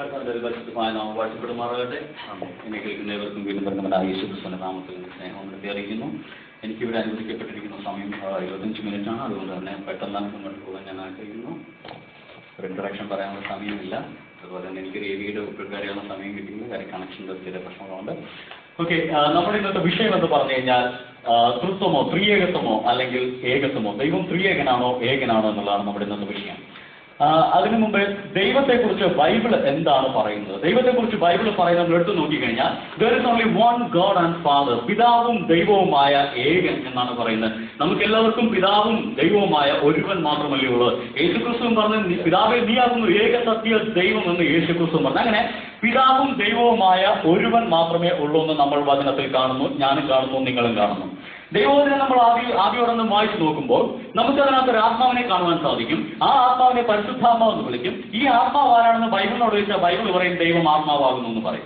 കർത്താവിന്റെ പരിശുദ്ധമായ നാമം വാഴ്ത്തപ്പെടുമാറാകട്ടെ എന്നെ കേൾക്കുന്ന ഏവർക്കും വീണ്ടും പറഞ്ഞ യേശു ക്രിസ്തുവിന്റെ നാമത്തിൽ സ്നേഹം നിർത്തി അറിയിക്കുന്നു എനിക്കിവിടെ അനുവദിക്കപ്പെട്ടിരിക്കുന്ന സമയം ആ, ഇരുപത്തഞ്ച് മിനിറ്റാണ് അതുകൊണ്ട് തന്നെ പെട്ടെന്ന് മുന്നോട്ട് പോകാൻ ഞാൻ ആഗ്രഹിക്കുന്നു ഒരു ഇൻട്രഡക്ഷൻ പറയാനുള്ള സമയമില്ല അതുപോലെ തന്നെ എനിക്ക് രവിയുടെ ഉൾപ്പെടാനുള്ള സമയം കിട്ടിയില്ല കാര്യം കണക്ഷൻ്റെ ചില പ്രശ്നങ്ങളുണ്ട് ഓക്കെ നമ്മുടെ ഇന്നത്തെ വിഷയം എന്ന് പറഞ്ഞു കഴിഞ്ഞാൽ ആ, തൃത്വമോ ത്രിയേകത്വമോ അല്ലെങ്കിൽ ഏകത്വമോ ദൈവം ത്രിയേകനാണോ ഏകനാണോ എന്നുള്ളതാണ് നമ്മുടെ ഇന്നത്തെ വിഷയം ആ, അതിനു മുമ്പ് ദൈവത്തെക്കുറിച്ച് ബൈബിൾ എന്താണ് പറയുന്നത് ദൈവത്തെക്കുറിച്ച് ബൈബിൾ പറയുന്നത് നമ്മൾ എടുത്തു നോക്കിക്കഴിഞ്ഞാൽ there is only one God and father പിതാവും ദൈവവുമായ ഏകൻ എന്നാണ് പറയുന്നത് നമുക്ക് എല്ലാവർക്കും പിതാവും ദൈവവുമായ ഒരുവൻ മാത്രമല്ലേ ഉള്ളൂ യേശുക്രിസ്തു പറഞ്ഞു "നീ- പിതാവേ നീയാകുന്നു ഏക സത്യ ദൈവം എന്ന് യേശുക്രിസ്തു പറഞ്ഞു അങ്ങനെ പിതാവും ദൈവവുമായ ഒരുവൻ മാത്രമേ ഉള്ളൂ എന്ന് നമ്മൾ വചനത്തിൽ കാണുന്നു ഞാനും കാണുന്നു നിങ്ങളും കാണുന്നു ദൈവത്തിനെ നമ്മൾ ആദ്യ ആദ്യോടൊന്ന് വായിച്ചു നോക്കുമ്പോൾ നമുക്ക് അതിനകത്ത് ഒരു ആത്മാവിനെ കാണുവാൻ സാധിക്കും ആ ആത്മാവിനെ പരിശുദ്ധാത്മാവ് എന്ന് വിളിക്കും ഈ ആത്മാവ് ആരാണെന്ന് ബൈബിളിനോട് ചോദിച്ചാൽ ബൈബിൾ പറയും ദൈവം ആത്മാവാകുന്നു എന്ന് പറയും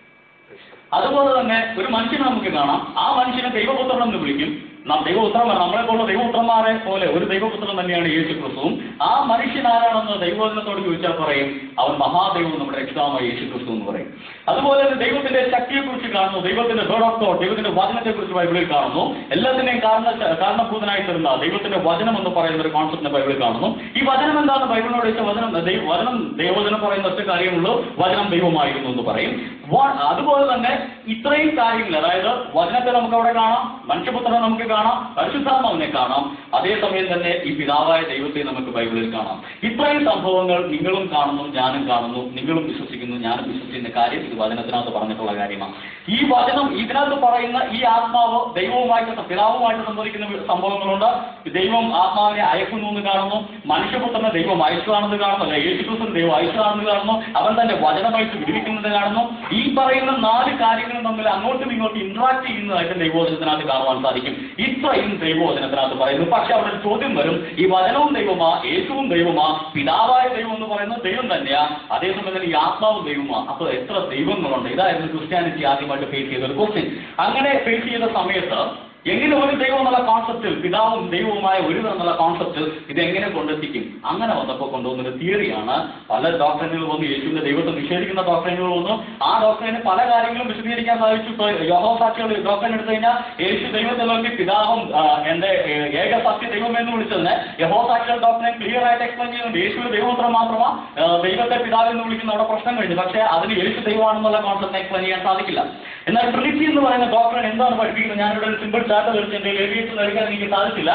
അതുപോലെ തന്നെ ഒരു മനുഷ്യനെ നമുക്ക് കാണാം ആ മനുഷ്യനെ ദൈവപുത്രൻ എന്ന് വിളിക്കും നാം ദൈവപുത്രന്മാർ നമ്മളെ പോലുള്ള ദൈവപുത്രന്മാരെ പോലെ ഒരു ദൈവപുത്രൻ തന്നെയാണ് യേശു ക്രിസ്തുവും ആ മനുഷ്യൻ ആരാണെന്ന് ദൈവവചനത്തോട് ചോദിച്ചാൽ പറയും അവൻ മഹാദൈവം നമ്മുടെ രക്ഷിതാവായ യേശു ക്രിസ്തു എന്ന് പറയും അതുപോലെ തന്നെ ദൈവത്തിന്റെ ശക്തിയെക്കുറിച്ച് കാണുന്നു ദൈവത്തിന്റെ വേർഡ് ഓഫ് ഗോഡ് ദൈവത്തിന്റെ വചനത്തെക്കുറിച്ച് ബൈബിളിൽ കാണുന്നു എല്ലാത്തിനെയും കാരണ കാരണഭൂതനായി തരുന്ന ദൈവത്തിന്റെ വചനം എന്ന് പറയുന്ന ഒരു കോൺസെപ്റ്റിനെ ബൈബിളിൽ കാണുന്നു ഈ വചനം എന്താണ് ബൈബിളിനോട് ചോദിച്ചാൽ വചനം ദൈവ- വചനം ദൈവവചനം പറയുന്ന ഒറ്റ കാര്യമുള്ളൂ വചനം ദൈവമായിരുന്നു എന്ന് പറയും വ- അതുപോലെ തന്നെ ഇത്രയും കാര്യങ്ങൾ അതായത് വചനത്തെ നമുക്ക് അവിടെ കാണാം മനുഷ്യപുത്രനെ നമുക്ക് കാണാം പരിശുദ്ധാത്മാവിനെ കാണാം അതേസമയം തന്നെ ഈ പിതാവായ ദൈവത്തെ നമുക്ക് ബൈബിളിൽ കാണാം ഇത്രയും സംഭവങ്ങൾ നിങ്ങളും കാണുന്നു ഞാനും കാണുന്നു നിങ്ങളും വിശ്വസിക്കുന്നു ഞാനും വിശ്വസിക്കുന്ന കാര്യം ഇത് വചനത്തിനകത്ത് പറഞ്ഞിട്ടുള്ള കാര്യമാണ് ഈ വചനം ഇതിനകത്ത് പറയുന്ന ഈ ആത്മാവ് ദൈവവുമായിട്ട് പിതാവുമായിട്ട് സംബന്ധിക്കുന്ന സംഭവങ്ങളുണ്ട് ദൈവം ആത്മാവിനെ അയക്കുന്നു എന്ന് കാണുന്നു മനുഷ്യപുത്രനെ ദൈവം അയച്ചതാണെന്ന് കാണുന്നു അല്ലെ യേശുക്രിസ്തുവിന് ദൈവം അയച്ചതാണെന്ന് കാണുന്നു അവൻ തന്റെ വചനമായിട്ട് വിധിക്കുന്നത് കാണുന്നു ഈ പറയുന്ന നാല് കാര്യങ്ങളും തമ്മിൽ അങ്ങോട്ടും ഇങ്ങോട്ടും ഇന്ററാക്ട് ചെയ്യുന്നതായിട്ട് ദൈവവചനത്തിനകത്ത് കാണുവാൻ സാധിക്കും ഇത്രയും ദൈവവചനത്തിനകത്ത് പറയുന്നു പക്ഷെ അവിടെ ഒരു ചോദ്യം വരും ഈ വചനവും ദൈവമാ യേശുവും ദൈവമാ പിതാവായ ദൈവം എന്ന് പറയുന്നത് ദൈവം തന്നെയാ അതേസമയം തന്നെ ഈ ആത്മാവും ദൈവമാ അപ്പൊ എത്ര ദൈവങ്ങളുണ്ട് ഇതായിരുന്നു ക്രിസ്ത്യാനിറ്റി ആദ്യമായിട്ട് ഫേസ് ചെയ്ത ഒരു ക്വസ്റ്റ്യൻ അങ്ങനെ ഫേസ് ചെയ്ത സമയത്ത് എങ്ങനെ ഒരു ദൈവം എന്നുള്ള കോൺസെപ്റ്റിൽ പിതാവും ദൈവവുമായ ഒരു എന്നുള്ള കോൺസെപ്റ്റിൽ ഇത് എങ്ങനെ കൊണ്ടെത്തിക്കും അങ്ങനെ വന്നപ്പോൾ കൊണ്ടുവന്നൊരു തിയറിയാണ് പല ഡോക്ടറിനുകൾ വന്നു യേശുവിന്റെ ദൈവത്തെ നിഷേധിക്കുന്ന ഡോക്ടറിനുകൾ വന്നു ആ ഡോക്ടറിന് പല കാര്യങ്ങളും വിശദീകരിക്കാൻ സാധിച്ചു ഇപ്പൊ യോഹോ സാക്ഷികൾ ഡോക്ടറിന് എടുത്തു കഴിഞ്ഞാൽ യേശു ദൈവത്തെ നോക്കി പിതാവും ആ, എന്റെ ഏ, ഏക സത്യ ദൈവം എന്ന് വിളിച്ചതിന് യഹോ സാക്ഷികൾ ഡോക്ടറെ ക്ലിയർ ആയിട്ട് എക്സ്പ്ലെയിൻ ചെയ്യുന്നുണ്ട് യേശു ദൈവപുത്രം മാത്രമാ ആ, ദൈവത്തെ പിതാവ് എന്ന് വിളിക്കുന്ന അവിടെ പ്രശ്നം കഴിഞ്ഞു പക്ഷേ അതിന് യേശു ദൈവമാണെന്നുള്ള കോൺസെപ്റ്റ് എക്സ്പ്ലെയിൻ ചെയ്യാൻ സാധിക്കില്ല എന്നാൽ ട്രിനിറ്റി എന്ന് പറയുന്ന ഡോക്ടറിന് എന്താണ് പഠിപ്പിക്കുന്നത് ഞാനിവിടെ ഒരു സിമ്പിൾ ചാർട്ട് വരച്ച് എന്റെ എഴുതിയിട്ട് നൽകാൻ എനിക്ക് സാധിച്ചില്ല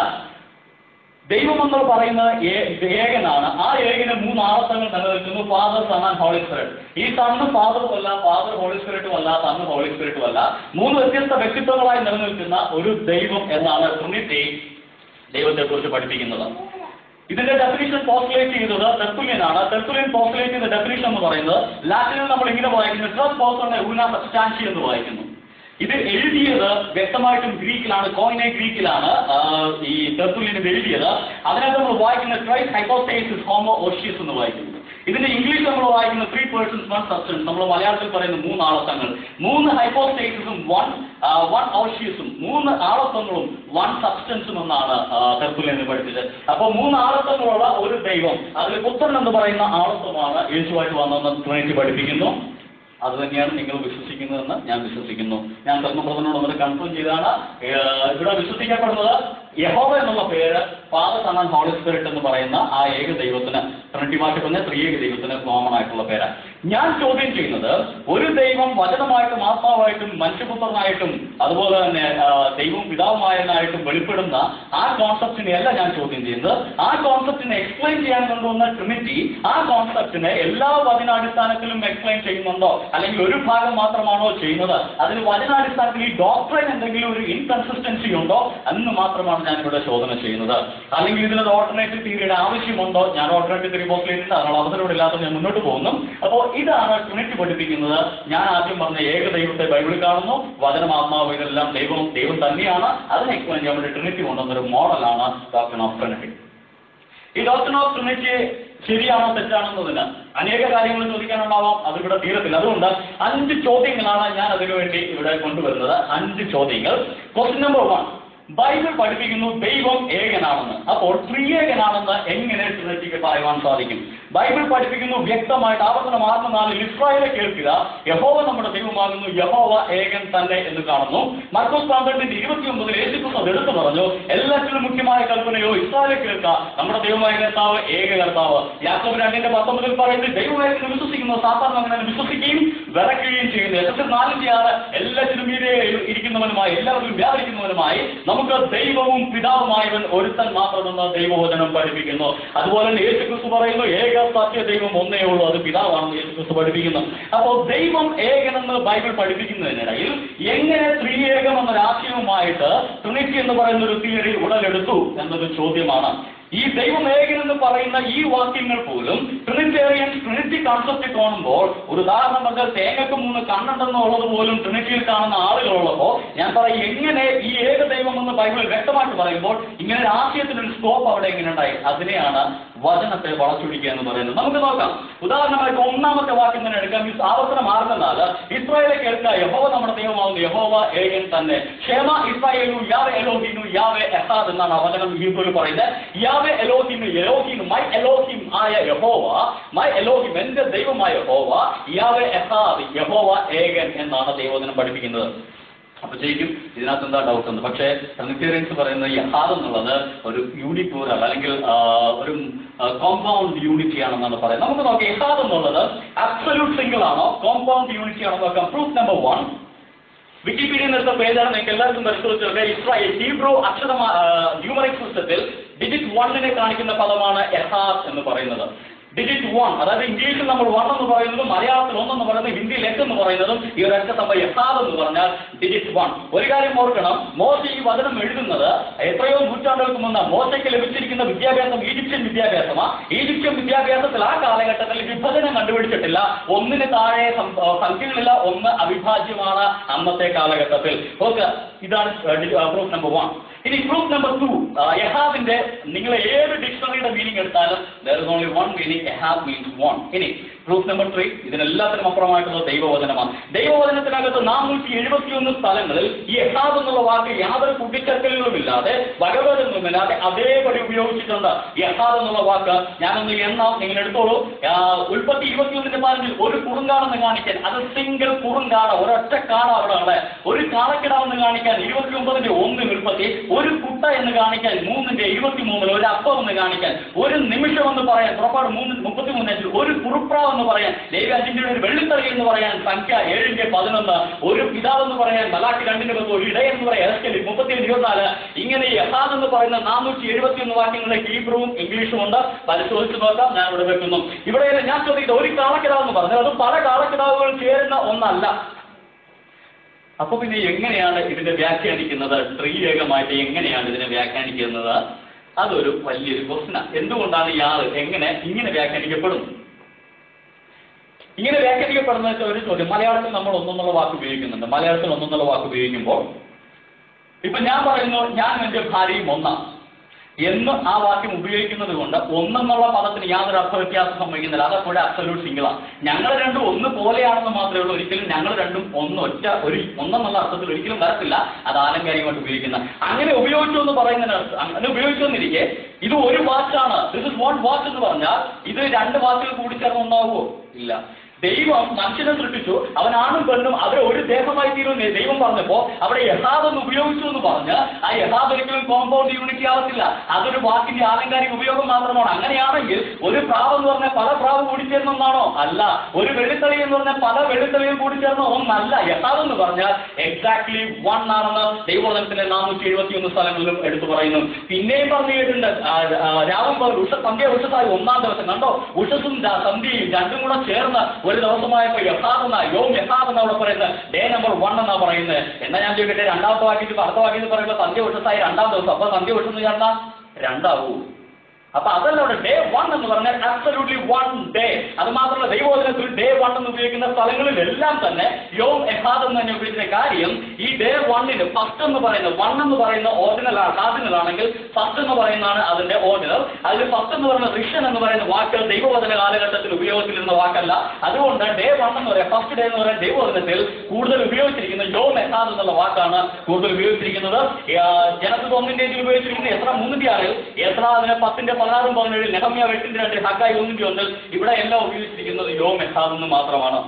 ദൈവം എന്ന് പറയുന്നത് ഏ- ഏകനാണ് ആ ഏകന് മൂന്ന് ആവർത്തങ്ങൾ നിലനിൽക്കുന്നു father son and holy spirit ഈ സണ്ണ് ഫാദറും അല്ല ഫാദർ ഹോളി സ്പിരിറ്റും അല്ല സണ്ണ് ഹോളി സ്പിരിറ്റും അല്ല മൂന്ന് വ്യത്യസ്ത വ്യക്തിത്വങ്ങളായി നിലനിൽക്കുന്ന ഒരു ദൈവം എന്നാണ് ട്രിനിറ്റി ദൈവത്തെ കുറിച്ച് പഠിപ്പിക്കുന്നത് ഇതിന്റെ ഡെഫിനിഷൻ പോസ്റ്റുലേറ്റ് ചെയ്തത് തെർത്തുല്യനാണ് തെർത്തുല്യൻ പോസ്റ്റുലേറ്റ് ചെയ്ത ഡെഫിനിഷൻ എന്ന് പറയുന്നത് ലാറ്റിനിൽ നമ്മൾ ഇങ്ങനെ വായിക്കുന്നത് ട്രസ് പോസ്റ്ററിനെ ഊന സബ്സ്റ്റാൻഷി എന്ന് വായിക്കുന്നു ഇത് എഴുതിയത് വ്യക്തമായിട്ടും ഗ്രീക്കിലാണ് കോയിനെ ഗ്രീക്കിലാണ് ആ, ഈ തെർത്തുല്യൻ ഇത് എഴുതിയത് അതിനകത്ത് നമ്മൾ വായിക്കുന്ന ട്രൈസ് ഹൈപ്പോസ്റ്റേസിസ് ഹോമോ ഓഷ്യസ് എന്ന് വായിക്കുന്നു ഇതിന്റെ ഇംഗ്ലീഷ് നമ്മൾ വായിക്കുന്ന ത്രീ പേഴ്സൺസ് വൺ സബ്സ്റ്റൻസ് നമ്മൾ മലയാളത്തിൽ പറയുന്ന മൂന്ന് ആളത്തങ്ങൾ മൂന്ന് ഹൈപ്പോസ്റ്റേസിസും വൺ വൺ ഓഷ്യസും മൂന്ന് ആളത്വങ്ങളും വൺ സബ്സ്റ്റൻസും എന്നാണ് തെർത്തുല്യൻ പഠിച്ചത് അപ്പോൾ മൂന്ന് ആളത്വങ്ങളുള്ള ഒരു ദൈവം അതിൽ പുത്രൻ എന്ന് പറയുന്ന ആളത്വമാണ് യേശുവായിട്ട് വന്നതെന്ന് ട്രിനിറ്റി പഠിപ്പിക്കുന്നു അത് തന്നെയാണ് നിങ്ങൾ വിശ്വസിക്കുന്നതെന്ന് ഞാൻ വിശ്വസിക്കുന്നു ഞാൻ ധർമ്മപ്രദനോട് ഒന്ന് കൺഫേം ചെയ്താണ് ഏഹ് ഇവിടെ വിശ്വസിക്കപ്പെടുന്നത് യഹോവ എന്നുള്ള പേര് father son and holy spirit എന്ന് പറയുന്ന ആ ഏക ദൈവത്തിന് ട്രിനിറ്റി മാറ്റി പറഞ്ഞ ത്രിയേക ദൈവത്തിന് കോമൺ ആയിട്ടുള്ള പേരാണ് ഞാൻ ചോദ്യം ചെയ്യുന്നത് ഒരു ദൈവം വചനമായിട്ടും ആത്മാവായിട്ടും മനുഷ്യപുത്രനായിട്ടും അതുപോലെ തന്നെ ആ, ദൈവവും പിതാവുമായനായിട്ടും വെളിപ്പെടുന്ന ആ കോൺസെപ്റ്റിനെ അല്ല ഞാൻ ചോദ്യം ചെയ്യുന്നത് ആ കോൺസെപ്റ്റിനെ എക്സ്പ്ലെയിൻ ചെയ്യാൻ കൊണ്ടുവന്ന ട്രിനിറ്റി ആ കോൺസെപ്റ്റിനെ എല്ലാ വചനാടിസ്ഥാനത്തിലും എക്സ്പ്ലെയിൻ ചെയ്യുന്നുണ്ടോ അല്ലെങ്കിൽ ഒരു ഭാഗം മാത്രമാണോ ചെയ്യുന്നത് അതിന് വചനാടിസ്ഥാനത്തിൽ ഈ ഡോക്ടറിന് എന്തെങ്കിലും ഒരു ഇൻകൺസിസ്റ്റൻസി ഉണ്ടോ എന്ന് മാത്രമാണ് ഞാൻ ഇവിടെ ചോദന ചെയ്യുന്നത് അല്ലെങ്കിൽ ഇതിനൊരു ഓൾട്ടർനേറ്റീവ് തിയറിയുടെ ആവശ്യമുണ്ടോ ഞാൻ ഓൾട്ടർനേറ്റീവ് തിയറി ബോക്സ് ചെയ്യുന്നുണ്ട് അതിനുള്ള അവസരം ഇല്ലാത്ത ഞാൻ മുന്നോട്ട് പോകുന്നു അപ്പോൾ ഇതാണ് ട്രിനിറ്റി പഠിപ്പിക്കുന്നത് ഞാൻ ആദ്യം പറഞ്ഞ ഏക ദൈവത്തെ ബൈബിളിൽ കാണുന്നു വചനം ആത്മാവ് ഇതെല്ലാം ദൈവം ദൈവം തന്നെയാണ് അതിനെ എക്സ്പ്ലെയിൻ ചെയ്യാൻ വേണ്ടി ട്രിനിറ്റി കൊണ്ടുവന്നൊരു മോഡലാണ് ഡോക്ടർ ഓഫ് ട്രിനിറ്റി ഈ ഡോക്ടർ ഓഫ് ട്രിനിറ്റി ശരിയാണോ തെറ്റാണോ എന്നതിന് അനേക കാര്യങ്ങൾ ചോദിക്കാനുണ്ടാവാം അതിവിടെ തീരത്തില്ല അതുകൊണ്ട് അഞ്ച് ചോദ്യങ്ങളാണ് ഞാൻ അതിനുവേണ്ടി ഇവിടെ കൊണ്ടുവരുന്നത് അഞ്ച് ചോദ്യങ്ങൾ ക്വസ്റ്റ്യൻ നമ്പർ വൺ ബൈബിൾ പഠിപ്പിക്കുന്നു ദൈവം ഏകനാണെന്ന് അപ്പോൾ ത്രിയേകനാണെന്ന് എങ്ങനെ ട്രിനിറ്റിക്ക് പറയുവാൻ സാധിക്കും ബൈബിൾ പഠിപ്പിക്കുന്നു വ്യക്തമായിട്ട് ആവർത്തനം ആർന്ന നാളിൽ ഇസ്രായേലെ കേൾക്കുക യഹോവ നമ്മുടെ ദൈവമാകുന്നു യഹോവ ഏകൻ തന്നെ എന്ന് കാണുന്നു മർക്കോസ് പന്ത്രണ്ടിന്റെ ഇരുപത്തിയൊമ്പതിൽ യേശുക്രിസ്തു അത് എടുത്തു പറഞ്ഞു എല്ലാത്തിലും മുഖ്യമായ കൽപ്പനയോ ഇസ്രായേലെ കേൾക്കുക നമ്മുടെ ദൈവമായ കർത്താവ് ഏക കർത്താവ് യാക്കോബ് രണ്ടിന്റെ പത്തൊമ്പതിൽ പറയുന്നത് ദൈവമായിരുന്നു വിശ്വസിക്കുന്നു സാധാരണ അങ്ങനെ വിശ്വസിക്കുകയും വിറയ്ക്കുകയും ചെയ്യുന്നു എസ് എസ് നാലിന്റെ ആറ് എല്ലാത്തിലും മീതെ ഇരിക്കുന്നവനുമായി എല്ലാവരും വ്യാപരിക്കുന്നവനുമായി നമുക്ക് ദൈവവും പിതാവുമായവൻ ഒരുത്തൻ മാത്രമെന്ന് ദൈവവചനം പഠിപ്പിക്കുന്നു അതുപോലെ തന്നെ യേശു ക്രിസ്തു പറയുന്നു ഏക സത്യ ദൈവം ഒന്നേ ഉള്ളൂ അത് പിതാവാണെന്ന് യേശു ക്രിസ്തു പഠിപ്പിക്കുന്നു അപ്പോൾ ദൈവം ഏകനെന്ന് ബൈബിൾ പഠിപ്പിക്കുന്നതിനിടയിൽ എങ്ങനെ ത്രിയേകം എന്നൊരു ആശയവുമായിട്ട് ട്രിനിറ്റി എന്ന് പറയുന്ന ഒരു തിയറി ഉടലെടുത്തു എന്നൊരു ചോദ്യമാണ് ഈ ദൈവം ഏകനെന്ന് പറയുന്ന ഈ വാക്യങ്ങൾ പോലും ട്രിനിറ്റേറിയൻ ട്രിനിറ്റി കോൺസെപ്റ്റ് കാണുമ്പോൾ ഒരു ഉദാഹരണം പറഞ്ഞാൽ തേങ്ങക്ക് മൂന്ന് കണ്ണുണ്ടെന്നുള്ളത് പോലും ട്രിനിറ്റിയിൽ കാണുന്ന ആളുകളുള്ളപ്പോൾ ഞാൻ പറയും എങ്ങനെ ഈ ഏക ദൈവം എന്ന് ബൈബിൾ വ്യക്തമായിട്ട് പറയുമ്പോൾ ഇങ്ങനെ ഒരു ആശയത്തിനൊരു സ്കോപ്പ് അവിടെ എങ്ങനെ ഉണ്ടായി അതിനെയാണ് വചനത്തെ വളച്ചൊടിക്കുക എന്ന് പറയുന്നത് നമുക്ക് നോക്കാം ഉദാഹരണമായിട്ട് ഒന്നാമത്തെ വാക്യം തന്നെ എടുക്കാം ഈ ആവർത്തനം ആറുന്നാല് ഇസ്രായേലെ കേൾക്കുക യഹോവ നമ്മുടെ ദൈവമാകുന്നു യഹോവ ഏകൻ തന്നെ ക്ഷേമ ഇസ്രായേലു യാവെ എലോഹിനു യാവെ എഹാദ് എന്നാണ് ആ വചനം ഹീബ്രുവിൽ പറയുന്നത് യാവെ എലോഹിനു എലോഹിനു മൈ എലോഹിം ആയ യഹോവ മൈ എലോഹിം എന്റെ ദൈവമായ യഹോവ യാവെ എഹാദ് യഹോവ ഏകൻ എന്നാണ് ദൈവവചനം പഠിപ്പിക്കുന്നത് അപ്പൊ ശരിക്കും ഇതിനകത്ത് എന്താ ഡൗട്ട് ഉണ്ട് പക്ഷേ ട്രിനിറ്റേറിയൻസ് പറയുന്ന യഹാദ് എന്നുള്ളത് ഒരു യൂണിപ്ലൂറൽ അല്ലെങ്കിൽ ആ, ഒരു കോമ്പൗണ്ട് യൂണിറ്റി ആണെന്നാണ് പറയുന്നത് നമുക്ക് നോക്കാം യഹാദ് എന്നുള്ളത് അബ്സല്യൂട്ട് സിംഗിൾ ആണോ കോമ്പൗണ്ട് യൂണിറ്റി ആണോ നോക്കാം പ്രൂഫ് നമ്പർ വൺ വിക്കിപീഡിയ എടുത്ത പേജാണ് നിങ്ങൾക്ക് എല്ലാവർക്കും പരിശോധിച്ചത് ഇസ്രായേൽ ഹീബ്രോ അക്ഷര ന്യൂമറിക് സിസ്റ്റത്തിൽ ഡിജിറ്റ് വണ്ണിനെ കാണിക്കുന്ന പദമാണ് എഹാദ് എന്ന് പറയുന്നത് ഡിജിറ്റ് വൺ അതായത് ഇംഗ്ലീഷിൽ നമ്മൾ വൺ എന്ന് പറയുന്നതും മലയാളത്തിൽ ഒന്നെന്ന് പറയുന്നത് ഹിന്ദിയിൽ എട്ട് എന്ന് പറയുന്നതും ഈ ഒരൊറ്റ സംഭവം യഥാദ് എന്ന് പറഞ്ഞാൽ ഡിജിറ്റ് വൺ ഒരു കാര്യം ഓർക്കണം മോശ ഈ വചനം എഴുതുന്നത് എത്രയോ നൂറ്റാണ്ടുകൾക്ക് മുന്നേ മോശയ്ക്ക് ലഭിച്ചിരിക്കുന്ന വിദ്യാഭ്യാസം ഈജിപ്ഷ്യൻ വിദ്യാഭ്യാസമാണ് ഈജിപ്ഷ്യൻ വിദ്യാഭ്യാസത്തിൽ ആ കാലഘട്ടത്തിൽ വിഭജനം കണ്ടുപിടിച്ചിട്ടില്ല ഒന്നിന് താഴെ സം- ആ, സംഖ്യകളില്ല ഒന്ന് അവിഭാജ്യമാണ് അന്നത്തെ കാലഘട്ടത്തിൽ ഓക്കെ ഇതാണ് പ്രൂഫ് നമ്പർ വൺ ഇനി പ്രൂഫ് നമ്പർ ടു യഹാബിന്റെ നിങ്ങൾ ഏത് ഡിക്ഷണറിയുടെ മീനിങ് എടുത്താലും there is only one meaning യഹാബ് മീൻസ് വൺ ഇനി പ്രൂഫ് നമ്പർ ത്രീ ഇതിനെല്ലാത്തിനും അപ്പുറമായിട്ടുള്ള ദൈവവചനമാണ് ദൈവവചനത്തിനകത്ത് നാനൂറ്റി എഴുപത്തിയൊന്ന് സ്ഥലങ്ങളിൽ ഈ യഹാബ് എന്നുള്ള വാക്ക് യാതൊരു കൂട്ടിച്ചേർക്കലുകളുമില്ലാതെ വകവരുന്നുമില്ലാതെ അതേപടി ഉപയോഗിച്ചിട്ടുണ്ട് യഹാബ് എന്നുള്ള വാക്ക് ഞാനൊന്ന് എണ്ണാം നിങ്ങൾ എടുത്തോളൂ ആ, ഉൽപ്പത്തി ഇരുപത്തിയൊന്നിന്റെ പതിനഞ്ചിൽ ഒരു കുറുങ്കാണെന്ന് കാണിക്കാൻ അത് സിംഗിൾ കുറുങ്കാട ഒരൊറ്റ കാട അവിടെ ഉള്ളത് ഒരു കാളക്കിടാവെന്ന് കാണിക്കാൻ ഇരുപത്തി ഒമ്പതിന്റെ ഒന്ന് ഉൽപ്പത്തി ഒരു കുട്ട എന്ന് കാണിക്കാൻ മൂന്നിന്റെ ഇരുപത്തി മൂന്നിൽ ഒരു അപ്പം എന്ന് കാണിക്കാൻ ഒരു നിമിഷം എന്ന് പറയാൻ പുറപ്പാട് മൂന്ന് മുപ്പത്തി മൂന്നിൽ ഒരു കുറുപ്രാവ് എന്ന് പറയാൻ ദൈവാജിന്റെ ഒരു വെള്ളിത്തറി എന്ന് പറയാൻ സംഖ്യ ഏഴിന്റെ പതിനൊന്ന് ഒരു പിതാവ് എന്ന് പറയാൻ മലാക്കി രണ്ടിന്റെ പത്ത് ഒരു ഇടയ എന്ന് പറയാൻ എസ്കലി മുപ്പത്തി ഇരുപത്തിനാല് ഇങ്ങനെ യഹാദ് എന്ന് പറയുന്ന നാനൂറ്റി എഴുപത്തിയൊന്ന് വാക്യങ്ങളുടെ ഹീബ്രുവും ഇംഗ്ലീഷും ഉണ്ട് പരിശോധിച്ച് നോക്കാം ഞാൻ ഇവിടെ വെക്കുന്നു ഇവിടെ ഞാൻ ചോദിക്കുന്നത് ഒരു കാളക്കിടാവ് എന്ന് പറഞ്ഞാൽ അത് പല കാളക്കിടാവുകൾ ചേരുന്ന ഒന്നല്ല അപ്പൊ പിന്നെ എങ്ങനെയാണ് ഇതിനെ വ്യാഖ്യാനിക്കുന്നത് സ്ത്രീലേഖമായിട്ട് എങ്ങനെയാണ് ഇതിനെ വ്യാഖ്യാനിക്കുന്നത് അതൊരു വലിയൊരു ക്വസ്റ്റനാണ് എന്തുകൊണ്ടാണ് ഇയാൾ എങ്ങനെ ഇങ്ങനെ വ്യാഖ്യാനിക്കപ്പെടുന്നത് ഇങ്ങനെ വ്യാഖ്യാനിക്കപ്പെടുന്ന വെച്ചാൽ ഒരു ചോദ്യം മലയാളത്തിൽ നമ്മൾ ഒന്നൊന്നുള്ള വാക്ക് ഉപയോഗിക്കുന്നുണ്ട് മലയാളത്തിൽ ഒന്നൊന്നുള്ള വാക്ക് ഉപയോഗിക്കുമ്പോൾ ഇപ്പൊ ഞാൻ പറയുന്നു ഞാൻ എന്റെ ഭാര്യയും ഒന്നാണ് എന്ന് ആ വാക്യം ഉപയോഗിക്കുന്നത് കൊണ്ട് ഒന്നെന്നുള്ള പദത്തിന് യാതൊരു അർത്ഥ വ്യത്യാസം സംഭവിക്കുന്നില്ല അതെപ്പോഴും അബ്സല്യൂട്ട് സിംഗിളാണ് ഞങ്ങൾ രണ്ടും ഒന്ന് പോലെയാണെന്ന് മാത്രമേ ഉള്ളൂ ഒരിക്കലും ഞങ്ങൾ രണ്ടും ഒന്ന് ഒറ്റ ഒരു ഒന്നെന്നുള്ള അർത്ഥത്തിൽ ഒരിക്കലും വരത്തില്ല അത് ആലങ്കാരികമായിട്ട് ഉപയോഗിക്കുന്ന അങ്ങനെ ഉപയോഗിച്ചു എന്ന് പറയുന്നതിന് അർത്ഥം- അങ്ങനെ ഉപയോഗിച്ചു എന്നിരിക്കെ ഇത് ഒരു വാച്ചാണ് ദിസ് ഇസ് വൺ വാച്ച് എന്ന് പറഞ്ഞാൽ ഇത് രണ്ട് വാച്ചുകൾ കൂടിച്ചേർന്ന് ഒന്നാവുമോ ഇല്ല ദൈവം മനുഷ്യനെ സൃഷ്ടിച്ചു അവൻ ആണും പെണ്ണും അവരെ ഒരു ദേഹമായി തീരുമെന്ന് ദൈവം പറഞ്ഞപ്പോ അവിടെ യഥാദ് എന്ന് ഉപയോഗിച്ചു എന്ന് പറഞ്ഞ് ആ യഥാദ് ഒരിക്കലും കോമ്പൗണ്ട് യൂണിറ്റി ആവത്തില്ല അതൊരു വാക്കിന്റെ ആലങ്കാരിക ഉപയോഗം മാത്രമാണ് അങ്ങനെയാണെങ്കിൽ ഒരു പ്രാവ് എന്ന് പറഞ്ഞാൽ പല പ്രാവ് കൂടിച്ചേർന്ന ഒന്നാണോ അല്ല ഒരു വെള്ളിത്തളി എന്ന് പറഞ്ഞാൽ പല വെള്ളിത്തളിയും കൂടിച്ചേർന്ന ഒന്നല്ല യഥാദ് എന്ന് പറഞ്ഞാൽ എക്സാക്ട്ലി വൺ ആണെന്ന് ദൈവോധനത്തിന്റെ നാനൂറ്റി എഴുപത്തി ഒന്ന് സ്ഥലങ്ങളിലും എടുത്തു പറയുന്നു പിന്നെയും പറഞ്ഞു കേട്ടിട്ടുണ്ട് ആ, ആ, രാവും പകലും ഉഷ സന്ധ്യ ഉഷസായി ഒന്നാം ദിവസം കണ്ടോ ഉഷസും ദാ സന്ധ്യയും രണ്ടും കൂടെ ചേർന്ന് ഒരു ദിവസമായപ്പോ യഥാതെന്ന യോം യഥാതെന്ന അവിടെ പറയുന്നത് ഡേ നമ്പർ വൺ എന്നാ പറയുന്നത് എന്നാ ഞാൻ ചോദിക്കട്ടെ രണ്ടാമത്തെ വാക്യത്തിൽ അടുത്ത വാക്യത്തിൽ പറയുമ്പോൾ സന്ധ്യ ഉഷസായി രണ്ടാം ദിവസം അപ്പൊ സന്ധ്യ ഉഷസ് ചേർന്നാ രണ്ടാവൂ അപ്പൊ അതല്ല അവിടെ ഡേ വൺ എന്ന് പറഞ്ഞാൽ അബ്സല്യൂട്ട്ലി വൺ ഡേ അത് മാത്രമല്ല ദൈവോധനത്തിൽ ഡേ വൺ എന്ന് ഉപയോഗിക്കുന്ന സ്ഥലങ്ങളിലെല്ലാം തന്നെ യോം എഹാദ് എന്ന് തന്നെ ഉപയോഗിക്കുന്ന കാര്യം ഈ ഡേ വണ്ണിന് ഫസ്റ്റ് എന്ന് പറയുന്ന വൺ എന്ന് പറയുന്ന ഓർഡിനൽ കാർഡിനൽ ആണെങ്കിൽ ഫസ്റ്റ് എന്ന് പറയുന്നതാണ് അതിന്റെ ഓർഡിനൽ അതിൽ ഫസ്റ്റ് എന്ന് പറയുന്ന റിഷൻ എന്ന് പറയുന്ന വാക്ക് ദൈവവചന കാലഘട്ടത്തിൽ ഉപയോഗത്തിലിരുന്ന വാക്കല്ല അതുകൊണ്ട് ഡേ വൺ എന്ന് പറയാം ഫസ്റ്റ് ഡേ എന്ന് പറയുന്ന ദൈവവചനത്തിൽ കൂടുതൽ ഉപയോഗിച്ചിരിക്കുന്ന യോം എഹാദ് എന്നുള്ള വാക്കാണ് കൂടുതൽ ഉപയോഗിച്ചിരിക്കുന്നത് ജനത്തിൽ ഒന്നിന്റെ ഉപയോഗിച്ചിരിക്കുന്നത് എത്ര മൂന്നിന്റെ ആറിൽ എത്ര അതിന് പത്തിന്റെ പതിനാറും പതിനേഴിൽ നെഹമ്യ എട്ടിന്റെ രണ്ട് ഹക്കായി ഒന്നിന്റെ ഒന്നിൽ ഇവിടെ എല്ലാം ഉപയോഗിച്ചിരിക്കുന്നത് യോ മെഹാദെന്ന് മാത്രമാണ്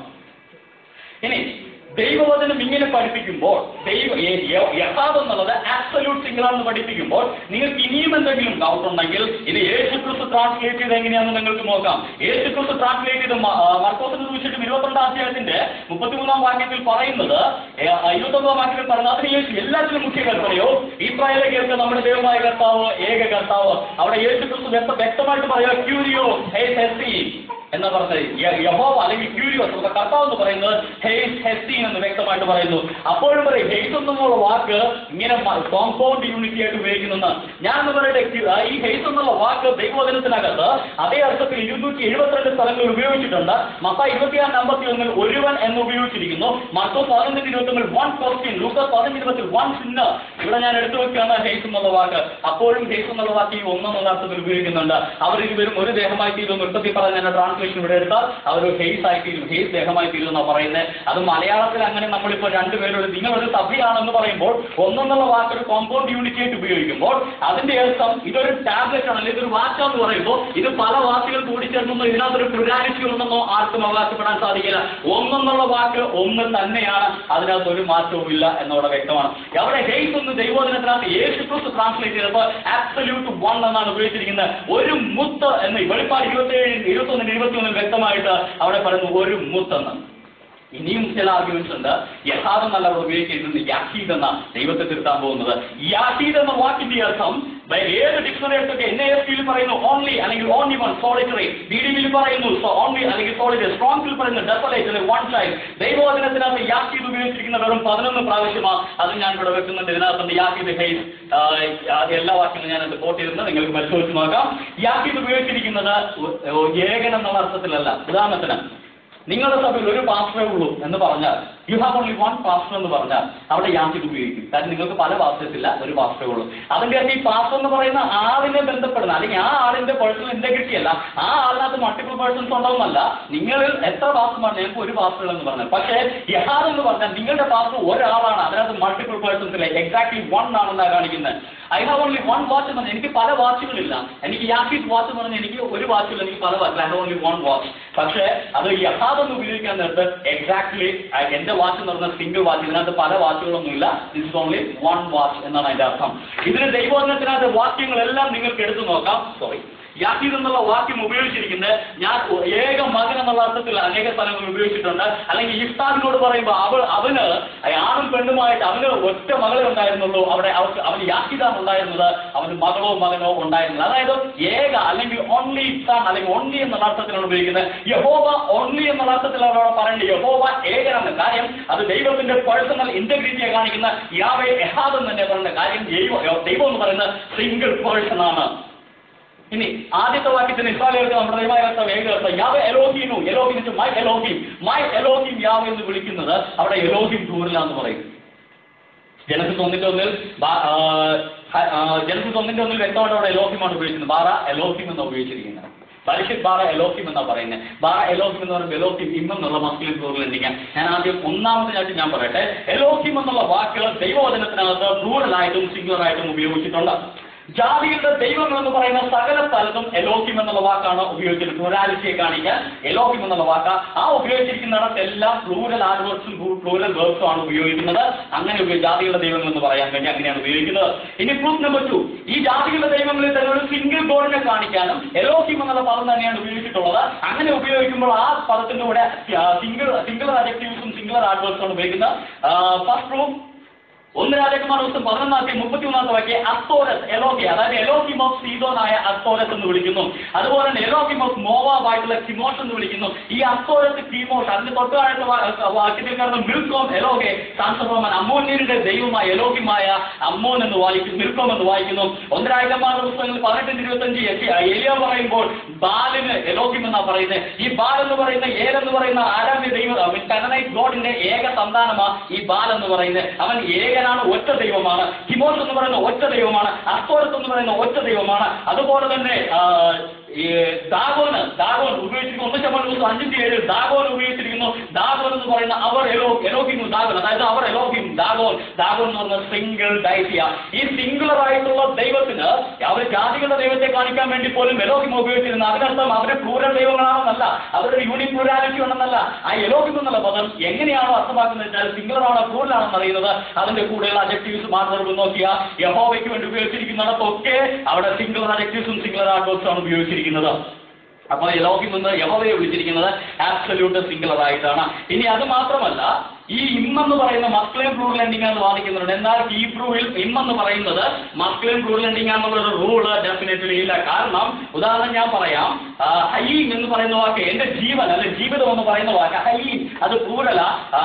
ഇനി ദൈവവചനം ഇങ്ങനെ പഠിപ്പിക്കുമ്പോൾ ദൈവ യഥാർത്ഥം എന്നുള്ളത് ആബ്സല്യൂട്ട് സിംഗിൾ എന്ന് പഠിപ്പിക്കുമ്പോൾ നിങ്ങൾക്ക് ഇനിയും എന്തെങ്കിലും ഡൗട്ട് ഉണ്ടെങ്കിൽ ഇത് യേശുക്രിസ്തു ട്രാൻസ്ലേറ്റ് ചെയ്ത് എങ്ങനെയാണെന്ന് നിങ്ങൾക്ക് നോക്കാം യേശുക്രിസ്തു ട്രാൻസ്ലേറ്റ് ചെയ്ത് മ- ആ, മർക്കോസിന് സൂക്ഷിച്ചിട്ടും ഇരുപത്തിരണ്ടാം അധ്യായത്തിന്റെ മുപ്പത്തിമൂന്നാം വാക്യത്തിൽ പറയുന്നത് ഏ, ആ, ഇരുപത്തൊന്നാം വാക്യത്തിൽ പറയുന്നത് അതിന് യേശു എല്ലാത്തിനും മുഖ്യ കൽപ്പനയോ ഇസ്രായേലെ കേൾക്കുക നമ്മുടെ ദൈവമായ കർത്താവ് ഏക കർത്താവ് അവിടെ യേശുക്രിസ്തു വ്യക്ത- വ്യക്തമായിട്ട് പറയുക ക്യൂരിയോ ഹേ ഹെസി എന്ന് പറഞ്ഞത് യ- യഹോവ അല്ലെങ്കിൽ ക്യൂരിയോസ് നമ്മുടെ കർത്താവ് എന്ന് പറയുന്നത് ഹെയ്സ് ഹെസ്സീൻ എന്ന് വ്യക്തമായിട്ട് പറയുന്നു അപ്പോഴും പറയും ഹെയ്സ് എന്നുള്ള വാക്ക് ഇങ്ങനെ കോമ്പൗണ്ട് യൂണിറ്റി ആയിട്ട് ഉപയോഗിക്കുന്നെന്ന് ഞാൻ എന്ന് പറയട്ടെ ക്യു- ആ, ഈ ഹെയ്സ് എന്നുള്ള വാക്ക് ദൈവവചനത്തിനകത്ത് അതേ അർത്ഥത്തിൽ ഇരുന്നൂറ്റി എഴുപത്തിരണ്ട് സ്ഥലങ്ങളിൽ ഉപയോഗിച്ചിട്ടുണ്ട് മത്ത ഇരുപത്തിയാറ് അമ്പത്തി ഒന്നിൽ ഒരുവൻ എന്ന് ഉപയോഗിച്ചിരിക്കുന്നു മർക്കോ പതിനൊന്നിന് ഇരുപത്തി ഒന്നിൽ വൺ ക്വസ്റ്റ്യൻ ലൂക്കസ് പതിനഞ്ച് ഇരുപത്തിൽ വൺ സിന്നർ ഇവിടെ ഞാൻ എടുത്തു വെക്കുകയാണ് ഹെയ്സ് എന്നുള്ള വാക്ക് അപ്പോഴും ഹെയ്സ് എന്നുള്ള വാക്ക് ഈ ഒന്നെന്നുള്ള അർത്ഥത്തിൽ ഉപയോഗിക്കുന്നുണ്ട് അവർ ഇരുവരും ഒരു ദേഹമായി തീരുന്നു നൃത്തത്തിൽ പറഞ്ഞ ഞാൻ ട്രാൻസ്ലേഷൻ ഇവിടെ എടുത്താൽ അവർ ഹെയ്സ് ആയി തീരും ഹെയ്സ് ദേഹമായി തീരും എന്നാണ് പറയുന്നത് അത് മലയാളത്തിൽ അങ്ങനെ നമ്മളിപ്പോൾ രണ്ടുപേരും നിങ്ങളൊരു സഭയാണെന്ന് പറയുമ്പോൾ ഒന്നെന്നുള്ള വാക്ക് ഒരു കോമ്പൗണ്ട് യൂണിറ്റ് ആയിട്ട് ഉപയോഗിക്കുമ്പോൾ അതിന്റെ അർത്ഥം ഇതൊരു ടാബ്ലറ്റ് ആണ് അല്ലെങ്കിൽ ഇതൊരു വാച്ചാന്ന് പറയുമ്പോൾ ഇത് പല വാക്കുകൾ കൂടിച്ചേർന്നോ ഇതിനകത്തൊരു പ്ലുരാലിറ്റി ഉണ്ടെന്നോ ആർക്കും അവകാശപ്പെടാൻ സാധിക്കില്ല ഒന്നെന്നുള്ള വാക്ക് ഒന്ന് തന്നെയാണ് അതിനകത്ത് ഒരു മാറ്റവും ഇല്ല എന്നവിടെ വ്യക്തമാണ് അവിടെ ഹെയ്സ് എന്ന് ദൈവോധനത്തിനകത്ത് യേശു ക്രിസ്തു ട്രാൻസ്ലേറ്റ് ചെയ്തപ്പോൾ ആബ്സല്യൂട്ട് വൺ എന്നാണ് ഉപയോഗിച്ചിരിക്കുന്നത് ഒരു മുത്ത് എന്ന് വെളിപ്പാട് ഇരുപത്തിയേഴ് ഇരുപത്തൊന്നിന് ഇരുപത്തിയൊന്നിൽ വ്യക്തമായിട്ട് അവിടെ പറയുന്നു ഒരു മുത്തെന്ന് ഇനിയും ചില ആർഗ്യുമെന്റ്സ് ഉണ്ട് യഥാർത്ഥം നല്ല അവിടെ ഉപയോഗിക്കുന്നത് യാഹീദ് എന്ന ദൈവത്തെ തിരുത്താൻ പോകുന്നത് യാഹീദ് എന്ന വാക്കിന്റെ അർത്ഥം വേ- ഏത് ഡിക്ഷണറി എടുത്തൊക്കെ എൻ എസ് ടിയിൽ പറയുന്നു ഓൺലി അല്ലെങ്കിൽ only one solitary B D ബിയിൽ പറയുന്നു ഓൺലി അല്ലെങ്കിൽ സോളിറ്ററി സ്ട്രോങ്സിൽ പറയുന്നു ഡെസലേറ്റ് അല്ലെങ്കിൽ വൺ സൈഡ് ദൈവവചനത്തിനകത്ത് യാഹീദ് ഉപയോഗിച്ചിരിക്കുന്ന വെറും പതിനൊന്ന് പ്രാവശ്യമാണ് അത് ഞാൻ ഇവിടെ വെക്കുന്നുണ്ട് ഇതിനകത്തുണ്ട് യാഹീദ് ഹെയ്സ് എല്ലാ വാക്യങ്ങളും ഞാൻ അത് കോട്ട് ചെയ്തിട്ടുണ്ട് നിങ്ങൾക്ക് പരിശോധിച്ച് നോക്കാം യാഹീദ് ഉപയോഗിച്ചിരിക്കുന്നത് ഒ- ഒ- ഏകൻ എന്നുള്ള അർത്ഥത്തിലല്ല ഉദാഹരണത്തിന് നിങ്ങളുടെ സഭയിൽ ഒരു പാസ്റ്ററേ ഉള്ളൂ എന്ന് പറഞ്ഞാൽ you have only one pastor എന്ന് പറഞ്ഞാൽ അവിടെ യാന്ത്രിക ഉപയോഗിക്കും കാരണം നിങ്ങൾക്ക് പല പാസ്റ്റേഴ്സ് ഇല്ല ഒരു പാസ്റ്ററേ ഉള്ളൂ അതിന്റെ അർത്ഥം ഈ പാസ്റ്റർ എന്ന് പറയുന്ന ആളിനെ ബന്ധപ്പെടുന്ന അല്ലെങ്കിൽ ആ ആളിന്റെ പേഴ്സണൽ ഇന്റഗ്രിറ്റി അല്ല ആ ആളിനകത്ത് മൾട്ടിപ്പിൾ പേഴ്സൺസ് ഉണ്ടാവുമല്ല നിങ്ങളിൽ എത്ര പാസ്റ്റർമാർ ഞങ്ങൾക്ക് ഒരു പാസ്റ്റർ എന്ന് പറഞ്ഞാൽ പക്ഷേ യഹാദ് എന്ന് പറഞ്ഞാൽ നിങ്ങളുടെ പാസ്റ്റർ ഒരാളാണ് അതിനകത്ത് മൾട്ടിപ്പിൾ പേഴ്സൺസ് ഇല്ല എക്സാക്ട്ലി വൺ ആണെന്നാണ് കാണിക്കുന്നത് I have only one watch എന്ന് പറഞ്ഞാൽ എനിക്ക് പല വാച്ചുകളില്ല എനിക്ക് യാക്കീസ് വാച്ച് എന്ന് പറഞ്ഞാൽ എനിക്ക് ഒരു വാച്ചില്ല എനിക്ക് പല watch I have only one watch പക്ഷേ അത് യഥാർത്ഥം ഉപയോഗിക്കാൻ നേരത്ത് എക്സാക്ട്ലി എന്റെ വാച്ച് എന്ന് പറഞ്ഞാൽ സിംഗിൾ വാച്ച് ഇതിനകത്ത് പല വാച്ചുകളൊന്നും ഇല്ല this is only one watch എന്നാണ് അതിന്റെ അർത്ഥം ഇതിന് ദൈവോധനത്തിനകത്ത് വാക്യങ്ങളെല്ലാം നിങ്ങൾക്ക് എടുത്തു നോക്കാം സോറി യാക്കീദ് എന്നുള്ള വാക്യം ഉപയോഗിച്ചിരിക്കുന്നത് ഞാൻ ഏക മകൻ എന്നുള്ള അർത്ഥത്തിൽ അനേക സ്ഥലങ്ങളിൽ ഉപയോഗിച്ചിട്ടുണ്ട് അല്ലെങ്കിൽ ഇഫ്താബിനോട് പറയുമ്പോൾ അവൾ അവന് ആണും പെണ്ണുമായിട്ട് അവന് ഒറ്റ മകളെ ഉണ്ടായിരുന്നുള്ളൂ അവിടെ അവർക്ക് അവന് യാക്കീദാണ് ഉണ്ടായിരുന്നത് അവന് മകളോ മകനോ ഉണ്ടായിരുന്നത് അതായത് ഏക അല്ലെങ്കിൽ ഓൺലി ഇഫ്താൻ അല്ലെങ്കിൽ ഓൺലി എന്നുള്ള അർത്ഥത്തിലാണ് ഉപയോഗിക്കുന്നത് യഹോവ ഓൺലി എന്നുള്ള അർത്ഥത്തിലാണ് അവിടെ പറയുന്നത് യഹോവ ഏകനാണ് കാര്യം അത് ദൈവത്തിന്റെ പേഴ്സണൽ ഇന്റഗ്രിറ്റിയെ കാണിക്കുന്ന യാവേ എഹാദ് എന്ന് തന്നെ പറയുന്ന കാര്യം ദൈവം ദൈവം എന്ന് പറയുന്നത് സിംഗിൾ പേഴ്സൺ ആണ് ഇനി ആദ്യത്തെ വാക്യത്തിന് ഇസ്രായേലുകൾക്ക് നമ്മുടെ ദൈവമായ കർത്താവ് ഏക കർത്താവ് യാവെ എലോഹീനു Elohim my Elohim my Elohim Yahweh എന്ന് വിളിക്കുന്നത് അവിടെ എലോഹിം ടൂറിലാന്ന് പറയും ജനസിസ് ഒന്നിന്റെ ഒന്നിൽ ബാ- ആ, ഹ- ആ, ജനസിസ് ഒന്നിന്റെ ഒന്നിൽ വ്യക്തമായിട്ട് അവിടെ എലോഹിമാണ് ഉപയോഗിക്കുന്നത് ബാറ എലോഹിം എന്ന് ഉപയോഗിച്ചിരിക്കുന്നത് പരിഷിത് ബാറ എലോഹിം എന്നാ പറയുന്നത് ബാറ എലോഹിം എന്ന് പറയുമ്പോൾ എലോഹിം ഇം എന്നുള്ള മസ്ലിം പ്ലൂറിൽ ഉണ്ടെങ്കിൽ ഞാൻ ആദ്യം ഒന്നാമത്തെ ഞാൻ ഞാൻ പറയട്ടെ എലോഹിം എന്നുള്ള വാക്കുകൾ ദൈവവചനത്തിനകത്ത് പ്ലൂറലായിട്ടും സിംഗുലറായിട്ടും ഉപയോഗിച്ചിട്ടുണ്ട് ജാതികളുടെ ദൈവങ്ങൾ എന്ന് പറയുന്ന സകല സ്ഥലത്തും എലോഹിം എന്നുള്ള വാക്കാണ് ഉപയോഗിച്ചിട്ടുള്ളത് പ്ലൂരാലിറ്റിയെ കാണിക്കാൻ എലോഹിം എന്നുള്ള വാക്ക് ആ ഉപയോഗിച്ചിരിക്കുന്നിടത്തെല്ലാം പ്ലൂരൽ ആഡ്വേർഡ്സും പ്ലൂരൽ വേർഡ്സും ആണ് ഉപയോഗിക്കുന്നത് അങ്ങനെ ഉപയോഗി- ജാതികളുടെ ദൈവങ്ങൾ എന്ന് പറയാൻ വേണ്ടി അങ്ങനെയാണ് ഉപയോഗിക്കുന്നത് ഇനി പ്രൂഫ് നമ്പർ ടു ഈ ജാതികളുടെ ദൈവങ്ങളിൽ തന്നെ ഒരു സിംഗിൾ ഗോഡിനെ കാണിക്കാനും എലോഹിം എന്നുള്ള പദം തന്നെയാണ് ഉപയോഗിച്ചിട്ടുള്ളത് അങ്ങനെ ഉപയോഗിക്കുമ്പോൾ ആ പദത്തിന്റെ കൂടെ സിംഗിൾ സിംഗിളർ അഡക്റ്റീവ്സും സിംഗിളർ ആഡ്വേർഡ്സും ആണ് ഉപയോഗിക്കുന്നത് ഫസ്റ്റ് പ്രൂഫ് ഒന്ന് രാജകുമാർ ദിവസം പതിനൊന്നാമത്തെ മുപ്പത്തി ഒന്നാമത്തെ വാക്യ അസ്തോരസ് എലോഹി അതായത് എലോഹിം ഓഫ് സീതോനായ അസ്തോരസ് എന്ന് വിളിക്കുന്നു അതുപോലെ തന്നെ എലോഹിം ഓഫ് മോവാബായിട്ടുള്ള കിമോഷ് എന്ന് വിളിക്കുന്നു ഈ അസ്തോരസ് കിമോഷ് അതിന് തൊട്ടുതാഴത്തെ വാക്യത്തിൽ കാരണം മിൽക്കോം എലോഹെ സാൻസഭവൻ അമ്മോന്യരുടെ ദൈവമായ എലോഹിമായ അമ്മോൻ എന്ന് വായിക്കുന്നു മിൽക്കോം എന്ന് വായിക്കുന്നു ഒന്ന് രാജകുമാരുടെ പുസ്തകങ്ങളിൽ പതിനെട്ടിന് ഇരുപത്തഞ്ച് എലിയ പറയുമ്പോൾ ബാലിന് എലോഹിം എന്നാ പറയുന്നത് ഈ ബാൽ എന്ന് പറയുന്ന ഏൽ എന്ന് പറയുന്ന ആരാമ്യ ദൈവം കനനൈറ്റ് ഗോഡിന്റെ ഏക സന്താനമാ ഈ ബാൽ എന്ന് പറയുന്നത് അവൻ ഏകനാണ് ഒറ്റ ദൈവമാണ് ഹിമോസ് എന്ന് പറയുന്ന ഒറ്റ ദൈവമാണ് അസ്തോരസ് എന്ന് പറയുന്ന ഒറ്റ ദൈവമാണ് അതുപോലെ തന്നെ ആ, ഈ ദാഗോന് ദാഗോൻ ഉപയോഗിച്ചിരിക്കുന്ന ഒന്ന് ശതമാനം ദിവസം അഞ്ചിന്റെ ഏഴ് ദാഗോൻ ഉപയോഗിച്ചിരിക്കുന്നു ദാഗോൻ എന്ന് പറയുന്ന അവർ എലോ എലോഹിം ദാഗോൻ അതായത് അവർ എലോഹിം ദാഗോൻ ദാഗോൻ എന്ന് പറഞ്ഞ സിംഗിൾ ഡൈസിയ ഈ സിംഗുലർ ആയിട്ടുള്ള ദൈവത്തിന് അവർ ജാതികളുടെ ദൈവത്തെ കാണിക്കാൻ വേണ്ടി പോലും എലോഹിം ഉപയോഗിച്ചിരുന്നു അതിനർത്ഥം അവര് ക്രൂരൽ ദൈവങ്ങളാണെന്നല്ല അവരുടെ യൂണിക് പ്ലൂരാലിറ്റി ഉണ്ടെന്നല്ല ആ എലോഹിം എന്നുള്ള പദം എങ്ങനെയാണോ അർത്ഥമാക്കുന്നത് വെച്ചാൽ സിംഗുലർ ആണോ ക്രൂരൽ ആണെന്ന് അറിയുന്നത് അതിന്റെ കൂടെയുള്ള അജക്റ്റീവ്സ് മാത്രം നോക്കിയ യഹോവയ്ക്ക് വേണ്ടി ഉപയോഗിച്ചിരിക്കുന്നിടത്തൊക്കെ അവിടെ സിംഗുലർ അജക്റ്റീവ്സും സിംഗുലർ ആർട്ടോസും ആണ് ഉപയോഗിച്ചിരിക്കുന്നത് അപ്പോൾ എലോഹിം എന്ന് യഹോവയെ വിളിച്ചിരിക്കുന്നത് ആബ്സല്യൂട്ട് സിംഗുലർ ആയിട്ടാണ് ഇനി അത് മാത്രമല്ല ഈ ഇമ്മെന്ന് പറയുന്ന മസ്ക്ലേം പ്ലൂറൽ എൻഡിംഗ് എന്ന് വാദിക്കുന്നുണ്ട് എന്നാൽ ഹീബ്രുവിൽ ഇമ്മെന്ന് പറയുന്നത് മസ്ക്ലേം പ്ലൂറൽ എൻഡിംഗ് ആണെന്നുള്ളൊരു റൂള് ഡെഫിനറ്റ്ലി ഇല്ല കാരണം ഉദാഹരണം ഞാൻ പറയാം ആ, ഹയീം എന്ന് പറയുന്ന വാക്ക് എന്റെ ജീവൻ അല്ലെ ജീവിതം എന്ന് പറയുന്ന വാക്ക് ഹയീം അത് പ്ലൂരല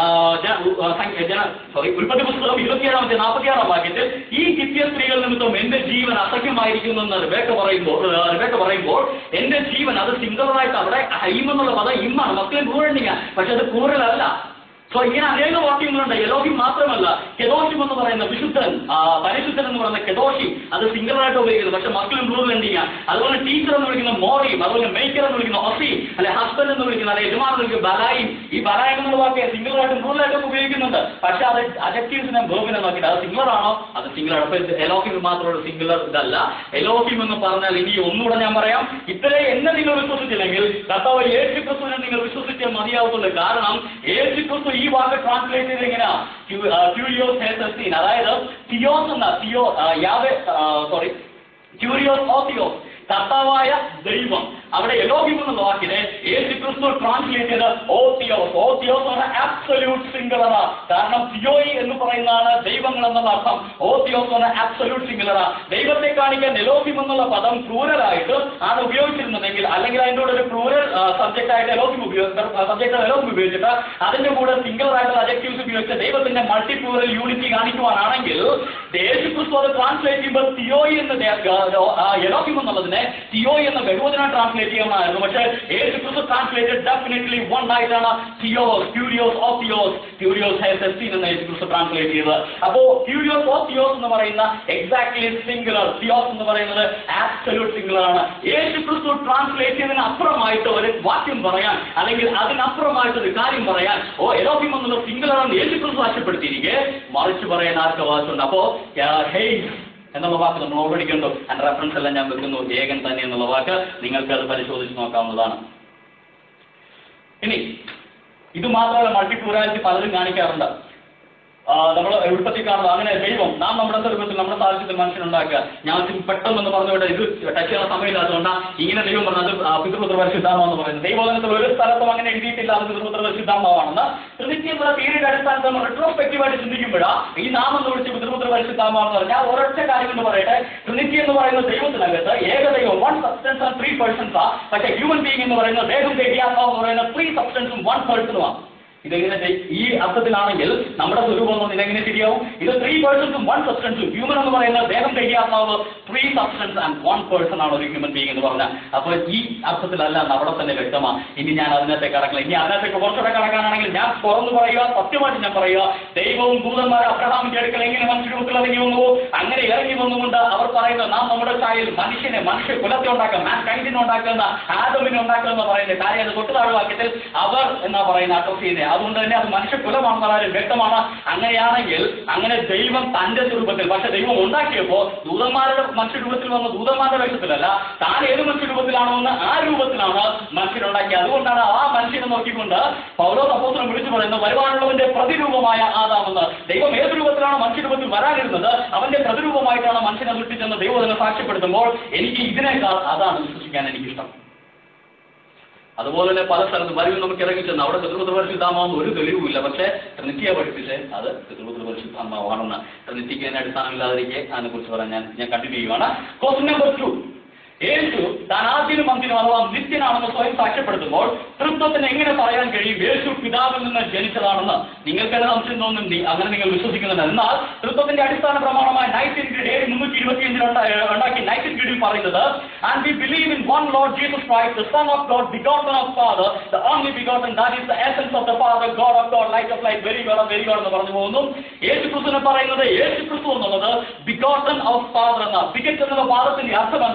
സോറി ഉൽപ്പത്തി പുസ്തകം ഇരുപത്തിയേഴാമത്തെ നാൽപ്പത്തിയാറാം വാക്യത്തിൽ ഈ കിത്തിയ സ്ത്രീകൾ നിമിത്തം എന്റെ ജീവൻ അസഖ്യമായിരിക്കുന്നു എന്ന് റിബേക്ക പറയുമ്പോൾ ആ, റിബേക്ക പറയുമ്പോൾ എന്റെ ജീവൻ അത് സിംഗിളറായിട്ട് അവിടെ ഹൈം എന്നുള്ള പദം ഇമ്മാണ് മക്കളെ പ്ലൂരലിംഗ പക്ഷെ അത് പ്ലൂരലല്ല സോ ഇങ്ങനെ അനേക വാക്യങ്ങളുണ്ട് എലോഹിം മാത്രമല്ല കെദോഷിം എന്ന് പറയുന്ന വിശുദ്ധൻ ആ, പരിശുദ്ധൻ എന്ന് പറയുന്ന കെദോഷി അത് സിംഗിളായിട്ട് ഉപയോഗിക്കുന്നത് പക്ഷെ മക്കളും പ്ലൂറൽ എന്തിനാ അതുപോലെ ടീച്ചർ എന്ന് വിളിക്കുന്ന മോറിയും അതുപോലെ മേക്കർ എന്ന് വിളിക്കുന്ന ഒസീം അല്ലെ ഹസ്ബൻഡ് എന്ന് വിളിക്കുന്ന അല്ലെ യജമാൻ എന്ന് വിളിക്കുന്ന ബലായും ഈ ബലായം എന്നുള്ള വാക്ക് സിംഗിളായിട്ടും പ്ലൂറലായിട്ടും ഉപയോഗിക്കുന്നുണ്ട് പക്ഷെ അത് അജക്റ്റീവ്സിനെ വേർബിനെ നോക്കിയിട്ട് അത് സിംഗിളർ ആണോ അത് സിംഗിളർ അപ്പൊ ഇത് എലോഹിം മാത്രമുള്ള സിംഗിളർ ഇതല്ല എലോഹിം എന്ന് പറഞ്ഞാൽ ഇനി ഒന്നുകൂടെ ഞാൻ പറയാം ഇത്രേ എന്നെ നിങ്ങൾ വിശ്വസിച്ചില്ലെങ്കിൽ കർത്താവ് യേശു ക്രിസ്തുവിനെ നിങ്ങൾ വിശ്വസിച്ചേ മതിയാവത്തുള്ളൂ കാരണം യേശു ക്രിസ്തു ഈ വാക്ക് ട്രാൻസ്ലേറ്റ് ചെയ്ത് എങ്ങനെയാ ക്യൂരിയോസ് ഹേസീൻ അതായത് തിയോസ് എന്ന തിയോ യാവെ സോറി ക്യൂരിയോസ് ഓത്തിയോസ് കർത്താവായ ദൈവം അവിടെ എലോഹിം എന്നുള്ള വാക്കിനെ യേശു ക്രിസ്തു ട്രാൻസ്ലേറ്റ് ചെയ്ത് ഓത്തിയോസ് ഓത്തിയോസ് എന്ന ആബ്സല്യൂട്ട് സിംഗിളറ കാരണം തിയോയി എന്ന് പറയുന്നതാണ് ദൈവങ്ങൾ എന്നുള്ള അർത്ഥം ഓത്തിയോസ് എന്ന ആബ്സല്യൂട്ട് സിംഗിളറ ദൈവത്തെ കാണിക്കാൻ എലോഹിം എന്നുള്ള പദം പ്ലൂരലായിട്ട് ആണ് ഉപയോഗിച്ചിരുന്നതെങ്കിൽ അല്ലെങ്കിൽ അതിൻ്റെ കൂടെ ഒരു പ്ലൂരൽ സബ്ജക്റ്റ് ആയിട്ട് എലോഹിം ഉപയോഗിച്ച സബ്ജക്റ്റ് എലോഹിം ഉപയോഗിച്ചിട്ട് അതിന്റെ കൂടെ സിംഗിൾ ആയിട്ടുള്ള അജക്റ്റീവ്സ് ഉപയോഗിച്ച് ദൈവത്തിന്റെ മൾട്ടി പ്ലൂറൽ യൂണിറ്റി കാണിക്കുവാനാണെങ്കിൽ യേശു ക്രിസ്തു അത് ട്രാൻസ്ലേറ്റ് ചെയ്യുമ്പോൾ തിയോയി എന്ന് എലോഹിം എന്നുള്ളതിനെ തിയോയി എന്ന ബഹുവചനം ട്രാൻസ്ലേറ്റ് ചെയ്യണമായിരുന്നു പക്ഷേ Yeshu Kristu translated definitely one ആയിട്ടാണ് തിയോസ് ക്യൂരിയോസ് ഓഫ് തിയോസ് ക്യൂരിയോസ് ഹൈസ് എസ്റ്റീൻ എന്ന് യേശു ക്രിസ്തു ട്രാൻസ്ലേറ്റ് ചെയ്തത് അപ്പോ ക്യൂരിയോസ് ഓഫ് തിയോസ് എന്ന് പറയുന്ന എക്സാക്ട്ലി സിംഗുലർ തിയോസ് എന്ന് പറയുന്നത് ആബ്സല്യൂട്ട് സിംഗുലർ ആണ് യേശു ക്രിസ്തു ട്രാൻസ്ലേറ്റ് ചെയ്തതിന് അപ്പുറമായിട്ട് ഒരു വാക്യം പറയാൻ അല്ലെങ്കിൽ അതിനപ്പുറമായിട്ട് ഒരു കാര്യം പറയാൻ ഓ എലോഹിം എന്നുള്ള സിംഗുലർ എന്ന് യേശു ക്രിസ്തു സാക്ഷ്യപ്പെടുത്തിയിരിക്കെ മറിച്ച് പറയാൻ ആർക്ക് അവകാശമുണ്ട് അപ്പോ ഹെയ്സ് എന്നുള്ള വാക്ക് നമ്മൾ ഓൾറെഡി കണ്ടു അതിന്റെ റെഫറൻസ് എല്ലാം ഞാൻ വെക്കുന്നു ഏകൻ തന്നെ എന്നുള്ള വാക്ക് നിങ്ങൾക്ക് അത് പരിശോധിച്ച് നോക്കാവുന്നതാണ് ഇനി ഇത് മാത്രമല്ല മൾട്ടിപ്ലൂരാലിറ്റി പലരും കാണിക്കാറുണ്ട് നമ്മൾ എളുപ്പത്തിൽ കാണുന്നത് അങ്ങനെ ദൈവം നാം നമ്മുടെ സ്വരൂപത്തിൽ നമ്മുടെ സാഹചര്യത്തിൽ മനുഷ്യനുണ്ടാക്കുക ഞാൻ ഇത് പെട്ടെന്ന് പറഞ്ഞുകൊണ്ട് ഇത് ടച്ച് ചെയ്യുന്ന സമയമില്ലാത്തതുകൊണ്ടാണ് ഇങ്ങനെ ദൈവം പറഞ്ഞത് പിതൃപുത്ര പരിശുദ്ധാമെന്ന് പറയുന്നത് ദൈവോധനത്തിൽ ഒരു സ്ഥലത്തും അങ്ങനെ എഴുതിയിട്ടില്ല അത് പിതൃപുത്ര പരിശുദ്ധാമാണെന്ന് കൃത്യമുള്ള തീരുടെ അടിസ്ഥാനത്തിൽ നമ്മൾ റെട്രോസ്പെക്റ്റീവായിട്ട് ചിന്തിക്കുമ്പോഴാണ് ഈ നാമം എന്ന് വിളിച്ച് പിതൃപുത്ര പരിശുദ്ധാമാണെന്ന് പറഞ്ഞാൽ ഒരൊറ്റ കാര്യം എന്ന് പറയട്ടെ ട്രിനിറ്റി എന്ന് പറയുന്ന ദൈവത്തിനകത്ത് ഏകദൈവം one substance and three persons ആ പക്ഷേ ഹ്യൂമൻ ബീങ് എന്ന് പറയുന്ന ദേഹം ദേഹിയാത്മാവ് എന്ന് പറയുന്ന ത്രീ സബ്സ്റ്റൻസും വൺ പേഴ്സണുമാണ് ഇതെങ്ങനെ ചെയ്- ഈ അർത്ഥത്തിലാണെങ്കിൽ നമ്മുടെ സ്വരൂപം എന്ന് ഇതെങ്ങനെ ശരിയാവും ഇത് ത്രീ പേഴ്സൺസും വൺ സബ്സ്റ്റൻസും ഹ്യൂമൻ എന്ന് പറയുന്ന ദേഹം ദേഹിയാത്മാവ് three substance and one person ആണ് ഒരു ഹ്യൂമൻ ബീങ് എന്ന് പറഞ്ഞാൽ അപ്പോൾ ഈ അർത്ഥത്തിലല്ല എന്ന് അവിടെ തന്നെ വ്യക്തമാണ് ഇനി ഞാൻ അതിനകത്തേക്ക് കടക്കില്ല ഇനി അതിനകത്തേക്ക് കുറച്ചുകൂടെ കടക്കാനാണെങ്കിൽ ഞാൻ തുറന്നു പറയുക സത്യമായിട്ട് ഞാൻ പറയുക ദൈവവും ദൂതന്മാരും അബ്രഹാമിന്റെ അടുക്കൽ എങ്ങനെ മനുഷ്യരൂപത്തിൽ ഇറങ്ങി വന്നു അങ്ങനെ ഇറങ്ങി വന്നുകൊണ്ട് അവർ പറയുന്നത് നാം നമ്മുടെ ചായയിൽ മനുഷ്യനെ മനുഷ്യ കുലത്തെ ഉണ്ടാക്കുക മാൻ കൈൻഡിനെ ഉണ്ടാക്കുന്ന ആദമിനെ ഉണ്ടാക്കുക എന്ന് പറയുന്നത് കാര്യം അത് തൊട്ട് താഴെ വാക്യത്തിൽ അവർ എന്നാ പറയുന്ന അഡ്രസ് ചെയ്യുന്നത് അതുകൊണ്ട് തന്നെ അത് മനുഷ്യ കുലമാണെന്ന് കാര്യം വ്യക്തമാണ് അങ്ങനെയാണെങ്കിൽ അങ്ങനെ ദൈവം തന്റെ സ്വരൂപത്തിൽ പക്ഷെ ദൈവം ഉണ്ടാക്കിയപ്പോ ദൂതന്മാരുടെ മനുഷ്യരൂപത്തിൽ വന്ന ദൂതന്മാരുടെ വേഷത്തിലല്ല താൻ ഏത് മനുഷ്യരൂപത്തിലാണോ എന്ന് ആ രൂപത്തിലാണ് മനുഷ്യനുണ്ടാക്കിയത് അതുകൊണ്ടാണ് ആ മനുഷ്യനെ നോക്കിക്കൊണ്ട് പൗരോ തപ്പോസനം വിളിച്ചു പറയുന്നത് വരുവാനുള്ളവന്റെ പ്രതിരൂപമായ ആദാമെന്ന് ദൈവം ഏത് രൂപത്തിലാണ് മനുഷ്യരൂപത്തിൽ വരാനിരുന്നത് അവന്റെ പ്രതിരൂപമായിട്ടാണ് മനുഷ്യനെ സൃഷ്ടിച്ചെന്ന് ദൈവം അതിനെ സാക്ഷ്യപ്പെടുത്തുമ്പോൾ എനിക്ക് ഇതിനേക്കാൾ അതാണ് വിശ്വസിക്കാൻ എനിക്കിഷ്ടം അതുപോലെ തന്നെ പല സ്ഥലത്തും വരും നമുക്ക് ഇറങ്ങിച്ചെന്ന് അവിടെ പിതൃപുത്ര പരിശുദ്ധാമാവെന്ന് ഒരു തെളിവുമില്ല പക്ഷേ ട്രിനിറ്റിയെ പഠിപ്പിച്ച് അത് പിതൃപുത്ര പരിശുദ്ധാമാവാണെന്ന് ട്രിനിറ്റിക്ക് തന്നെ അടിസ്ഥാനമില്ലാതിരിക്കെ അതിനെക്കുറിച്ച് പറയാൻ ഞാൻ ഞാൻ കണ്ടിന്യൂ ചെയ്യുവാണ് ക്വസ്റ്റ്യൻ നമ്പർ ടു യേശു താൻ ആദ്യനും അന്തിനും അഥവാ നിത്യനാണെന്ന് സ്വയം സാക്ഷ്യപ്പെടുത്തുമ്പോൾ തൃത്വത്തിന് എങ്ങനെ പറയാൻ കഴിയും യേശു പിതാവിൽ നിന്ന് ജനിച്ചതാണെന്ന് നിങ്ങൾക്ക് തന്നെ സംശയം തോന്നും നീ- അങ്ങനെ നിങ്ങൾ വിശ്വസിക്കുന്നുണ്ട് എന്നാൽ തൃത്വത്തിന്റെ അടിസ്ഥാന പ്രമാണമായ നൈറ്റിൻ ഗ്രീഡ് ഏഴ് മുന്നൂറ്റി ഇരുപത്തിയഞ്ചിൽ ഉണ്ടാക്കി നൈറ്റിൻ ഗ്രീഡിൽ പറയുന്നത് and we believe in one Lord Jesus Christ the son of God begotten of father the only begotten that is the essence of the father God of God light of light very God very God എന്ന് പറഞ്ഞു പോകുന്നു യേശു ക്രിസ്തുവിനെ പറയുന്നത് യേശു ക്രിസ്തു എന്നുള്ളത് begotten of father എന്ന ബിഗറ്റ് എന്നുള്ള പാദത്തിന്റെ അർത്ഥം എന്താ ഒരു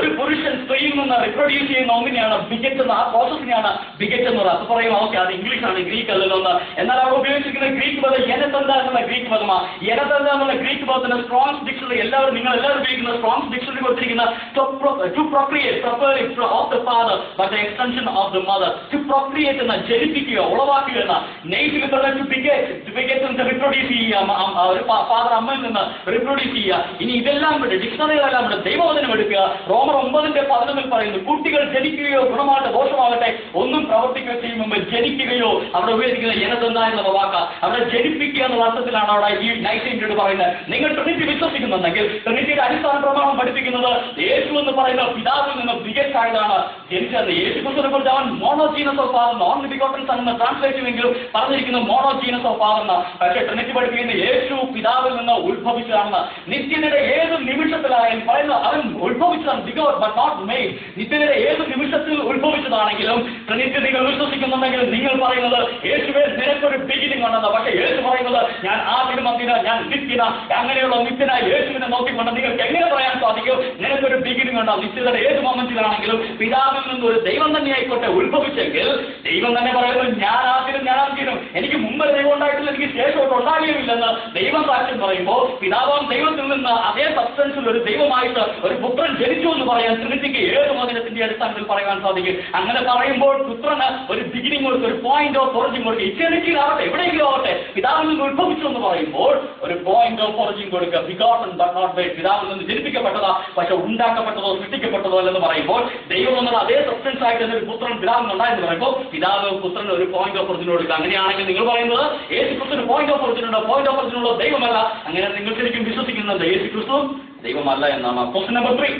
ഒരു പുരുഷൻ സ്ത്രീയിൽ നിന്ന് റിപ്രൊഡ്യൂസ് ചെയ്യുന്ന ഒന്നിനെയാണ് ബിഗറ്റ് ആ പ്രോസസ്സിനെയാണ് ബിഗറ്റ് എന്ന് പറയുന്നത് അത് പറയും ഓക്കെ അത് ഇംഗ്ലീഷാണ് ഗ്രീക്ക് അല്ലല്ലോ എന്ന് എന്നാൽ അവിടെ ഉപയോഗിച്ചിരിക്കുന്ന ഗ്രീക്ക് പദം എനത്തന്ത എന്നുള്ള ഗ്രീക്ക് പദമാണ് എനത്തന്ത എന്നുള്ള ഗ്രീക്ക് പദത്തിന്റെ സ്ട്രോങ്സ് ഡിക്ഷണറി എല്ലാവരും നിങ്ങൾ എല്ലാവരും ഉപയോഗിക്കുന്ന സ്ട്രോങ്സ് ഡിക്ഷണറി കൊടുത്തിരിക്കുന്ന to procreate of the father but extension of the mother to procreate എന്ന ജനിപ്പിക്കുക ഉളവാക്കുക എന്ന നെയ്റ്റിൽ ടു ബിഗറ്റ് ബിഗറ്റ് റിപ്രൊഡ്യൂസ് ചെയ്യുക അമ്മ- അമ്മ- ഒരു ഫാദർ അമ്മയിൽ നിന്ന് റിപ്രൊഡ്യൂസ് ചെയ്യുക ഇനി ഇതെല്ലാം വിട്ട് ഡിക്ഷണറികളെല്ലാം വിട്ട് ദൈവവചനം എടുക്കുക റോമർ ഒമ്പതിന്റെ പതിനൊന്നിൽ പറയുന്നു കുട്ടികൾ ജനിക്കുകയോ ഗുണമാകട്ടെ ദോഷമാകട്ടെ ഒന്നും പ്രവർത്തിക്കുകയോ ചെയ്യും മുമ്പ് ജനിക്കുകയോ അവിടെ ഉപയോഗിക്കുന്ന എനതെന്ന എന്നുള്ള വാക്ക അവിടെ ജനിപ്പിക്കുക എന്നുള്ള അർത്ഥത്തിലാണ് അവിടെ ഈ നൈറ്റിനോട് പറയുന്നത് നിങ്ങൾ ട്രിനിറ്റി വിശ്വസിക്കുന്നുണ്ടെങ്കിൽ ട്രിനിറ്റിയുടെ അടിസ്ഥാന പ്രമാണം പഠിപ്പിക്കുന്നത് യേശു എന്ന് പറയുന്ന പിതാവിൽ നിന്ന് ബിഗറ്റായതാണ് ജനിച്ചത് യേശു ക്രിസ്തുവിനെ കുറിച്ച് അവൻ മോണോജീനസ് of father non begotten son എന്ന് ട്രാൻസ്ലേറ്റുമെങ്കിലും പറഞ്ഞിരിക്കുന്നത് മോണോജീനസ് ഓഫ് ഫാദർ എന്ന് പക്ഷേ ട്രിനിറ്റി പഠിപ്പിക്കുന്ന യേശു പിതാവിൽ നിന്ന് ഉത്ഭവിച്ചതാണെന്ന് നിത്യതയുടെ ഏത് നിമിഷത്തിലായാലും പറയുന്ന അവൻ ഉത്ഭവിച്ചതാണ് ബിഗോട്ട് ബട്ട് നോട്ട് മെയ്ഡ് നിത്യതയുടെ ഏത് നിമിഷത്തിൽ ഉത്ഭവിച്ചതാണെങ്കിലും ട്രിനിറ്റി നിങ്ങൾ വിശ്വസിക്കുന്നുണ്ടെങ്കിൽ നിങ്ങൾ പറയുന്നത് യേശുവേ നിനക്കൊരു ബിഗിനിങ് ഉണ്ടെന്ന് പക്ഷേ യേശു പറയുന്നത് ഞാൻ ആദ്യം മന്ദിര ഞാൻ നിത്യന അങ്ങനെയുള്ള നിത്യനായ യേശുവിനെ നോക്കിക്കൊണ്ട് നിങ്ങൾക്ക് എങ്ങനെ പറയാൻ സാധിക്കും നിനക്കൊരു ബിഗിനിങ് ഉണ്ടാവും നിത്യതയുടെ ഏത് മൊമെന്റിലാണെങ്കിലും പിതാവിൽ നിന്ന് ഒരു ദൈവം തന്നെ ആയിക്കോട്ടെ ഉത്ഭവിച്ചെങ്കിൽ ദൈവം തന്നെ പറയുന്നത് ഞാൻ ആദ്യം ഞാൻ ആദ്യം എനിക്ക് മുമ്പ് ദൈവം ഉണ്ടായിട്ടില്ല എനിക്ക് ശേഷമൊട്ട് ഉണ്ടാകുകയില്ലെന്ന് ദൈവം സാക്ഷ്യം പറയുമ്പോൾ പിതാവാം ദൈവത്തിൽ നിന്ന് അതേ സബ്സ്റ്റൻസിൽ ഒരു ദൈവമായിട്ട് ഒരു പുത്രൻ ജനിച്ചു എന്ന് പറയാൻ ട്രിനിറ്റിക്ക് ഏത് മോചനത്തിന്റെ അടിസ്ഥാനത്തിൽ പറയാൻ സാധിക്കും അങ്ങനെ പറയുമ്പോൾ പുത്രന് ഒരു ബിഗിനിങ് കൊടുത്ത് ഒരു പോയിന്റ് ഓഫ് ഒറിജിൻ കൊടുക്കുക ഇച്ചെനിക്കിലാവട്ടെ എവിടെയെങ്കിലും ആവട്ടെ പിതാവിൽ നിന്ന് ഉത്ഭവിച്ചു എന്ന് പറയുമ്പോൾ ഒരു പോയിന്റ് ഓഫ് ഒറിജിൻ കൊടുക്കുക ബിഗോട്ടൻ ബട്ട് നോട്ട് ബൈ പിതാവിൽ നിന്ന് ജനിപ്പിക്കപ്പെട്ടതാ പക്ഷെ ഉണ്ടാക്കപ്പെട്ടതോ സൃഷ്ടിക്കപ്പെട്ടതോ അല്ലെന്ന് പറയുമ്പോൾ ദൈവം എന്നുള്ള അതേ സബ്സ്റ്റൻസ് ആയിട്ട് തന്നെ ഒരു പുത്രൻ പിതാവിൽ ഉണ്ടായെന്ന് പറയുമ്പോൾ പിതാവ് പുത്രന് ഒരു പോയിന്റ് ഓഫ് ഒറിജിൻ കൊടുക്കുക അങ്ങനെയാണെങ്കിൽ നിങ്ങൾ പറയുന്നത് യേശു ക്രിസ്തുവിന് പോയിന്റ് ഓഫ് ഒറിജിൻ ഉണ്ട് പോയിന്റ് ഓഫ് ഒറിജിൻ ഉള്ള ദൈവമല്ല അങ്ങനെ നിങ്ങൾ ശരിക്കും വിശ്വസിക്കുന്നുണ്ട് യേശു ക്രിസ്തു ദൈവമല്ല എന്നാണ് ക്വസ്റ്റ്യൻ നമ്പർ ത്രീ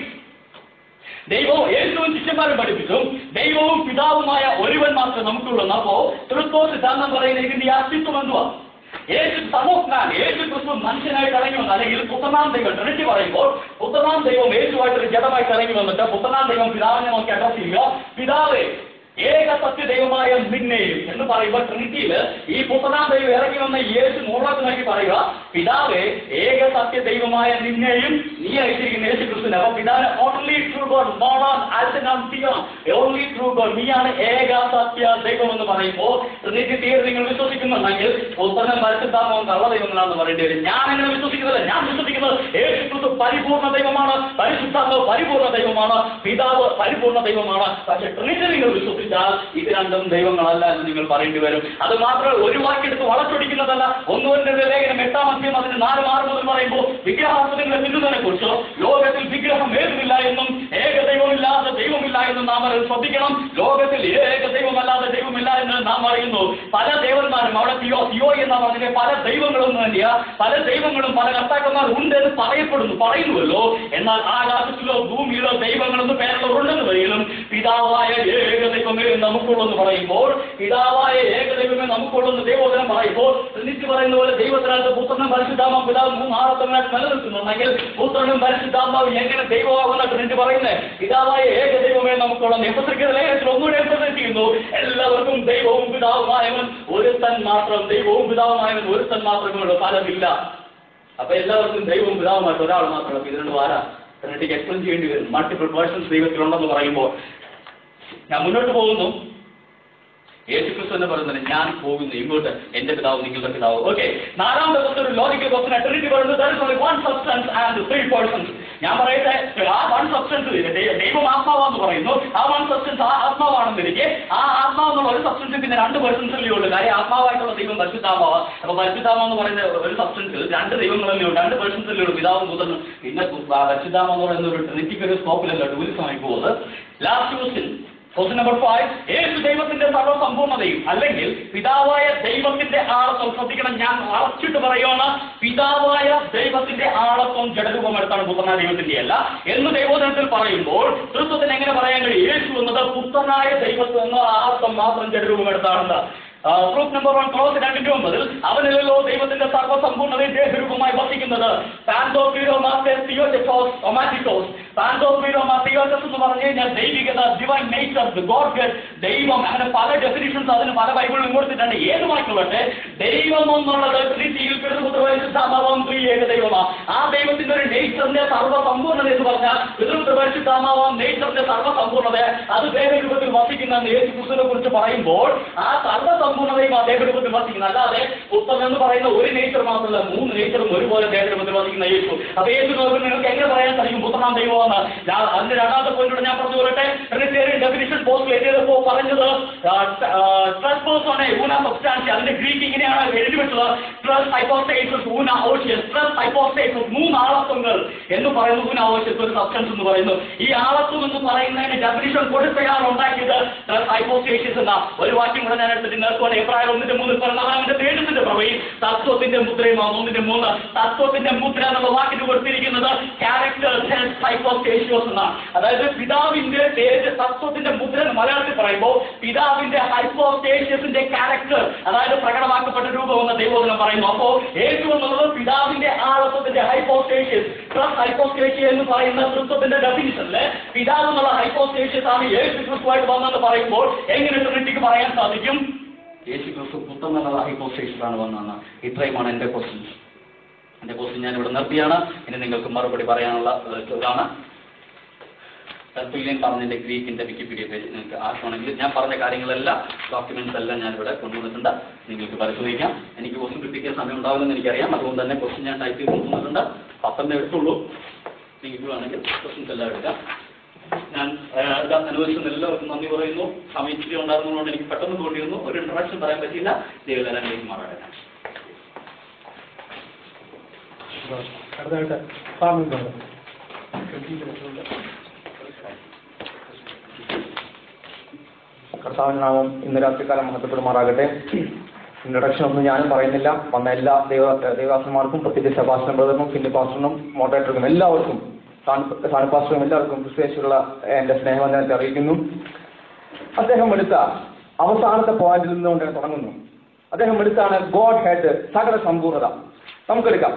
ദൈവവും യേശുവും ശിഷ്യന്മാരും പഠിപ്പിച്ചു ദൈവവും പിതാവുമായ ഒരുവൻ മാത്രമേ നമുക്കുള്ളൂ അപ്പോ തൃത്വ സിദ്ധാന്തം പറയുന്ന ഇതിന്റെ അസ്തിത്വം എന്തുവാ യേശു സമൂഹ്നാൻ യേശു ക്രിസ്തു മനുഷ്യനായിട്ട് ഇറങ്ങി വന്നു അല്ലെങ്കിൽ പുത്രനാം ദൈവം ട്രിനിറ്റി പറയുമ്പോൾ പുത്രനാം ദൈവം യേശുവായിട്ട് ഒരു ജഡമായിട്ട് ഇറങ്ങി വന്നിട്ട് പുത്രനാം ദൈവം പിതാവിനെ നോക്കി അഡ്രസ് ചെയ്യുക പിതാവേ ഏക സത്യദൈവമായ നിന്നെയും എന്ന് പറയുമ്പോൾ ട്രിനിറ്റിയിൽ ഈ പുത്രനാം ദൈവം ഇറങ്ങി വന്ന യേശു മുകളത്ത് നോക്കി പറയുക പിതാവേ ഏക സത്യദൈവമായ നിന്നെയും നീ അയച്ചിരിക്കുന്ന യേശു ക്രിസ്തുവിനെ അപ്പൊ പിതാവിനെ ഓൺലി ട്രൂ ഗോഡ് മോണോൺ ആൽസനാം തിയോൺ ഓൺലി ട്രൂ ഗോഡ് നീയാണ് ഏക സത്യ ദൈവം എന്ന് പറയുമ്പോൾ ട്രിനിറ്റി തീരെ നിങ്ങൾ വിശ്വസിക്കുന്നുണ്ടെങ്കിൽ പുത്രനും പരിശുദ്ധാമവും കള്ള ദൈവങ്ങളാണെന്ന് പറയേണ്ടി വരും ഞാൻ അങ്ങനെ വിശ്വസിക്കുന്നില്ല ഞാൻ വിശ്വസിക്കുന്നത് യേശു ക്രിസ്തു പരിപൂർണ്ണ ദൈവമാണ് പരിശുദ്ധാത്മാവ് പരിപൂർണ്ണ ദൈവമാണ് പിതാവ് പരിപൂർണ്ണ ദൈവമാണ് പക്ഷെ ട്രിനിറ്റി നിങ്ങൾ വിശ്വസിച്ചാൽ ഇത് രണ്ടും ദൈവങ്ങളല്ല എന്ന് നിങ്ങൾ പറയേണ്ടി വരും അത് മാത്രമല്ല ഒരു വാക്കെടുത്ത് വളച്ചൊടിക്കുന്നതല്ല ഒന്നുവന്റെ ലേഖനം എട്ടാം അധ്യയം അതിന് നാല് ആറ് മുതൽ പറയുമ്പോൾ വിഗ്രഹാർത്ഥങ്ങളെ തിന്നുന്നതിനെ കുറിച്ചോ ലോകത്തിൽ വിഗ്രഹം ഏതുമില്ല എന്നും ഏക ദൈവമില്ലാതെ ദൈവമില്ല എന്നും നാം അത് ശ്രദ്ധിക്കണം ലോകത്തിൽ ഏക ദൈവമല്ലാതെ ദൈവമില്ല എന്ന് നാം അറിയുന്നു പല ദേവന്മാരും അവിടെ തിയോ തിയോ എന്ന പറഞ്ഞിട്ട് പല ദൈവങ്ങളും തന്നെയാ പല ദൈവങ്ങളും പല കർത്താക്കന്മാർ ഉണ്ട് എന്ന് പറയപ്പെടുന്നു പറയുന്നുവല്ലോ എന്നാൽ ആകാശത്തിലോ ഭൂമിയിലോ ദൈവങ്ങളെന്ന് പേരുള്ളവരുണ്ടെന്ന് വരികയും പിതാവായ ഏക ദൈവമേ നമുക്കുള്ളെന്ന് പറയുമ്പോൾ പിതാവായ ഏക ദൈവമേ നമുക്കുള്ളെന്ന് ദൈവോധനം പറയുമ്പോൾ എന്നിട്ട് പറയുന്ന പോലെ ദൈവത്തിനകത്ത് പുത്രനും പരിശുദ്ധാമ പിതാവ് മൂന്ന് ആറത്തങ്ങളായിട്ട് നിലനിൽക്കുന്നുണ്ടെങ്കിൽ പുത്രനും പരിശുദ്ധാത്മാവ് എങ്ങനെ ദൈവമാകുന്ന എന്നിട്ട് പറയുന്നത് പിതാവായ ഏക ദൈവമേ നമുക്കുള്ള നിയമത്തിരിക്കുന്ന ലേഖനത്തിൽ ഒന്നുകൂടെ പ്രദർശിക്കുന്നു എല്ലാവർക്കും ദൈവവും പിതാവുമായവൻ ഒരുത്തൻ മാത്രം ദൈവവും പിതാവുമായവൻ ഒരുത്തൻ മാത്രമേ ഉള്ളൂ പലതില്ല അപ്പൊ എല്ലാവർക്കും ദൈവവും പിതാവുമായിട്ട് ഒരാൾ മാത്രമേ ഉള്ളൂ ഇതിനോട് ആരാ എന്നിട്ട് എക്സ്പ്ലെയിൻ ചെയ്യേണ്ടി വരും മൾട്ടിപ്പിൾ പേഴ്സൺസ് ദൈവത്തിലുണ്ടെന്ന് പറയുമ്പോൾ ഞാൻ മുന്നോട്ട് പോകുന്നു യേശുക്രിസ്തു എന്ന് പറയുന്നത് ഞാൻ പോകുന്നു ഇങ്ങോട്ട് എന്റെ പിതാവ് നിങ്ങളുടെ പിതാവ് ഓക്കെ നാലാമത്തെ ദിവസം ഒരു ലോജിക്കൽ ക്വസ്റ്റൻ ട്രിനിറ്റി പറയുന്നത് one substance and three persons ഞാൻ പറയട്ടെ ആ വൺ സബ്സ്റ്റൻസ് ദൈവം ആത്മാവാന്ന് പറയുന്നു ആ വൺ സബ്സ്റ്റൻസ് ആ ആത്മാവാണെന്നിരിക്കെ ആ ആത്മാവെന്നുള്ള ഒരു സബ്സ്റ്റൻസ് പിന്നെ രണ്ട് പേഴ്സൺസല്ലേ ഉള്ളൂ കാര്യം ആത്മാവായിട്ടുള്ള ദൈവം പരിശുദ്ധാത്മാവ് അപ്പൊ പരിശുദ്ധാത്മാവ് എന്ന് പറയുന്ന ഒരു സബ്സ്റ്റൻസ് രണ്ട് ദൈവങ്ങളല്ലേ ഉള്ളൂ രണ്ട് പേഴ്സൺസല്ലേ ഉള്ളൂ പിതാവും പുത്രനും പിന്നെ പരിശുദ്ധാത്മാവ് എന്ന് പറയുന്ന ഒരു ട്രിനിറ്റിക്ക് ഒരു സ്കോപ്പിലല്ല ടൂറിസമായി പോകുന്നത് last question question number five Yeshu ദൈവത്തിന്റെ സർവ്വസമ്പൂർണ്ണതയും അല്ലെങ്കിൽ പിതാവായ ദൈവത്തിന്റെ ആളത്വം ശ്രദ്ധിക്കണം ഞാൻ അറച്ചിട്ട് പറയുകയാണ് പിതാവായ ദൈവത്തിന്റെ ആളത്വം ജഡരൂപം എടുത്താണ് പുത്രനായ ദൈവത്തിന്റെ അല്ല എന്ന് ദൈവോധനത്തിൽ പറയുമ്പോൾ ക്രിസ്തുത്തിന് എങ്ങനെ പറയാൻ കഴിയും യേശു എന്നത് പുത്രനായ ദൈവത്തിൽ നിന്ന് ആളത്വം മാത്രം ജഡരൂപം എടുത്താണെന്ന് പ്രൂഫ് നമ്പർ വൺ ക്ലോസ് രണ്ടിന്റെ ഒമ്പതിൽ അവനിലല്ലോ ദൈവത്തിന്റെ സർവ്വസമ്പൂർണ്ണതയും ദേഹരൂപമായി ദൈവമായി വസിക്കുന്നത് പാന്തോക്ലീഡോമാസ് ഒമാറ്റിക്കോസ് പാന്തോക്ലീഡോമാ തിയോസസ് എന്ന് പറഞ്ഞു കഴിഞ്ഞാൽ ദൈവികത ഡിവൈൻ നേച്ചർ ഗോഡ് ദൈവം അങ്ങനെ പല ഡെഫിനിഷൻസ് അതിന് പല ബൈബിളിലും കൊടുത്തിട്ടുണ്ട് ഏതുമായിക്കൊള്ളട്ടെ ദൈവം എന്നുള്ളത് ത്രിശീൽ പിതൃപുത്രപരിശുദ്ധാമാവാം ഏക ദൈവമാണ് ആ ദൈവത്തിന്റെ ഒരു നേച്ചറിന്റെ സർവ്വസമ്പൂർണ്ണത എന്ന് പറഞ്ഞാൽ പിതൃപുത്രപരിശുദ്ധാമാവാം നേച്ചറിന്റെ സർവ്വസമ്പൂർണ്ണത അത് ദേവരൂപത്തിൽ വസിക്കുന്ന യേശു ക്രിസ്തുവിനെ കുറിച്ച് പറയുമ്പോൾ ആ സർവ്വസമ്പൂർണ്ണതയും ആ ദേവരൂപത്തിൽ വസിക്കുന്ന അല്ലാതെ പുത്തൻ എന്ന് പറയുന്ന ഒരു നേച്ചർ മാത്രമല്ല മൂന്ന് നേച്ചറും ഒരുപോലെ ദേവരൂപത്തിൽ വസിക്കുന്ന യേശു അപ്പൊ യേശു നോക്കുമ്പോൾ നിങ്ങൾക്ക് എങ്ങനെ പറയാൻ സാധിക്കും പുത്രനാം ദൈവമെന്ന് ഞാൻ അതിന്റെ രണ്ടാമത്തെ പോയിന്റോട് ഞാൻ പറഞ്ഞു കൊള്ളട്ടെ ഡെഫിനിഷൻ പോസ്റ്റ് എഴുതിയപ്പോ പറഞ്ഞത് ട്രസ് പേഴ്സോണെ ഊന സബ്സ്റ്റാൻസ് അതിന്റെ ഗ്രീക്ക് ഇങ്ങനെയാണ് എഴുതി വെച്ചത് ട്രസ് ഹൈപ്പോസ്റ്റേസസ് ഊന ഓഷ്യസ് ട്രസ് ഹൈപ്പോസ്റ്റേസസ് മൂന്ന് ആളത്വങ്ങൾ എന്ന് പറയുന്നു ഊന ഓഷ്യസ് ഒരു സബ്സ്റ്റൻസ് എന്ന് പറയുന്നു ഈ ആളത്വം എന്ന് പറയുന്നതിന് ഡെഫിനിഷൻ കൊടുത്തയാണ് ഉണ്ടാക്കിയത് ട്രസ് ഹൈപ്പോസ്റ്റേഷ്യസ് എന്ന ഒരു വാക്യം കൂടെ ഞാൻ എടുത്തിട്ട് നേർക്കുവാണ് എബ്രാഹിം ഒന്നിന്റെ മൂന്നിൽ പറഞ്ഞ അവന്റെ തേജസ്സിന്റെ പ്രവയിൽ തത്വത്തിന്റെ മുദ്രയുമാണ് ഒന്നിന്റെ മൂന്ന് തത്വത്തിന്റെ മുദ്ര എന്നുള്ള വാക്കിന് കൊടുത്തിരിക്കുന്നത് ക്യാരക്ടർ ഹൈപ്പോസ്റ്റേഷ്യസ് എന്നാണ് അതായത് പിതാവിന്റെ തേജ് തത്വത്തിന്റെ മുദ്ര എന്ന് മലയാളത്തിൽ പറയുമ്പോൾ പിതാവിന്റെ ഹൈപ്പോസ്റ്റേഷ്യസിന്റെ ക്യാരക്ടർ അതായത് പ്രകടമാക്കപ്പെട്ട രൂപം എന്ന ദൈവോധനം പറയുന്നു അപ്പോ യേശു എന്നുള്ളത് പിതാവിന്റെ ആളത്വത്തിന്റെ ഹൈപ്പോസ്റ്റേഷ്യസ് പ്ലസ് ഹൈപ്പോസ്റ്റേഷ്യ എന്ന് പറയുന്ന തൃത്വത്തിന്റെ ഡെഫിനിഷനില് പിതാവ് എന്നുള്ള ഹൈപ്പോസ്റ്റേഷ്യസ് ആണ് യേശു ക്രിസ്തുവായിട്ട് വന്നെന്ന് പറയുമ്പോൾ എങ്ങനെ ട്രിനിറ്റിക്ക് പറയാൻ സാധിക്കും യേശു ക്രിസ്തു പുത്തൻ എന്നുള്ള ഹൈപ്പോസ്റ്റേഷ്യസ് ആണ് വന്നതെന്ന് ഇത്രയുമാണ് എന്റെ ക്വസ്റ്റ്യൻസ് എന്റെ ക്വസ്റ്റ്യൻ ഞാൻ ഇവിടെ നിർത്തിയാണ് ഇനി നിങ്ങൾക്ക് മറുപടി പറയാനുള്ള ഏഹ്, ഇതാണ് തൽത്തുല്യം പറഞ്ഞതിന്റെ ഗ്രീക്കിന്റെ വിക്കിപീഡിയ പേജ് നിങ്ങൾക്ക് ആവശ്യമാണെങ്കിൽ ഞാൻ പറഞ്ഞ കാര്യങ്ങളെല്ലാം ഡോക്യുമെന്റ്സ് എല്ലാം ഞാൻ ഇവിടെ കൊണ്ടുവന്നിട്ടുണ്ട് നിങ്ങൾക്ക് പരിശോധിക്കാം എനിക്ക് ക്വസ്റ്റ്യൻ കിട്ടിയ സമയം ഉണ്ടാവില്ലെന്ന് എനിക്കറിയാം അതുകൊണ്ട് തന്നെ ക്വസ്റ്റ്യൻ ഞാൻ ടൈപ്പ് ചെയ്ത് കൊണ്ടുവന്നിട്ടുണ്ട് പത്തെണ്ണം എടുത്തുള്ളൂ നിങ്ങൾക്ക് വേണമെങ്കിൽ ക്വസ്റ്റ്യൻസ് എല്ലാം എടുക്കാം ഞാൻ ഏഹ്, ഇത് അനുവദിച്ചതിന് എല്ലാവർക്കും നന്ദി പറയുന്നു സമയം ഇച്ചിരി ഉണ്ടായിരുന്നതുകൊണ്ട് എനിക്ക് പെട്ടെന്ന് തോന്നിയിരുന്നു ഒരു ഇൻട്രഡക്ഷൻ പറയാൻ പറ്റിയില്ല ദൈവകാലങ്ങളിലേക്ക് മാറാൻ അടുത്തായിട്ട് ഫാമിംഗ് കർത്താവിന്റെ നാമം ഇന്ന് രാത്രികാലം മഹത്വപ്പെടുമാറാകട്ടെ ഇൻട്രഡക്ഷൻ ഒന്നും ഞാനും പറയുന്നില്ല വന്ന എല്ലാ ദൈവ ദേവാസന്മാർക്കും പ്രത്യേകിച്ച് സെബാസ്റ്റൻ ബ്രദറിനും ഫിലിപ്പ് പാസ്റ്ററിനും മോഡറേറ്റർക്കും എല്ലാവർക്കും സാണു പാസ്റ്ററും എല്ലാവർക്കും ക്രിസ്തുവേശുള്ള എന്റെ സ്നേഹവന്ദനത്തെ അറിയിക്കുന്നു അദ്ദേഹം എടുത്ത അവസാനത്തെ പോയിന്റിൽ നിന്നുകൊണ്ട് ഞാൻ തുടങ്ങുന്നു അദ്ദേഹം എടുത്താണ് ഗോഡ് ഹെഡ് സകല സമ്പൂർണത നമുക്കെടുക്കാം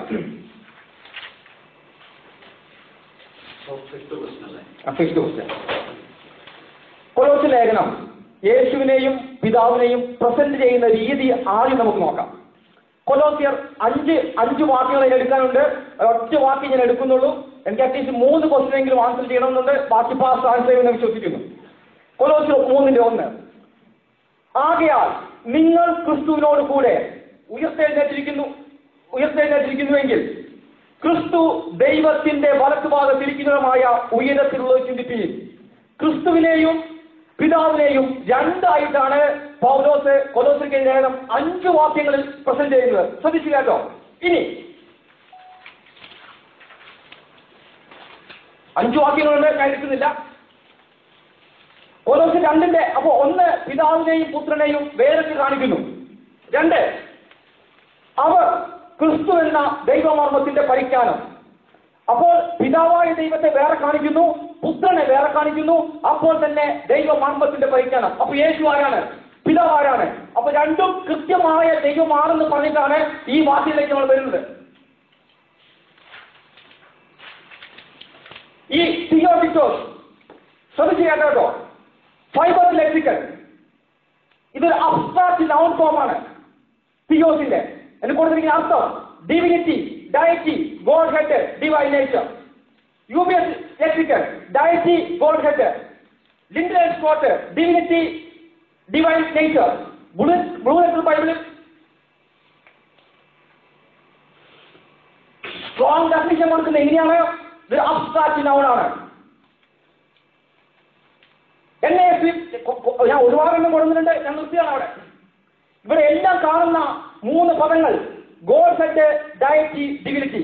ഫിഫ്ത് ക്വസ്റ്റ്യൻ കൊലോസ് ലേഖനം യേശുവിനെയും പിതാവിനെയും പ്രസന്റ് ചെയ്യുന്ന രീതി ആദ്യം നമുക്ക് നോക്കാം കൊലോസിയർ അഞ്ച് അഞ്ച് വാക്കുകൾ ഞാൻ എടുക്കാനുണ്ട് ഒറ്റ വാക്ക് ഞാൻ എടുക്കുന്നുള്ളൂ എനിക്ക് അറ്റ്ലീസ്റ്റ് മൂന്ന് ക്വസ്റ്റ്യൻ എങ്കിലും ആൻസർ ചെയ്യണമെന്നുണ്ട് ബാക്കി പാസ് ആൻസർ ചെയ്യുമെന്ന് വിശ്വസിക്കുന്നു കൊലോസിയർ മൂന്നിന്റെ ഒന്ന് ആകയാൽ നിങ്ങൾ ക്രിസ്തുവിനോട് കൂടെ ഉയർത്തെഴുന്നേറ്റിരിക്കുന്നു ഉയർത്തെഴുന്നേറ്റിരിക്കുന്നുവെങ്കിൽ ക്രിസ്തു ദൈവത്തിന്റെ വലത്തുഭാഗത്തിരിക്കുന്നതുമായ ഉയരത്തിലുള്ളത് ചിന്തിക്കുകയും ക്രിസ്തുവിനെയും പിതാവിനെയും രണ്ടായിട്ടാണ് പൗലോസ് കൊലോസിക്ക് ലേഖനം അഞ്ച് വാക്യങ്ങളിൽ പ്രസന്റ് ചെയ്യുന്നത് ശ്രദ്ധിച്ചു കേട്ടോ ഇനി അഞ്ചു വാക്യങ്ങളുണ്ട് കരുതുന്നില്ല കൊലോസ് രണ്ടിന്റെ അപ്പോ ഒന്ന് പിതാവിനെയും പുത്രനെയും വേറിട്ട് കാണിക്കുന്നു രണ്ട് അവർ ക്രിസ്തു എന്ന ദൈവമർമ്മത്തിന്റെ പരിജ്ഞാനം അപ്പോൾ പിതാവായ ദൈവത്തെ വേറെ കാണിക്കുന്നു പുത്രനെ വേറെ കാണിക്കുന്നു അപ്പോൾ തന്നെ ദൈവമർമ്മത്തിന്റെ പരിജ്ഞാനം അപ്പൊ യേശു ആരാണ് പിതാവ് ആരാണ് അപ്പൊ രണ്ടും കൃത്യമായ ദൈവമാണെന്ന് പറഞ്ഞിട്ടാണ് ഈ വാക്യത്തിലേക്ക് നമ്മൾ വരുന്നത് ഈ തിയോട്ടിക്കോസ് ശ്രദ്ധിച്ചു കേട്ടോ കേട്ടോ ഫൈബർ ലെക്സിക്കൽ ഇതൊരു അബ്സ്ട്രാക്ട് നൗൺ ഫോമാണ് തിയോസിന്റെ എന്ന് കൊടുത്തിരിക്കുന്ന അർത്ഥം divinity deity godhead divine nature U B S lexical deity godhead Liddell Scott divinity divine nature Blue Blue Letter ബൈബിളിൽ സ്ട്രോങ് ഡെഫിനിഷൻ കൊടുക്കുന്നത് എങ്ങനെയാണ് ഇതൊരു അബ്സ്ട്രാക്ട് നൗൺ ആണ് എന്നെ ഞാൻ ഒരുപാട് എണ്ണം കൊടുക്കുന്നുണ്ട് ഞാൻ നിർത്തിയാണ് അവിടെ ഇവിടെ എല്ലാം കാണുന്ന മൂന്ന് പദങ്ങൾ ഗോഡ് സെറ്റ് ഡയറ്റി ഡിവിനിറ്റി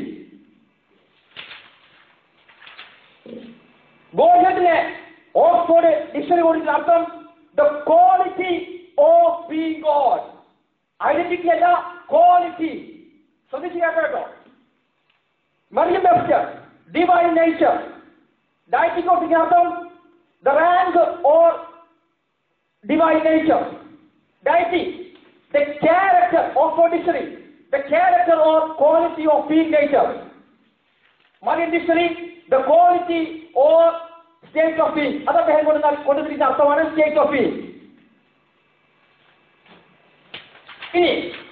ഗോഡ് സെറ്റിനെ ഓക്സ്ഫോർഡ് ഡിക്ഷണറി കൊടുക്കുന്ന അർത്ഥം the quality of be God identity അല്ല ക്വാളിറ്റി ശ്രദ്ധിച്ചു കേട്ടോ കേട്ടോ Merriam Webster divine nature deity കൊടുക്കുന്ന അർത്ഥം the rank or divine nature. Deity, the character of a dictionary. the character or quality of being nature. Modern dictionary, the quality or state of being. അത് അദ്ദേഹം കൊണ്ട് കൊണ്ടുവന്നിരിക്കുന്ന അർത്ഥമാണ് state of being. ഇനി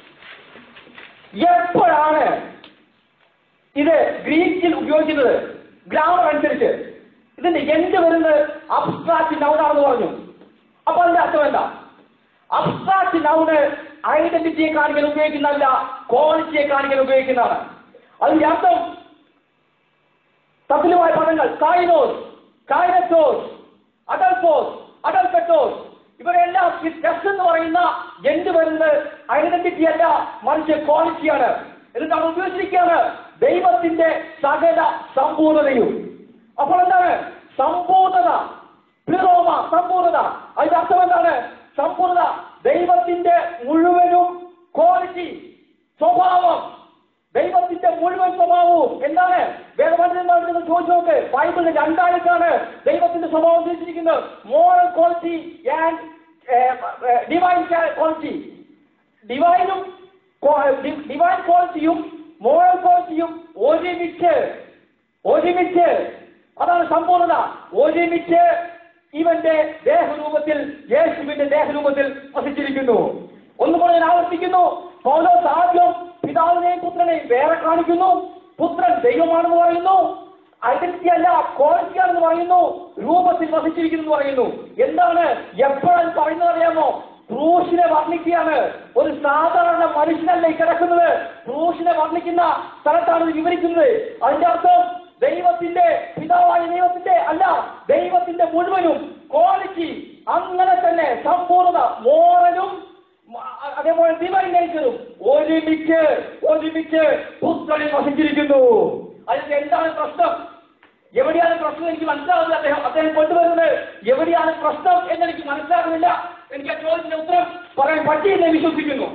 എപ്പോഴാണ് ഇത് ഗ്രീക്കിൽ ഉപയോഗിക്കുന്നത് ഗ്രാമർ അനുസരിച്ച് ഇതിന്റെ എന്ത് വരുന്നത് അബ്സ്ട്രാക്ട് നൗണാണെന്ന് പറഞ്ഞു അപ്പൊ അതിന്റെ അർത്ഥം എന്താ അബ്സ്ട്രാക്ട് നൗണ് ഐഡന്റിറ്റിയെ കാണിക്കാൻ ഉപയോഗിക്കുന്നതല്ല ക്വാളിറ്റിയെ കാണിക്കാൻ ഉപയോഗിക്കുന്നതാണ് അതിന്റെ അർത്ഥം തത്തുല്യമായ പദങ്ങൾ കായിനോസ് കായിനത്തോസ് അഡൽഫോസ് അഡൽഫെറ്റോസ് ഇവരെല്ലാം ടെസ്റ്റ് എന്ന് പറയുന്ന എന്ത് വരുന്നത് ഐഡന്റിറ്റി അല്ല മറിച്ച് ക്വാളിറ്റിയാണ് എന്നിട്ട് അവർ ഉപയോഗിച്ചിരിക്കുകയാണ് ദൈവത്തിന്റെ സകല സമ്പൂർണതയും അപ്പോൾ എന്താണ് സമ്പൂർണത പ്ലിറോമ സമ്പൂർണത അതിന്റെ അർത്ഥം എന്താണ് സമ്പൂർണത ദൈവത്തിന്റെ മുഴുവനും ക്വാളിറ്റി സ്വഭാവം ദൈവത്തിന്റെ മുഴുവൻ സ്വഭാവവും എന്താണ് വേദപണ്ഡിതന്മാരോട് നിങ്ങൾ ചോദിച്ചു നോക്ക് ബൈബിളിൽ രണ്ടായിട്ടാണ് ദൈവത്തിന്റെ സ്വഭാവം തിരിച്ചിരിക്കുന്നത് moral quality and divine quality ഡിവൈനും ഡിവൈൻ ക്വാളിറ്റിയും മോറൽ ക്വാളിറ്റിയും ഒരുമിച്ച് ഒരുമിച്ച് അതാണ് സമ്പൂർണത ഒരുമിച്ച് ഇവന്റെ ദേഹരൂപത്തിൽ യേശുവിന്റെ ദേഹരൂപത്തിൽ വസിച്ചിരിക്കുന്നു ഒന്നുകൂടെ ഞാൻ ആവർത്തിക്കുന്നു പൗലോസ് ആദ്യം പിതാവിനെയും പുത്രനെയും വേറെ കാണിക്കുന്നു പുത്രൻ ദൈവമാണെന്ന് പറയുന്നു ഐഡന്റിറ്റി അല്ല ക്വാളിറ്റി ആണെന്ന് പറയുന്നു രൂപത്തിൽ വസിച്ചിരിക്കുന്നു എന്ന് പറയുന്നു എന്താണ് എപ്പോഴാണ് പറയുന്നത് അറിയാമോ ക്രൂശിനെ വർണ്ണിക്കുകയാണ് ഒരു സാധാരണ മനുഷ്യനല്ല ഈ കിടക്കുന്നത് ക്രൂശിനെ വർണ്ണിക്കുന്ന സ്ഥലത്താണ് ഇത് വിവരിക്കുന്നത് അതിന്റെ അർത്ഥം ദൈവത്തിന്റെ പിതാവായ ദൈവത്തിന്റെ അല്ല ദൈവത്തിന്റെ മുഴുവനും ക്വാളിറ്റി അങ്ങനെ തന്നെ സമ്പൂർണ്ണത മോറലും മ- അതേപോലെ ഡിവൈൻ നേച്ചറും ഒരുമിച്ച് ഒരുമിച്ച് പുത്രനിൽ വസിച്ചിരിക്കുന്നു അതിന്റെ എന്താണ് പ്രശ്നം എവിടെയാണ് പ്രശ്നം എനിക്ക് മനസ്സിലാകുന്നത് അദ്ദേഹം അദ്ദേഹം കൊണ്ടുവരുന്നത് എവിടെയാണ് പ്രശ്നം എന്നെനിക്ക് മനസ്സിലാകുന്നില്ല എനിക്ക് ആ ചോദ്യത്തിന്റെ ഉത്തരം പറയാൻ പറ്റിയെന്ന് വിശ്വസിക്കുന്നു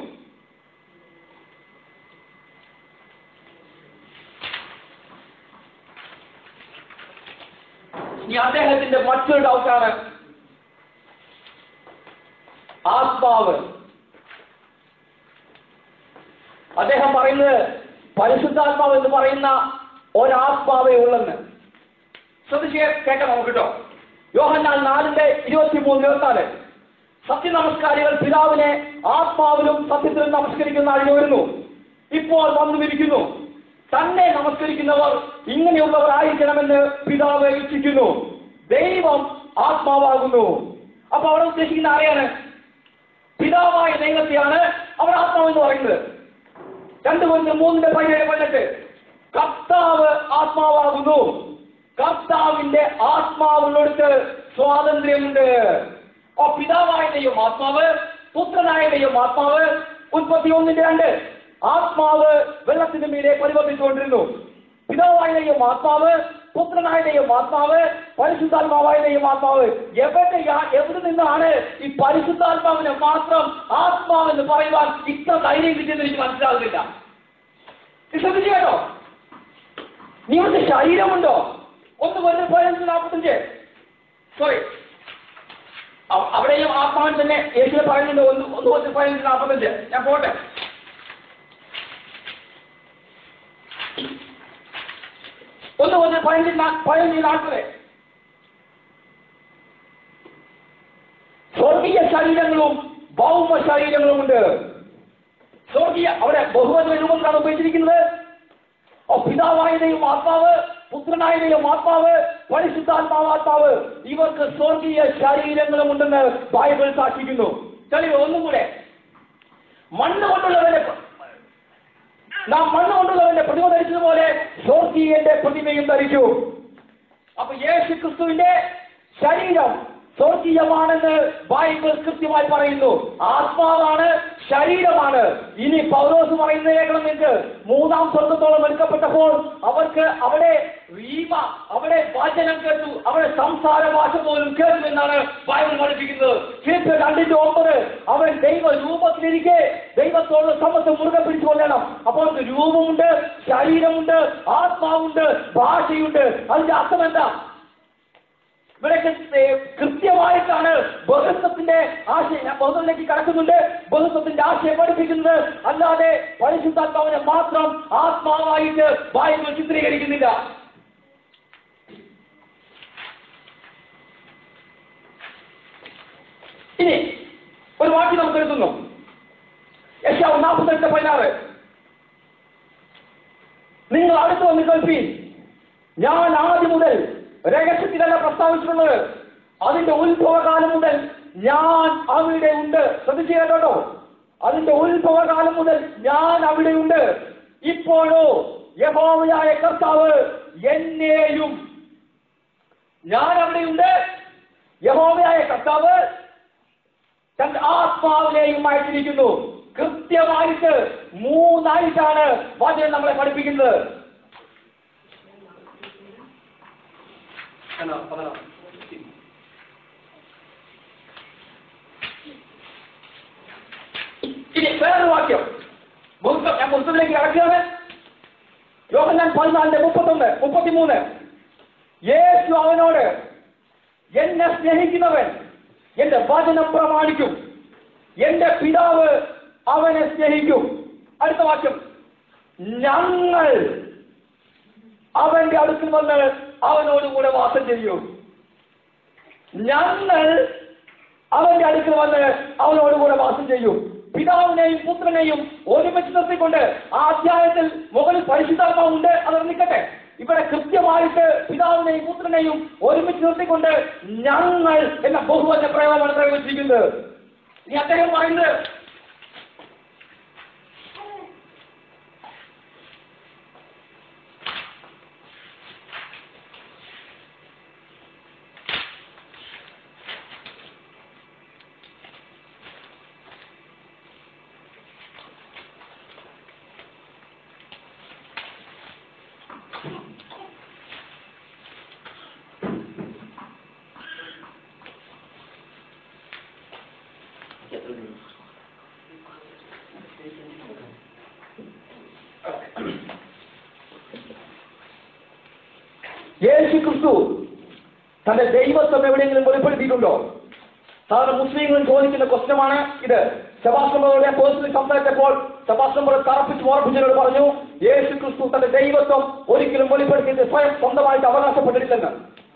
ഈ അദ്ദേഹത്തിന്റെ മറ്റൊരു ഡൗട്ടാണ് ആത്മാവ് അദ്ദേഹം പറയുന്നത് പരിശുദ്ധാത്മാവ് എന്ന് പറയുന്ന ഒരാത്മാവേ ഉള്ളെന്ന് ശ്രദ്ധിച്ച് കേൾക്കാം നമുക്ക് കേട്ടോ യോഹന്നാൻ നാലിന്റെ ഇരുപത്തി മൂന്ന് ഇരുപത്തിനാല് സത്യ നമസ്കാരികൾ പിതാവിനെ ആത്മാവിലും സത്യത്തിലും നമസ്കരിക്കുന്ന ആളിന് വരുന്നു ഇപ്പോൾ വന്നുമിരിക്കുന്നു തന്നെ നമസ്കരിക്കുന്നവർ ഇങ്ങനെയുള്ളവർ ആയിരിക്കണമെന്ന് പിതാവ് ഇച്ഛിക്കുന്നു ദൈവം ആത്മാവാകുന്നു അപ്പൊ അവിടെ ഉദ്ദേശിക്കുന്ന ആരെയാണ് പിതാവായ ദൈവത്തെയാണ് അവർ ആത്മാവ് എന്ന് പറയുന്നത് രണ്ട് കൊണ്ട് മൂന്നിന്റെ പതിനേഴ് പതിനെട്ട് കർത്താവ് ആത്മാവാകുന്നു കർത്താവിന്റെ ആത്മാവിനടുത്ത് സ്വാതന്ത്ര്യമുണ്ട് ഓ പിതാവായ ദൈവം ആത്മാവ് പുത്രനായ ദൈവം ആത്മാവ് ഉൽപ്പത്തി ഒന്നിന്റെ രണ്ട് ആത്മാവ് വെള്ളത്തിന്റെ മീതെ പരിവർത്തിച്ചുകൊണ്ടിരുന്നു പിതാവായ ദൈവം ആത്മാവ് പുത്രനായ ദൈവം ആത്മാവ് പരിശുദ്ധാത്മാവായ ദൈവം ആത്മാവ് എവിടെ എവിടെ നിന്നാണ് ഈ പരിശുദ്ധാത്മാവിനെ മാത്രം ആത്മാവെന്ന് പറയുവാൻ ഇത്ര ധൈര്യം കിട്ടിയെന്ന് എനിക്ക് മനസ്സിലാകുന്നില്ല ഇത് ശ്രദ്ധിച്ചു കേട്ടോ നീ ഇവിടുത്തെ ശരീരമുണ്ടോ ഒന്ന് വെറുതെ പതിനഞ്ച് നാൽപ്പത്തഞ്ച് സോറി അവിടെയും ആത്മാവൻ തന്നെ യേശുവിനെ പറയുന്നുണ്ട് ഒന്ന് ഒന്ന് വെച്ച് പതിനഞ്ച് നാൽപ്പത്തഞ്ച് ഞാൻ പോട്ടെ ഒന്ന് ഒന്ന് പതിനഞ്ച് നാ- പതിനഞ്ച് നാൽപ്പത് സ്വർഗീയ ശരീരങ്ങളും ഭൗമ ശരീരങ്ങളുമുണ്ട് സ്വർഗീയ അവിടെ ബഹുവചന രൂപത്തിലാണ് ഉപയോഗിച്ചിരിക്കുന്നത് ഓ പിതാവായ ദൈവം ആത്മാവ് പുത്രനായ ദൈവം ആത്മാവ് പരിശുദ്ധാത്മാവ് ആത്മാവ് ഇവർക്ക് സ്വർഗീയ ശരീരങ്ങളും ഉണ്ടെന്ന് ബൈബിൾ സാക്ഷിക്കുന്നു തെളിവ് ഒന്നും കൂടെ മണ്ണ് കൊണ്ടുള്ളവരെ നാം മണ്ണ് കൊണ്ടുള്ളവന്റെ പ്രതിമ ധരിച്ചതുപോലെ സ്വർഗീയന്റെ പ്രതിമയും ധരിച്ചു അപ്പൊ യേശു ക്രിസ്തുവിന്റെ ശരീരം സ്വർഗീയമാണെന്ന് ബൈബിൾ കൃത്യമായി പറയുന്നു ആത്മാവാണ് ശരീരമാണ് ഇനി പൗലോസ് പറയുന്ന കേൾക്കണം നിങ്ങൾക്ക് മൂന്നാം സ്വർഗത്തോളം എടുക്കപ്പെട്ടപ്പോൾ അവർക്ക് അവിടെ റീമ അവിടെ വചനം കേട്ടു അവിടെ സംസാര ഭാഷ പോലും കേട്ടു എന്നാണ് ബൈബിൾ പഠിപ്പിക്കുന്നത് ഫിലിപ്പ് രണ്ടിന്റെ ഒമ്പത് അവൻ ദൈവ രൂപത്തിലിരിക്കെ ദൈവത്തോട് സമത്വം മുറുകെ പിടിച്ചു കൊല്ലണം അപ്പോൾ അവർക്ക് രൂപമുണ്ട് ശരീരമുണ്ട് ആത്മാവുണ്ട് ഭാഷയുണ്ട് അതിന്റെ അർത്ഥം എന്താ ഇവിടെയൊക്കെ ഏ, കൃത്യമായിട്ടാണ് ബഹുത്വത്തിന്റെ ആശയം ഞാൻ ബഹുത്വത്തിലേക്ക് കടക്കുന്നുണ്ട് ബഹുത്വത്തിന്റെ ആശയം പഠിപ്പിക്കുന്നത് അല്ലാതെ പരിശുദ്ധാത്മാവിനെ മാത്രം ആത്മാവായിട്ട് ബൈബിൾ ചിത്രീകരിക്കുന്നില്ല ഇനി ഒരു വാക്യം നമുക്ക് എഴുതുന്നു യശാവ് നാൽപ്പത്തെട്ട് പതിനാറ് നിങ്ങൾ അടുത്ത് വന്ന് കേൾപ്പീൻ ഞാൻ ആദ്യം മുതൽ രഹസ്യത്തിലല്ല പ്രസ്താവിച്ചിട്ടുള്ളത് അതിന്റെ ഉത്ഭവകാലം മുതൽ ഞാൻ അവിടെ ഉണ്ട് ശ്രദ്ധിച്ചു കേട്ടോ അതിന്റെ ഉത്ഭവകാലം മുതൽ ഞാൻ അവിടെ ഉണ്ട് ഇപ്പോഴോ യഹോവയായ കർത്താവ് എന്നെയും ഞാൻ അവിടെയുണ്ട് യഹോവയായ കർത്താവ് തന്റെ ആത്മാവിനെയും അയച്ചിരിക്കുന്നു കൃത്യമായിട്ട് മൂന്നായിട്ടാണ് വചനം നമ്മളെ പഠിപ്പിക്കുന്നത് ഇനി വേറൊരു വാക്യം പുസ്തകം ഞാൻ പുസ്തകത്തിലേക്ക് കടക്കുകയാണ് യോഹന്നാൻ പതിനാലിന്റെ മുപ്പത്തൊന്ന് മുപ്പത്തിമൂന്ന് യേശു അവനോട് എന്നെ സ്നേഹിക്കുന്നവൻ എന്റെ വചനം പ്രമാണിക്കും എന്റെ പിതാവ് അവനെ സ്നേഹിക്കും അടുത്ത വാക്യം ഞങ്ങൾ അവന്റെ അടുക്കൽ വന്ന് അവനോടുകൂടെ വാസം ചെയ്യും ഞങ്ങൾ അവന്റെ അടുക്കൽ വന്ന് അവനോടുകൂടെ വാസം ചെയ്യും പിതാവിനെയും പുത്രനെയും ഒരുമിച്ച് നിർത്തിക്കൊണ്ട് ആ അധ്യായത്തിൽ മുകളിൽ പരിശുദ്ധാത്മാവുണ്ട് അത് നിൽക്കട്ടെ ഇവിടെ കൃത്യമായിട്ട് പിതാവിനെയും പുത്രനെയും ഒരുമിച്ച് നിർത്തിക്കൊണ്ട് ഞങ്ങൾ എന്ന ബഹുവചന പ്രയോഗമാണ് പ്രയോഗിച്ചിരിക്കുന്നത് ഇനി അദ്ദേഹം പറയുന്നത് യേശു ക്രിസ്തു തന്റെ ദൈവത്വം എവിടെയെങ്കിലും വെളിപ്പെടുത്തിയിട്ടുണ്ടോ സാധാരണ മുസ്ലിങ്ങൾ ചോദിക്കുന്ന ക്വസ്റ്റ്യമാണ് ഇത് സെബാസ്റ്റംബറുടെ പേഴ്സണലി സംസാരിച്ചപ്പോൾ സെബാസ്റ്റംബർ തറപ്പിച്ച് ഉറപ്പിച്ചവരോട് പറഞ്ഞു യേശു ക്രിസ്തു തന്റെ ദൈവത്വം ഒരിക്കലും വെളിപ്പെടുത്തിയിട്ട് സ്വയം സ്വന്തമായിട്ട് അവകാശപ്പെട്ടിട്ടില്ലെന്ന്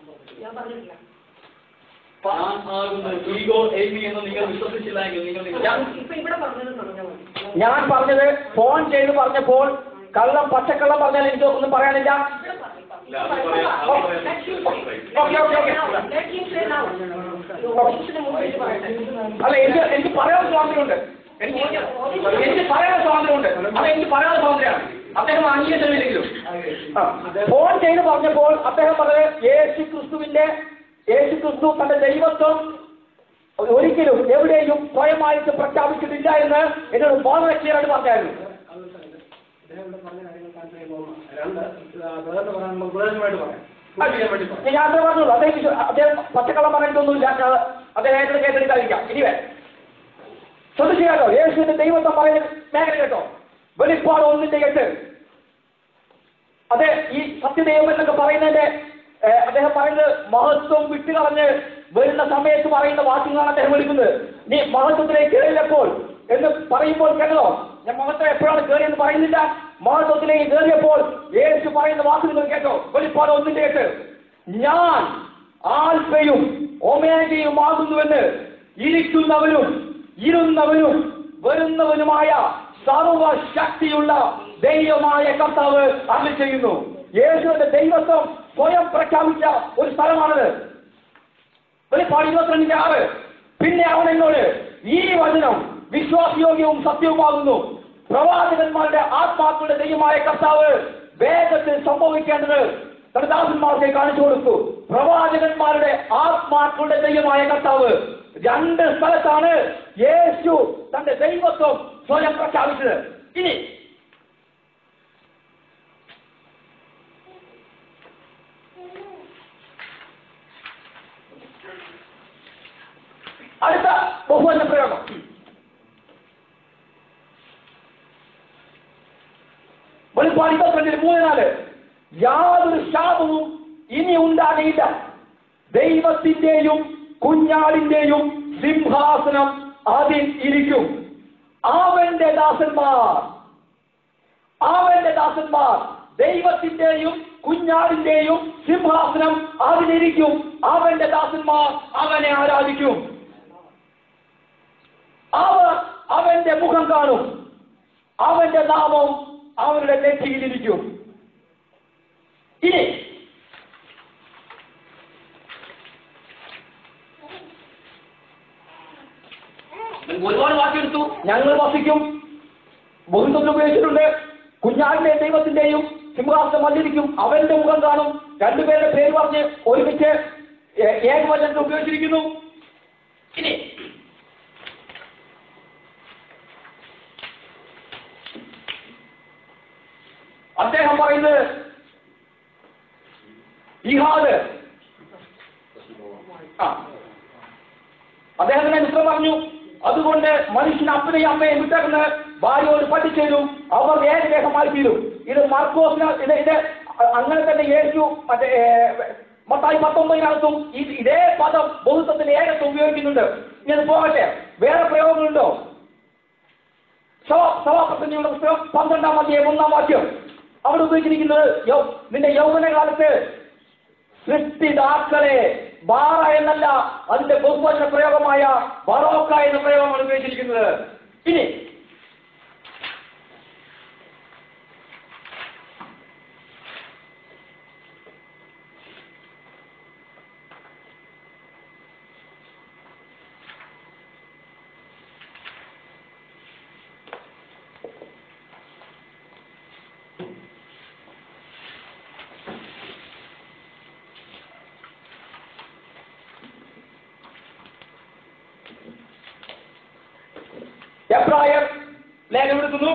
ഞാൻ ആകുന്ന ഈഗോ എയ്മി എന്ന് നിങ്ങൾ വിശ്വസിച്ചില്ല എങ്കിൽ നിങ്ങൾ നിങ്ങൾ ഇപ്പൊ ഇവിടെ പറഞ്ഞത് പറഞ്ഞാൽ മതി ഞാൻ പറഞ്ഞത് ഫോൺ ചെയ്ത് പറഞ്ഞപ്പോൾ കള്ളം പച്ചക്കള്ളം പറഞ്ഞാൽ എനിക്ക് ഒന്നും പറയാനില്ല ഇവിടെ പറഞ്ഞു ഇല്ല, അത് പറയാം, അത് പറയാം. ഓക്കെ ഓക്കെ ഓക്കെ ഓഫീസിന് മുമ്പിൽ പറയട്ടെ അല്ല എനിക്ക് എനിക്ക് പറയാൻ സ്വാതന്ത്ര്യമുണ്ട് എനിക്ക് എനിക്ക് പറയാൻ സ്വാതന്ത്ര്യമുണ്ട് അത് എനിക്ക് പറയാൻ സ്വാതന്ത്ര്യമാണ് അദ്ദേഹം അംഗീകരിച്ചില്ലെങ്കിലും ഫോൺ ചെയ്ത് പറഞ്ഞപ്പോൾ അദ്ദേഹം പറഞ്ഞത് യേശു ക്രിസ്തുവിന്റെ യേശു ക്രിസ്തു തന്റെ ദൈവത്വം ഒരിക്കലും എവിടെയും സ്വയമായിട്ട് പ്രഖ്യാപിച്ചിട്ടില്ല എന്ന് എന്നോട് വളരെ ക്ലിയർ ആയിട്ട് പറഞ്ഞായിരുന്നു ഞാൻ അത് പറഞ്ഞുള്ളൂ അദ്ദേഹം വിശ്വ- അദ്ദേഹം പച്ചക്കള്ളം പറഞ്ഞിട്ടൊന്നുമില്ല ഞാൻ അദ്ദേഹം ഏറ്റവും കേട്ടെടുക്കാതിരിക്കാം ഇനിവേ ശ്രദ്ധിച്ചു കേട്ടോ യേശുവിന്റെ ദൈവത്വം പറയുന്ന മേഖല കേട്ടോ വെളിപ്പാട് ഒന്നിന്റെ എട്ട് അതെ ഈ സത്യദൈവം എന്നൊക്കെ പറയുന്നതിന്റെ ഏഹ്, അദ്ദേഹം പറയുന്നത് മഹത്വം വിട്ടുകളഞ്ഞ് വരുന്ന സമയത്ത് പറയുന്ന വാക്യങ്ങളാണ് അദ്ദേഹം വിളിക്കുന്നത് നീ മഹത്വത്തിലേക്ക് കയറിയപ്പോൾ എന്ന് പറയുമ്പോൾ കേട്ടോ ഞാൻ മഹത്വം എപ്പോഴാണ് കയറിയെന്ന് പറയുന്നില്ല മഹത്വത്തിലേക്ക് കയറിയപ്പോൾ യേശു പറയുന്ന വാക്കുകൾ കേട്ടോ വെളിപ്പാട് ഒന്നിന്റെ എട്ട് ഞാൻ ആൽഫയും ഒമേഗയും ആകുന്നുവെന്ന് ഇരിക്കുന്നവനും ഇരുന്നവനും വരുന്നവനുമായ സർവശക്തിയുള്ള ദൈവമായ കർത്താവ് അമൽ ചെയ്യുന്നു യേശുവിന്റെ ദൈവത്വം സ്വയം പ്രഖ്യാപിച്ച ഒരു സ്ഥലമാണത് വെളിപ്പാട് ഇരുപത്തിരണ്ടിന്റെ ആറ് പിന്നെ അവൻ എന്നോട് ഈ വചനം വിശ്വാസയോഗ്യവും സത്യവുമാകുന്നു പ്രവാചകന്മാരുടെ ആത്മാക്കളുടെ ദൈവമായ കർത്താവ് വേഗത്തിൽ സംഭവിക്കേണ്ടത് തന്റെ ദാസന്മാർക്ക് കാണിച്ചു കൊടുത്തു പ്രവാചകന്മാരുടെ ആത്മാക്കളുടെ ദൈവമായ കർത്താവ് രണ്ട് സ്ഥലത്താണ് യേശു തന്റെ ദൈവത്വം സ്വയം പ്രഖ്യാപിച്ചത് ഇനി അടുത്ത ബഹുവചന പ്രയോഗം വെളിപ്പാട് ഇരുപത്തിരണ്ടിൽ മൂന്ന് നാല് യാതൊരു ശാപവും ഇനി ഉണ്ടാകയില്ല ദൈവത്തിന്റെയും കുഞ്ഞാടിന്റെയും സിംഹാസനം അതിൽ ഇരിക്കും അവന്റെ ദാസന്മാർ അവന്റെ ദാസന്മാർ ദൈവത്തിന്റെയും കുഞ്ഞാടിന്റെയും സിംഹാസനം അതിലിരിക്കും അവന്റെ ദാസന്മാർ അവനെ ആരാധിക്കും അവർ അവന്റെ മുഖം കാണും അവന്റെ നാമം അവരുടെ നെറ്റിയിലിരിക്കും ഇനി നിങ്ങൾക്ക് ഒരുപാട് വാക്കിയെടുത്തു ഞങ്ങൾ വസിക്കും ബഹുത്വത്തിൽ ഉപയോഗിച്ചിട്ടുണ്ട് കുഞ്ഞാടിന്റെ ദൈവത്തിന്റെയും സിംഹാസനം വന്നിരിക്കും അവന്റെ മുഖം കാണും രണ്ടുപേരുടെ പേര് പറഞ്ഞ് ഒരുമിച്ച് ഏ- ഏകവചനത്തിൽ ഉപയോഗിച്ചിരിക്കുന്നു ഇനി അദ്ദേഹം പറയുന്നത് ഇഹാദ് ആ അദ്ദേഹത്തിന് ഉത്തരം പറഞ്ഞു അതുകൊണ്ട് മനുഷ്യൻ അപ്പനെയും അമ്മയും വിട്ടകന്ന് ഭാര്യയോട് പഠിച്ചേരും അവർ ഏകദേഹമായി തീരും ഇത് മാർക്കോസിന് ഇത് ഇത് അങ്ങനെ തന്നെ യേശു മറ്റേ ഏ, മത്തായി പത്തൊമ്പതിനകത്തും ഇത് ഇതേ പദം ബൗദ്ധത്തിന്റെ ഏകത്വം ഉപയോഗിക്കുന്നുണ്ട് ഇനി അത് പോകട്ടെ വേറെ പ്രയോഗങ്ങളുണ്ടോ സഭ- സഭാപ്രസംഗങ്ങളുടെ പുസ്തകം പന്ത്രണ്ടാം അധ്യായം ഒന്നാം വാക്യം അവിടെ ഉപയോഗിച്ചിരിക്കുന്നത് യൗ- നിന്റെ യൗവന കാലത്ത് സൃഷ്ടിതാക്കളെ ബാറ എന്നല്ല അതിന്റെ ബഹുവചന പ്രയോഗമായ ബറോക്ക എന്ന പ്രയോഗമാണ് ഉപയോഗിച്ചിരിക്കുന്നത് ഇനി എബ്രായർ ലേഖനം എടുക്കുന്നു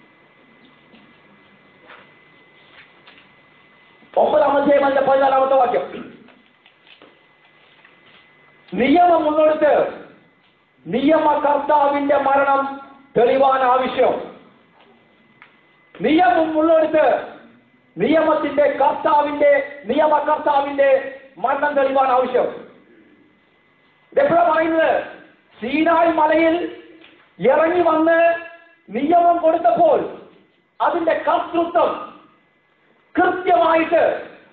ഒമ്പതാമത്തെ അതിന്റെ പതിനാലാമത്തെ വാക്യം നിയമം മുന്നോട്ട് നിയമകർത്താവിന്റെ മരണം തെളിവാൻ ആവശ്യം നിയമം മുന്നോട്ട് നിയമത്തിന്റെ കർത്താവിന്റെ നിയമകർത്താവിന്റെ മരണം തെളിവാൻ ആവശ്യം ഇതെപ്പോഴാ പറയുന്നത് സീനായ് മലയിൽ ഇറങ്ങി വന്ന് നിയമം കൊടുത്തപ്പോൾ അതിന്റെ കർത്തൃത്വം കൃത്യമായിട്ട്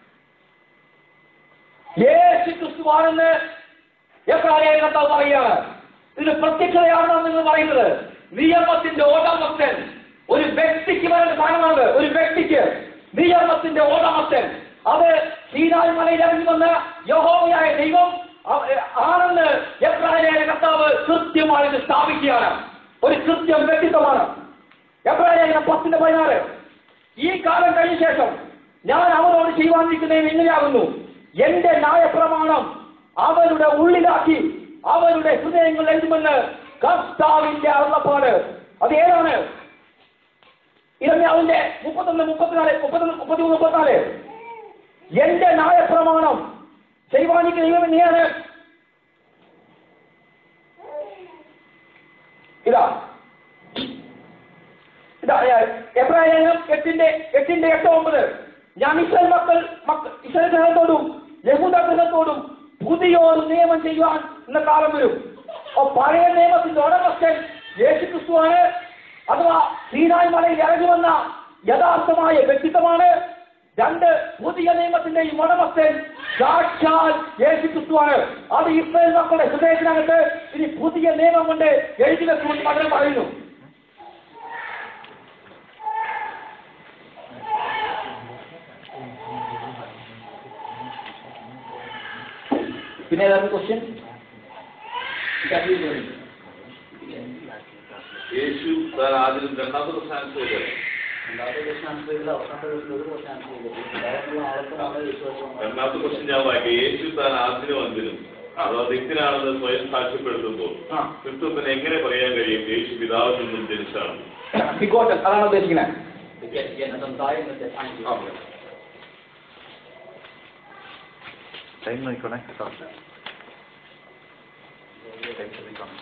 യേശു ക്രിസ്തുവാണെന്ന് എബ്രാഹിം കർത്താവ് പറയുകയാണ് ഇത് പ്രത്യക്ഷതയാണെന്നാണ് നിങ്ങൾ പറയുന്നത് നിയമത്തിന്റെ ഓടമസ്ഥൻ ഒരു വ്യക്തിക്ക് പറയുന്ന സാധനമാണ് ഒരു വ്യക്തിക്ക് നിയമത്തിന്റെ ഓടമസ്ഥൻ അത് സീനായ് മലയിൽ ഇറങ്ങി വന്ന യഹോവയായ ദൈവം അവ- ആണെന്ന് എബ്രാഹിം കർത്താവ് കൃത്യമായിട്ട് സ്ഥാപിക്കുകയാണ് ഒരു കൃത്യം വ്യക്തിത്വമാണ് എബ്രാഹിം പത്തിന്റെ പതിനാറ് ഈ കാലം കഴിഞ്ഞ ശേഷം ഞാൻ അവരോട് ചെയ്യുവാനിരിക്കുന്നതിന് എങ്ങനെയാകുന്നു എന്റെ ന്യായപ്രമാണം അവരുടെ ഉള്ളിലാക്കി അവരുടെ ഹൃദയങ്ങൾ എഴുതുമെന്ന് കർത്താവിന്റെ അരുളപ്പാട് അത് ഏതാണ് ഇരമ്യാവിന്റെ മുപ്പത്തൊന്ന് മുപ്പത്തിനാല് മുപ്പത്തൊന്ന് മുപ്പത്തിമൂന്ന് മുപ്പത്തിനാല് എന്റെ ന്യായപ്രമാണം ചെയ്യുവാനിരിക്കുന്ന ദൈവം എങ്ങനെയാണ് ഇതാ ഇതാ എബ്രാഹിം എട്ടിന്റെ എട്ടിന്റെ എട്ട് ഒമ്പത് ഞാൻ ഇസ്രായേൽ മക്കൾ മക്കൾ ഇസ്രായേൽ ഗ്രഹത്തോടും യഹൂദ ഗ്രഹത്തോടും പുതിയൊരു നിയമം ചെയ്യുവാൻ എന്ന കാലം വരും അപ്പൊ പഴയ നിയമത്തിന്റെ ഉടമസ്ഥൻ യേശു ക്രിസ്തുവാണ് അഥവാ സീനായ് മലയിൽ ഇറങ്ങി വന്ന യഥാർത്ഥമായ വ്യക്തിത്വമാണ് രണ്ട് പുതിയ നിയമത്തിന്റെയും ഉടമസ്ഥൻ സാക്ഷാൽ യേശു ക്രിസ്തുവാണ് അത് ഇസ്രായേൽ മക്കളുടെ ഹൃദയത്തിനകത്ത് ഇനി പുതിയ നിയമം കൊണ്ട് എഴുതി വെക്കുമെന്ന് പലരും പറയുന്നു പിന്നെ ഏതാണ് ക്വസ്റ്റ്യൻ യേശു താൻ ആദ്യം രണ്ടാമത്തെ പ്രശ്നം ആൻസർ ചെയ്തത് രണ്ടാമത്തെ ക്വസ്റ്റ്യൻ ഞാൻ വായിക്കാം യേശു താൻ ആദ്യം വന്നിരും അഥവാ വ്യക്തിനാണെന്ന് സ്വയം സാക്ഷ്യപ്പെടുത്തുമ്പോൾ ആ. ക്രിസ്തുവിന് എങ്ങനെ പറയാൻ കഴിയും യേശു പിതാവിൽ നിന്നും ജനിച്ചാണ് ബിഗോട്ടൻ അതാണ് ഉദ്ദേശിക്കുന്നത് ടൈം നോക്കിക്കോണേ കേട്ടോ ടൈം ശ്രദ്ധിക്കണം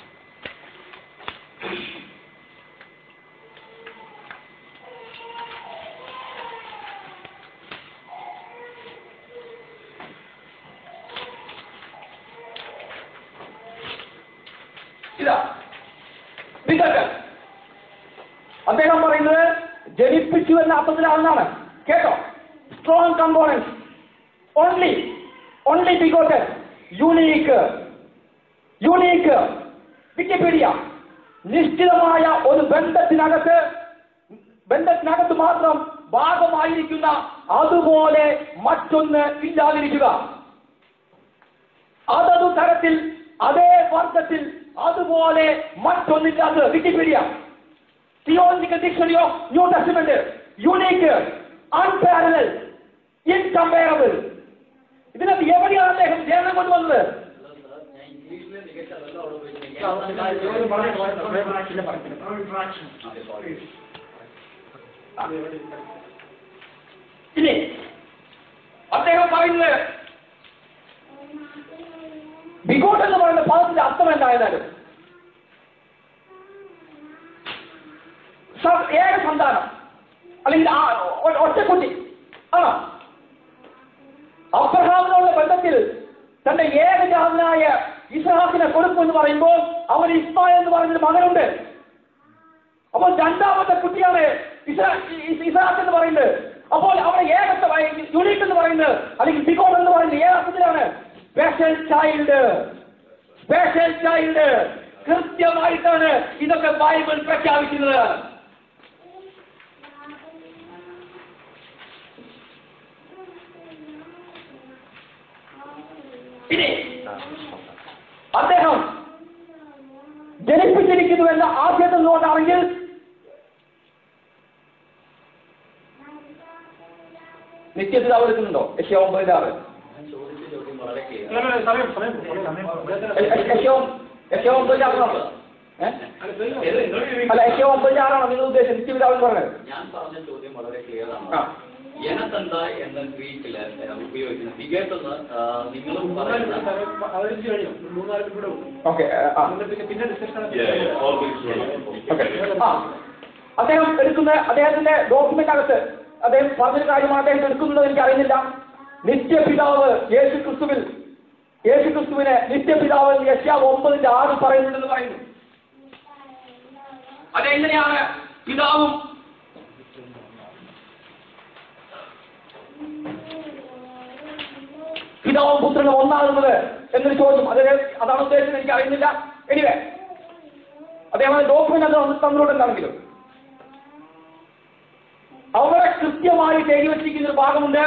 പറയുന്നത് ജനിപ്പിച്ചു എന്ന അർത്ഥത്തിലാണെന്നാണ് കേട്ടോ strong components only only begotten unique unique Wikipedia നിശ്ചിതമായ ഒരു ബന്ധത്തിനകത്ത് ബന്ധത്തിനകത്ത് മാത്രം ഭാഗമായിരിക്കുന്ന അതുപോലെ മറ്റൊന്ന് ഇല്ലാതിരിക്കുക അതതു തരത്തിൽ അതേ വർഗത്തിൽ അതുപോലെ മറ്റൊന്നില്ലാത്തത് Wikipedia theological dictionary of New Testament unique unparallel incomparable ഇതിനകത്ത് എവിടെയാണ് അദ്ദേഹം ജയനം കൊണ്ടുവന്നത് ഇനി അദ്ദേഹം പറയുന്നത് ബിഗോട്ട് എന്ന് പറയുന്ന പദത്തിന്റെ അർത്ഥം എന്തായാലും സ- ഏക സന്താനം അല്ലെങ്കിൽ ആ ഒ- ഒറ്റക്കുട്ടി ആണോ അബ്രഹാമിനുള്ള ബന്ധത്തിൽ തന്റെ ഏകജാതനായ ഇസ്ഹാക്കിനെ കൊടുക്കും എന്ന് പറയുമ്പോൾ അവൻ ഇസ്മായിൽ എന്ന് പറയുന്നൊരു മകനുണ്ട് അപ്പോൾ രണ്ടാമത്തെ കുട്ടിയാണ് ഇസ്ഹാ- ഇ- ഇസ്ഹാക്ക് എന്ന് പറയുന്നത് അപ്പോൾ അവിടെ ഏകത്തെ യൂണിറ്റ് എന്ന് പറയുന്നത് അല്ലെങ്കിൽ ബിഗോൺ എന്ന് പറയുന്നത് ഏകത്തിലാണ് സ്പെഷ്യൽ ചൈൽഡ് സ്പെഷ്യൽ ചൈൽഡ് കൃത്യമായിട്ടാണ് ഇതൊക്കെ ബൈബിൾ പ്രഖ്യാപിക്കുന്നത് ഇനി അദ്ദേഹം ജനിപ്പിച്ചിരിക്കുന്നു എന്ന ആദ്യത്തിൽ നിന്നുകൊണ്ടാണെങ്കിൽ നിത്യത്തിൽ അവർ എടുക്കുന്നുണ്ടോ യശോ ഒമ്പതിന്റെ ആറ് ചോദിച്ച ചോദ്യം വളരെ clear. യശോ യശോ ഒമ്പതിന്റെ ആറാണോ ഏഹ് ഇത് നിങ്ങൾ അല്ല യശോ ഒമ്പതിന്റെ ആറാണോ നിങ്ങൾ ഉദ്ദേശിച്ചത് നിത്യപിതാവ് എന്ന് പറഞ്ഞത് ഞാൻ പറഞ്ഞ ചോദ്യം വളരെ ക്ലിയർ ആ. ആണ് എനത്തന്ത എന്ന ഗ്രീക്കില് ഏഹ്, ഉപയോഗിക്കുന്ന തികേട്ടെന്ന് നിങ്ങളും പറയുന്ന ഓക്കെ ആ Yeah, yeah, all these were- okay ആ അദ്ദേഹം എടുക്കുന്ന അദ്ദേഹത്തിന്റെ ഡോക്യുമെന്റ് അകത്ത് അദ്ദേഹം പറഞ്ഞൊരു കാര്യമാണ് അദ്ദേഹം എടുക്കുന്നത് എനിക്ക് അറിയുന്നില്ല നിത്യപിതാവ് യേശു ക്രിസ്തുവിൽ യേശു ക്രിസ്തുവിനെ നിത്യപിതാവ് എന്ന് യശ്യാവ് ഒമ്പതിന്റെ ആറ് പറയുന്നുണ്ടെന്ന് പറയുന്നു അതെങ്ങനെയാണ് പിതാവും പിതാവും പുത്രനും ഒന്നാകുന്നത് എന്നൊരു ചോദ്യം അത് അതാണ് ഉദ്ദേശിച്ചത് എനിക്ക് അറിയുന്നില്ല എനിവേ അദ്ദേഹം ഡോക്യുമെന്റ് അത് തന്നിട്ടുണ്ടെന്നാണെങ്കിലും അവിടെ കൃത്യമായി എഴുതി വച്ചിരിക്കുന്ന ഒരു ഭാഗമുണ്ട്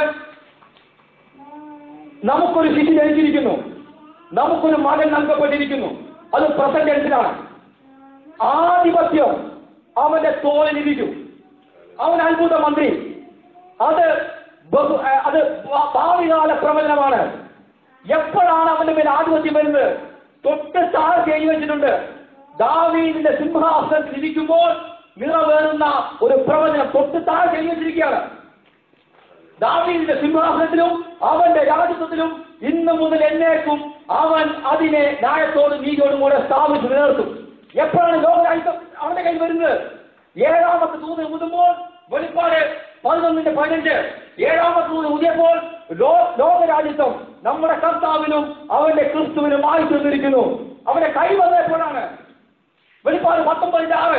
നമുക്കൊരു ശിശു ജനിച്ചിരിക്കുന്നു നമുക്കൊരു മകൻ നൽകപ്പെട്ടിരിക്കുന്നു അത് പ്രസന്റ് ടെൻസിലാണ് ആധിപത്യം അവന്റെ തോലിലിരിക്കും അവൻ അത്ഭുത മന്ത്രി അത് ബഹു ഏഹ് അത് ഭാ- ഭാവികാല പ്രവചനമാണ് എപ്പോഴാണ് അവന്റെ മേൽ ആധിപത്യം വരുന്നത് തൊട്ട് താഴെ എഴുതി വെച്ചിട്ടുണ്ട് ദാവീദിന്റെ സിംഹാസനത്തിൽ ഇരിക്കുമ്പോൾ നിറവേറുന്ന ഒരു പ്രവചനം തൊട്ട് താഴെ എഴുതി വെച്ചിരിക്കുകയാണ് ദാവീദിന്റെ സിംഹാസനത്തിലും അവന്റെ രാജ്യത്വത്തിലും ഇന്നു മുതൽ എന്നേക്കും അവൻ അതിനെ ന്യായത്തോടും നീതിയോടും കൂടെ സ്ഥാപിച്ചു നിലനിർത്തും എപ്പോഴാണ് ലോകരാജ്യം അവന്റെ കയ്യിൽ വരുന്നത് ഏഴാമത്തെ തൂത് മുതുമ്പോൾ വെളിപ്പാട് പതിനൊന്നിന്റെ പതിനഞ്ച് ഏഴാമത്തെ തൂത് മുതിയപ്പോൾ ലോ ലോകരാജ്യത്വം നമ്മുടെ കർത്താവിനും അവന്റെ ക്രിസ്തുവിനുമായി തീർന്നിരിക്കുന്നു അവന്റെ കൈ വന്നപ്പോഴാണ് വെളിപ്പാട് പത്തൊമ്പതിന്റെ ആറ്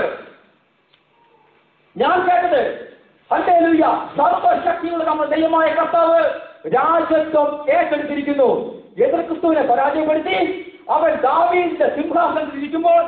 ഞാൻ കേട്ടത് ഹല്ലേലൂയ സർവശക്തിയുള്ള നമ്മുടെ ദൈവമായ കർത്താവ് രാജ്യത്വം ഏറ്റെടുത്തിരിക്കുന്നു എതിർ ക്രിസ്തുവിനെ പരാജയപ്പെടുത്തി അവൻ ദാവീദിന്റെ സിംഹാസനത്തിൽ ഇരിക്കുമ്പോൾ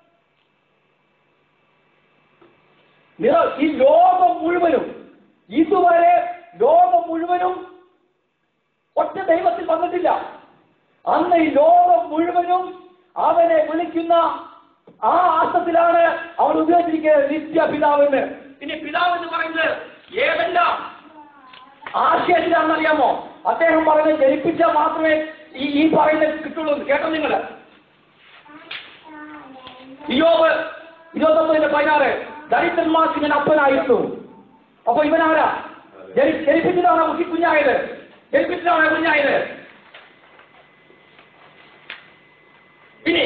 നിറ- ഈ ലോകം മുഴുവനും ഇതുവരെ ലോകം മുഴുവനും ഒറ്റ ദൈവത്തിൽ വന്നിട്ടില്ല അന്ന് ഈ ലോകം മുഴുവനും അവനെ വിളിക്കുന്ന ആ അർത്ഥത്തിലാണ് അവൻ ഉപയോഗിച്ചിരിക്കുന്നത് നിത്യ പിതാവെന്ന് ഇനി പിതാവ് എന്ന് പറയുന്നത് ഏതെല്ലാം ആശയത്തിലാണെന്നറിയാമോ അദ്ദേഹം പറയുന്നത് ജനിപ്പിച്ചാൽ മാത്രമേ ഈ ഈ പറയുന്നത് കിട്ടുള്ളൂ എന്ന്. കേട്ടോ നിങ്ങൾ ഇയോബ് ഇരുപത്തൊമ്പതിന്റെ പതിനാറ് ദരിദ്രന്മാർക്ക് ഞാൻ അപ്പനായിരുന്നു അപ്പൊ ഇവനാരാ ജനി ജനിപ്പിച്ചതാണ് കുട്ടി കുഞ്ഞായത് ജനിപ്പിച്ചതാണ് കുഞ്ഞായത് ഇനി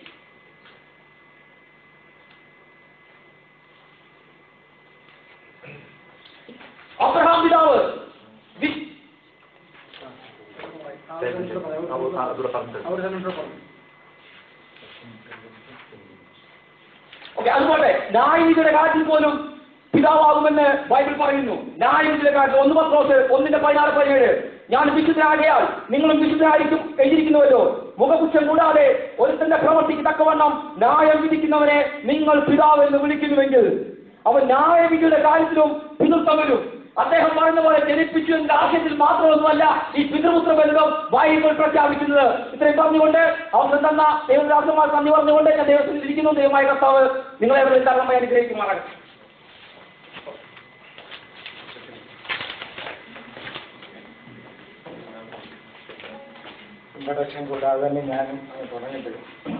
അബ്രഹാം പിതാവ് വി- അതുകൂടെ പറഞ്ഞിട്ട് ഓക്കെ അതുപോലെ ദാവീദിന്റെ കാറ്റിൽ പോലും പിതാവാകുമെന്ന് ബൈബിൾ പറയുന്നു ന്യായവിധിയുടെ കാര്യത്തിൽ ഒന്ന് പത്രോസ് ഒന്നിന്റെ പതിനാറ് പതിനേഴ് ഞാൻ വിശുദ്ധനാകയാൽ നിങ്ങളും വിശുദ്ധനായിരിക്കും എഴുതിയിരിക്കുന്നുവല്ലോ മുഖപുച്ഛം കൂടാതെ ഒരുത്തന്റെ പ്രവർത്തിക്ക് തക്കവണ്ണം ന്യായം വിധിക്കുന്നവനെ നിങ്ങൾ പിതാവ് എന്ന് വിളിക്കുന്നുവെങ്കിൽ അവൻ ന്യായവിധിയുടെ കാര്യത്തിലും പിതൃത്വം വരും അദ്ദേഹം പറഞ്ഞ പോലെ ജനിപ്പിച്ചു എന്ന ആശയത്തിൽ മാത്രമൊന്നുമല്ല ഈ പിതൃപുത്ര ബന്ധം ബൈബിൾ പ്രഖ്യാപിക്കുന്നത് ഇത്രയും പറഞ്ഞുകൊണ്ട് അവസരം തന്ന ദൈവദാസന്മാർ നന്ദി പറഞ്ഞുകൊണ്ട് ഞാൻ ദൈവത്തിൽ ഇരിക്കുന്നു ദൈവമായ കർത്താവ് നിങ്ങളെ ധാരണമായി അനുഗ്രഹിക്കുമാറാകട്ടെ ഇൻട്രഡക്ഷൻ കൂടാതെ തന്നെ ഞാനും അങ്ങ് തുടങ്ങട്ടെ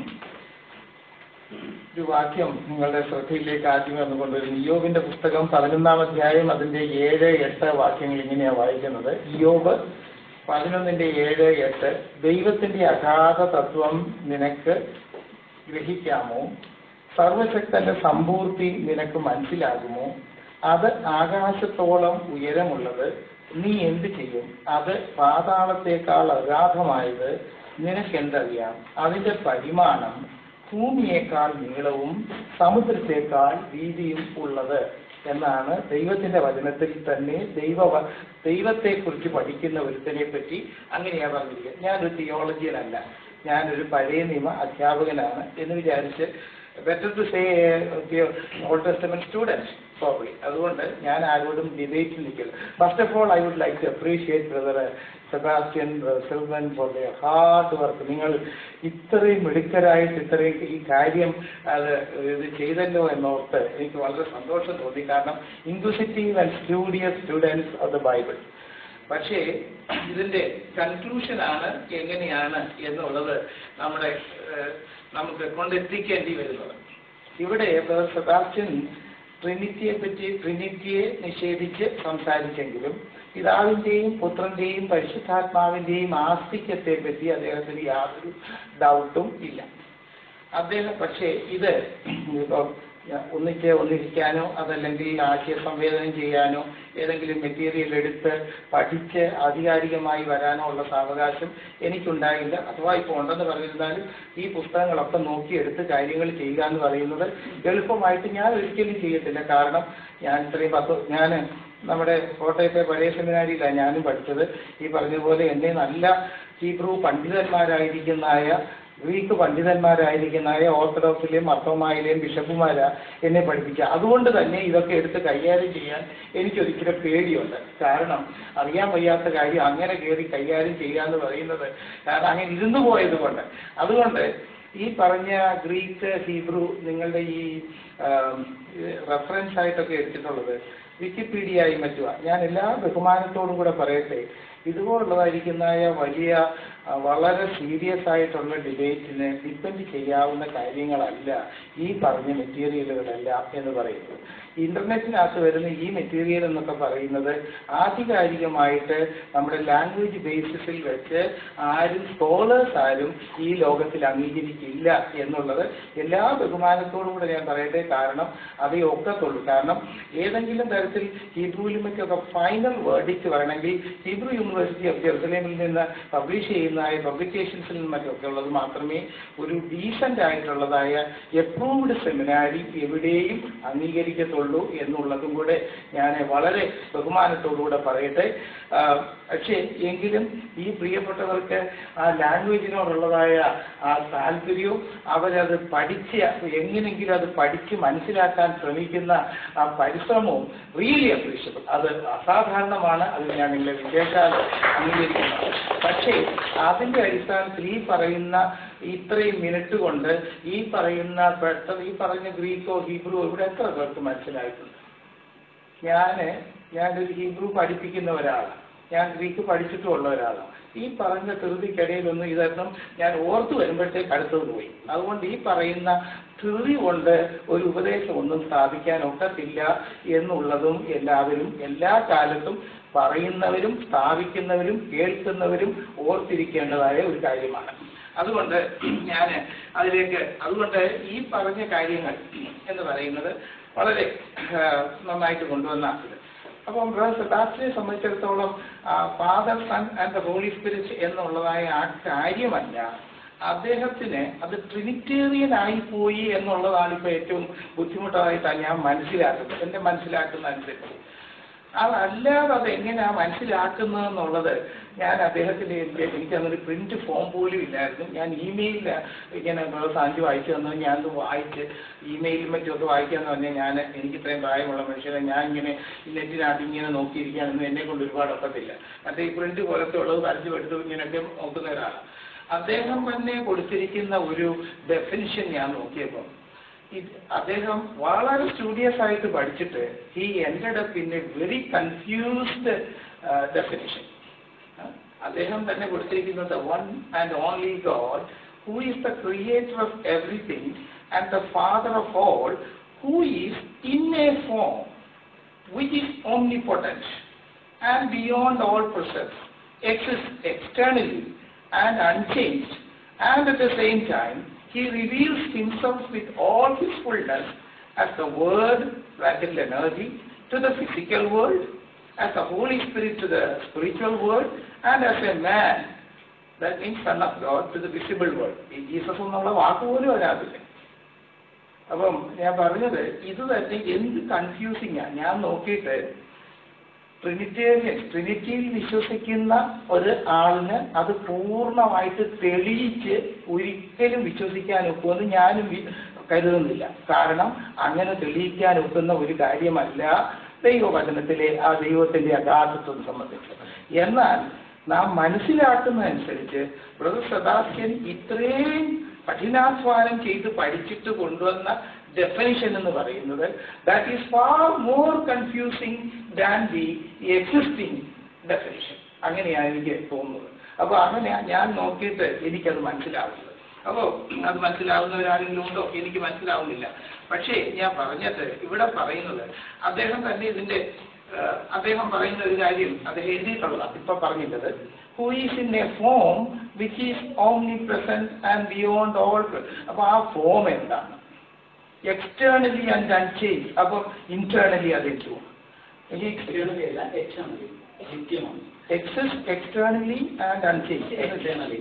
ഒരു വാക്യം നിങ്ങളുടെ ശ്രദ്ധയിലേക്ക് ആദ്യം വന്നുകൊണ്ടുവരും ഇയോബിന്റെ പുസ്തകം പതിനൊന്നാം അധ്യായം അതിന്റെ ഏഴ് എട്ട് വാക്യങ്ങൾ ഇങ്ങനെയാണ് വായിക്കുന്നത് ഇയോബ് പതിനൊന്നിന്റെ ഏഴ് എട്ട് ദൈവത്തിന്റെ അഗാധ തത്വം നിനക്ക് ഗ്രഹിക്കാമോ സർവശക്തന്റെ സമ്പൂർത്തി നിനക്ക് മനസ്സിലാകുമോ അത് ആകാശത്തോളം ഉയരമുള്ളത് നീ എന്ത് ചെയ്യും അത് പാതാളത്തേക്കാൾ അഗാധമായത് നിനക്കെന്തറിയാം അതിന്റെ പരിമാണം ഭൂമിയേക്കാൾ നീളവും സമുദ്രത്തേക്കാൾ വീതിയും ഉള്ളത് എന്നാണ് ദൈവത്തിന്റെ വചനത്തിൽ തന്നെ ദൈവ ദൈവത്തെക്കുറിച്ച് പഠിക്കുന്ന ഒരുത്തനെ പറ്റി അങ്ങനെയാ പറഞ്ഞിരിക്കുന്നത് ഞാനൊരു തിയോളജിയനല്ല ഞാനൊരു പഴയ നിയമ അധ്യാപകനാണ് എന്ന് വിചാരിച്ച് better to say Old Testament students probably അതുകൊണ്ട് ഞാൻ ആരോടും ഡിബേറ്റിൽ നിൽക്കില്ല first of all I would like to appreciate brother Sebastian Silvan for the hard work നിങ്ങൾ ഇത്രയും മിടുക്കരായിട്ട് ഇത്രയും ഈ കാര്യം അത് ഇത് ചെയ്തല്ലോ എന്നോർത്ത് എനിക്ക് വളരെ സന്തോഷം തോന്നി കാരണം inquisitive and studious students of the Bible പക്ഷേ ഇതിന്റെ കൺക്ലൂഷനാണ് എങ്ങനെയാണ് എന്നുള്ളത് നമ്മുടെ ഏഹ്, നമുക്ക് കൊണ്ടെത്തിക്കേണ്ടി വരുന്നത് ഇവിടെ ബ്രദർ സെബാസ്റ്റ്യൻ ട്രിനിറ്റിയെ പറ്റി ട്രിനിറ്റിയെ നിഷേധിച്ച് സംസാരിച്ചെങ്കിലും പിതാവിന്റെയും പുത്രന്റെയും പരിശുദ്ധാത്മാവിന്റെയും ആസ്തിക്യത്തെ പറ്റി അദ്ദേഹത്തിന് യാതൊരു ഡൗട്ടും ഇല്ല അദ്ദേഹം പക്ഷേ ഇത് ഇപ്പം ഒന്നിച്ച് ഒന്നിരിക്കാനോ അതല്ലെങ്കിൽ ആശയ സംവേദനം ചെയ്യാനോ ഏതെങ്കിലും മെറ്റീരിയൽ എടുത്ത് പഠിച്ച് ആധികാരികമായി വരാനോ ഉള്ള സാവകാശം എനിക്കുണ്ടായില്ല അഥവാ ഇപ്പോൾ ഉണ്ടെന്ന് പറഞ്ഞിരുന്നാലും ഈ പുസ്തകങ്ങളൊക്കെ നോക്കിയെടുത്ത് കാര്യങ്ങൾ ചെയ്യുക എന്ന് പറയുന്നത് എളുപ്പമായിട്ട് ഞാൻ ഒരിക്കലും ചെയ്യത്തില്ല കാരണം ഞാൻ ഇത്രയും പത്ത് ഞാൻ നമ്മുടെ കോട്ടയത്തെ പഴയ സെമിനാരിയിലാണ് ഞാനും പഠിച്ചത് ഈ പറഞ്ഞതുപോലെ എന്നെ നല്ല ഹീബ്രു പണ്ഡിതന്മാരായിരിക്കുന്നതായ ഗ്രീക്ക് പണ്ഡിതന്മാരായിരിക്കുന്നതായ ഓർത്തഡോക്സിലെയും മർത്തോമായിലെയും ബിഷപ്പുമാരാ എന്നെ പഠിപ്പിച്ച അതുകൊണ്ട് തന്നെ ഇതൊക്കെ എടുത്ത് കൈകാര്യം ചെയ്യാൻ എനിക്കൊരിക്കലും പേടിയുണ്ട് കാരണം അറിയാൻ വയ്യാത്ത കാര്യം അങ്ങനെ കയറി കൈകാര്യം ചെയ്യുക എന്ന് പറയുന്നത് കാരണം അങ്ങനെ ഇരുന്നു പോയത് കൊണ്ട് അതുകൊണ്ട് ഈ പറഞ്ഞ ഗ്രീക്ക് ഹീബ്രു നിങ്ങളുടെ ഈ റെഫറൻസ് ആയിട്ടൊക്കെ എടുത്തിട്ടുള്ളത് വിക്കിപീഡിയയും മറ്റുമാണ് ഞാൻ എല്ലാ ബഹുമാനത്തോടും കൂടെ പറയട്ടെ ഇതുപോലുള്ളതായിരിക്കുന്നതായ വലിയ ആ, വളരെ സീരിയസ് ആയിട്ടുള്ള ഡിബേറ്റിന് ഡിപ്പെൻഡ് ചെയ്യാവുന്ന കാര്യങ്ങളല്ല ഈ പറഞ്ഞ മെറ്റീരിയലുകളെല്ലാം എന്ന് പറയുന്നത് ഇന്റർനെറ്റിനകത്ത് വരുന്ന ഈ മെറ്റീരിയൽ എന്നൊക്കെ പറയുന്നത് ആധികാരികമായിട്ട് നമ്മുടെ ലാംഗ്വേജ് ബേസിസിൽ വെച്ച് ആരും സ്കോളേഴ്സ് ആരും ഈ ലോകത്തിൽ അംഗീകരിക്കില്ല എന്നുള്ളത് എല്ലാ ബഹുമാനത്തോടും കൂടെ ഞാൻ പറയട്ടെ കാരണം അതേ ഒക്കത്തുള്ളൂ കാരണം ഏതെങ്കിലും തരത്തിൽ ഹീബ്രുവിലും മറ്റൊക്കെ ഫൈനൽ വേർഡിക്റ്റ് വരണമെങ്കിൽ ഹീബ്രു യൂണിവേഴ്സിറ്റി ഓഫ് ജെറുസലേമിൽ നിന്ന് പബ്ലിഷ് ചെയ്യുന്നതായ പബ്ലിക്കേഷൻസിൽ നിന്നും മറ്റൊക്കെ ഉള്ളത് മാത്രമേ ഒരു ഡീസന്റ് ആയിട്ടുള്ളതായ എപ്രൂവ്ഡ് സെമിനാരി എവിടെയും അംഗീകരിക്കത്തുള്ളൂ എന്നുള്ളതും കൂടെ ഞാൻ വളരെ ബഹുമാനത്തോടുകൂടെ പറയട്ടെ ആ, പക്ഷേ എങ്കിലും ഈ പ്രിയപ്പെട്ടവർക്ക് ആ ലാംഗ്വേജിനോടുള്ളതായ ആ താല്പര്യവും അവരത് പഠിച്ച് എങ്ങനെയെങ്കിലും അത് പഠിച്ച് മനസ്സിലാക്കാൻ ശ്രമിക്കുന്ന ആ പരിശ്രമവും റിയലി അപ്രീഷ്യബിൾ അത് അസാധാരണമാണ് അത് ഞാൻ നിങ്ങളെ വിശേഷാൽ അംഗീകരിക്കുന്നത് പക്ഷേ അതിന്റെ അടിസ്ഥാനത്തിൽ ഈ പറയുന്ന ഇത്രയും മിനിറ്റ് കൊണ്ട് ഈ പറയുന്ന പെട്ടെന്ന് ഈ പറഞ്ഞ ഗ്രീക്കോ ഹീബ്രുവോ ഇവിടെ എത്ര പേർക്ക് മനസ്സിലായിട്ടുണ്ട് ഞാന് ഞാനൊരു ഹീബ്രു പഠിപ്പിക്കുന്ന ഒരാളാണ് ഞാൻ ഗ്രീക്ക് പഠിച്ചിട്ടുള്ള ഒരാളാണ് ഈ പറഞ്ഞ ധൃതിക്കിടയിലൊന്നും ഇതൊന്നും ഞാൻ ഓർത്തു വരുമ്പോഴത്തേക്ക് അടുത്തത് പോയി അതുകൊണ്ട് ഈ പറയുന്ന ധൃതി കൊണ്ട് ഒരു ഉപദേശം ഒന്നും സ്ഥാപിക്കാൻ ഒക്കത്തില്ല എന്നുള്ളതും എല്ലാവരും എല്ലാ കാലത്തും പറയുന്നവരും സ്ഥാപിക്കുന്നവരും കേൾക്കുന്നവരും ഓർത്തിരിക്കേണ്ടതായ ഒരു കാര്യമാണ് അതുകൊണ്ട് ഞാൻ അതിലേക്ക് അതുകൊണ്ട് ഈ പറഞ്ഞ കാര്യങ്ങൾ എന്ന് പറയുന്നത് വളരെ ആ, നന്നായിട്ട് കൊണ്ടുവന്ന ഇത് അപ്പം ബ്രദർ സെബാസ്റ്റിനെ സംബന്ധിച്ചിടത്തോളം father son and the Holy Spirit എന്നുള്ളതായ ആ കാര്യമല്ല അദ്ദേഹത്തിന് അത് ട്രിനിറ്റേറിയൻ ആയി പോയി എന്നുള്ളതാണ് ഇപ്പൊ ഏറ്റവും ബുദ്ധിമുട്ടായിട്ടാണ് ഞാൻ മനസ്സിലാക്കുന്നത് എന്റെ മനസ്സിലാക്കുന്ന അനുസരിച്ച് അതല്ലാതെ അത് എങ്ങനെയാ മനസ്സിലാക്കുന്നത് എന്നുള്ളത് ഞാൻ അദ്ദേഹത്തിന്റെ എനിക്ക് എനിക്ക് അന്നൊരു പ്രിന്റ് ഫോം പോലും ഇല്ലായിരുന്നു ഞാൻ ഇമെയിലിൽ ഇങ്ങനെ സാഞ്ചി വായിച്ചു തന്നത് ഞാൻ അത് വായിച്ച് ഇമെയിലും മറ്റുമൊക്കെ വായിക്കാന്ന് പറഞ്ഞാൽ ഞാൻ എനിക്ക് ഇത്രയും പ്രായമുള്ള മനുഷ്യരെ ഞാൻ ഇങ്ങനെ നെറ്റിനകത്ത് ഇങ്ങനെ നോക്കിയിരിക്കാനൊന്നും എന്നെ കൊണ്ട് ഒരുപാട് ഒക്കത്തില്ല മറ്റേ ഈ പ്രിന്റ് പോലത്തെ ഉള്ളത് വരച്ചു എടുത്ത് ഇങ്ങനെയൊക്കെ നോക്കുന്ന ഒരാളാണ് അദ്ദേഹം തന്നെ കൊടുത്തിരിക്കുന്ന ഒരു ഡെഫിനിഷൻ ഞാൻ നോക്കിയപ്പോൾ ഇത് അദ്ദേഹം വളരെ സ്റ്റുഡിയസ് ആയിട്ട് പഠിച്ചിട്ട് he ended up in a very confused definition അദ്ദേഹം തന്നെ കൊടുത്തിരിക്കുന്നത് one and only God who is the creator of everything and the father of all who is in a form which is omnipotent and beyond all process, exists externally and unchanged, and at the same time, he reveals himself with all his fullness as the Word, vital energy, to the physical world, as the Holy Spirit to the spiritual world, and as a man, that means Son of God, to the visible world. ഈ Jesus എന്നുള്ള വാക്ക് പോലും വരാതില്ല അപ്പം ഞാൻ പറഞ്ഞത് ഇത് തന്നെ എന്ത് കൺഫ്യൂസിങ്ങാ ഞാൻ നോക്കിയിട്ട് ട്രിനിറ്റേറിയൻ ട്രിനിറ്റിയിൽ വിശ്വസിക്കുന്ന ഒരു ആളിന് അത് പൂർണ്ണമായിട്ട് തെളിയിച്ച് ഒരിക്കലും വിശ്വസിക്കാൻ ഒക്കുമെന്ന് ഞാനും വി- കരുതുന്നില്ല കാരണം അങ്ങനെ തെളിയിക്കാൻ ഒക്കുന്ന ഒരു കാര്യമല്ല ദൈവവചനത്തിലെ ആ ദൈവത്തിന്റെ യഥാർത്ഥത്വം സംബന്ധിച്ച് എന്നാൽ നാം മനസ്സിലാക്കുന്നതനുസരിച്ച് ബ്രദർ സദാസ്യൻ ഇത്രയും കഠിനാധ്വാനം ചെയ്ത് പഠിച്ചിട്ട് കൊണ്ടുവന്ന ഡെഫിനിഷൻ എന്ന് പറയുന്നത് that is far more confusing than the existing definition അങ്ങനെയാണ് എനിക്ക് തോന്നുന്നത് അപ്പോൾ അങ്ങനെയാ ഞാൻ നോക്കിയിട്ട് എനിക്കത് മനസ്സിലാവുന്നത് അപ്പോൾ അത് മനസ്സിലാവുന്നവരാരെങ്കിലും ഉണ്ടോ എനിക്ക് മനസ്സിലാവുന്നില്ല പക്ഷേ ഞാൻ പറഞ്ഞത് ഇവിടെ പറയുന്നത് അദ്ദേഹം തന്നെ ഇതിന്റെ ആ, അദ്ദേഹം പറയുന്ന ഒരു കാര്യം അദ്ദേഹം എഴുതിയിട്ടുള്ളതാണ് ഇപ്പൊ പറഞ്ഞിട്ടത് who is in a form which is omnipresent and beyond all അപ്പൊ ആ ഫോം എന്താണ് എക്സ്റ്റേണലി ആൻഡ് അൺചേഞ്ച് അപ്പം ഇന്റേണലി അത് എന്തുവാ ഈ externally അല്ല, externally. നിത്യമാണ്. എക്സസ് externally and unchange Externally.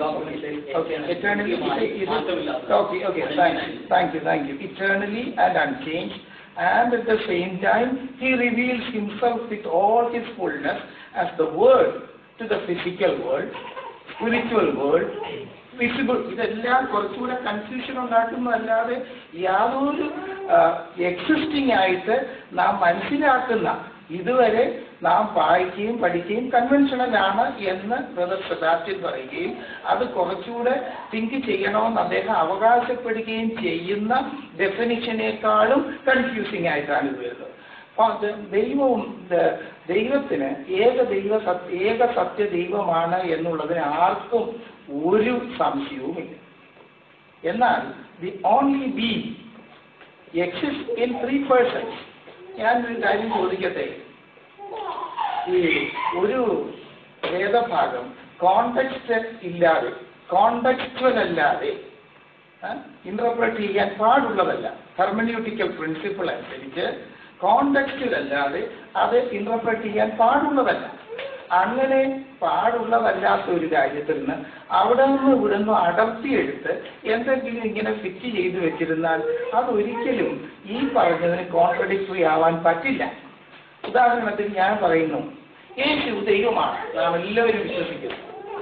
Okay, eternally, മാറ്റമില്ലാത്ത. okay, okay, thank you, thank you, thank you. Eternally and unchanged, and at the same time, he reveals himself with all his fullness as the Word to the physical world, spiritual world, visible. ഇതെല്ലാം കുറച്ചുകൂടെ confusion ഉണ്ടാക്കുന്നതല്ലാതെ യാതൊരു existing ആയിട്ട് നാം മനസ്സിലാക്കുന്ന ഇതുവരെ നാം വായിക്കുകയും പഠിക്കുകയും കൺവെൻഷണൽ ആണ് എന്ന് ബ്രദർ സെബാസ്റ്റ്യൻ പറയുകയും അത് കുറച്ചുകൂടെ തിങ്ക് ചെയ്യണമെന്ന് അദ്ദേഹം അവകാശപ്പെടുകയും ചെയ്യുന്ന ഡെഫിനിഷനേക്കാളും കൺഫ്യൂസിംഗ് ആയിട്ടാണ് ഇത് വരുന്നത് അപ്പൊ അത് ദൈവവും ദ- ദൈവത്തിന് ഏക ദൈവ സത്- ഏക സത്യ ദൈവമാണ് എന്നുള്ളതിന് ആർക്കും ഒരു സംശയവുമില്ല എന്നാൽ the only be exist in three persons ഞാൻ ഒരു കാര്യം ചോദിക്കട്ടെ ഈ ഒരു വേദഭാഗം കോണ്ടെക്സ്റ്റ് ഇല്ലാതെ കോണ്ടെക്സ്റ്റുവൽ അല്ലാതെ ഇന്റർപ്രറ്റ് ചെയ്യാൻ പാടുള്ളതല്ല ഹെർമന്യൂട്ടിക്കൽ പ്രിൻസിപ്പിൾ അനുസരിച്ച് കോണ്ടെക്സ്റ്റിൽ അല്ലാതെ അത് ഇന്റർപ്രറ്റ് ചെയ്യാൻ പാടുള്ളതല്ല അങ്ങനെ പാടുള്ളതല്ലാത്ത ഒരു കാര്യത്തിൽ നിന്ന് അവിടെ നിന്ന് ഇവിടെ നിന്ന് അടർത്തിയെടുത്ത് എന്തെങ്കിലും ഇങ്ങനെ ഫിറ്റ് ചെയ്തു വെച്ചിരുന്നാൽ അതൊരിക്കലും ഈ പറഞ്ഞതിന് കോൺട്രഡിക്ടറി ആവാൻ പറ്റില്ല ഉദാഹരണത്തിന് ഞാൻ പറയുന്നു യേശു ദൈവമാണ് നാം എല്ലാവരും വിശ്വസിക്കുന്നു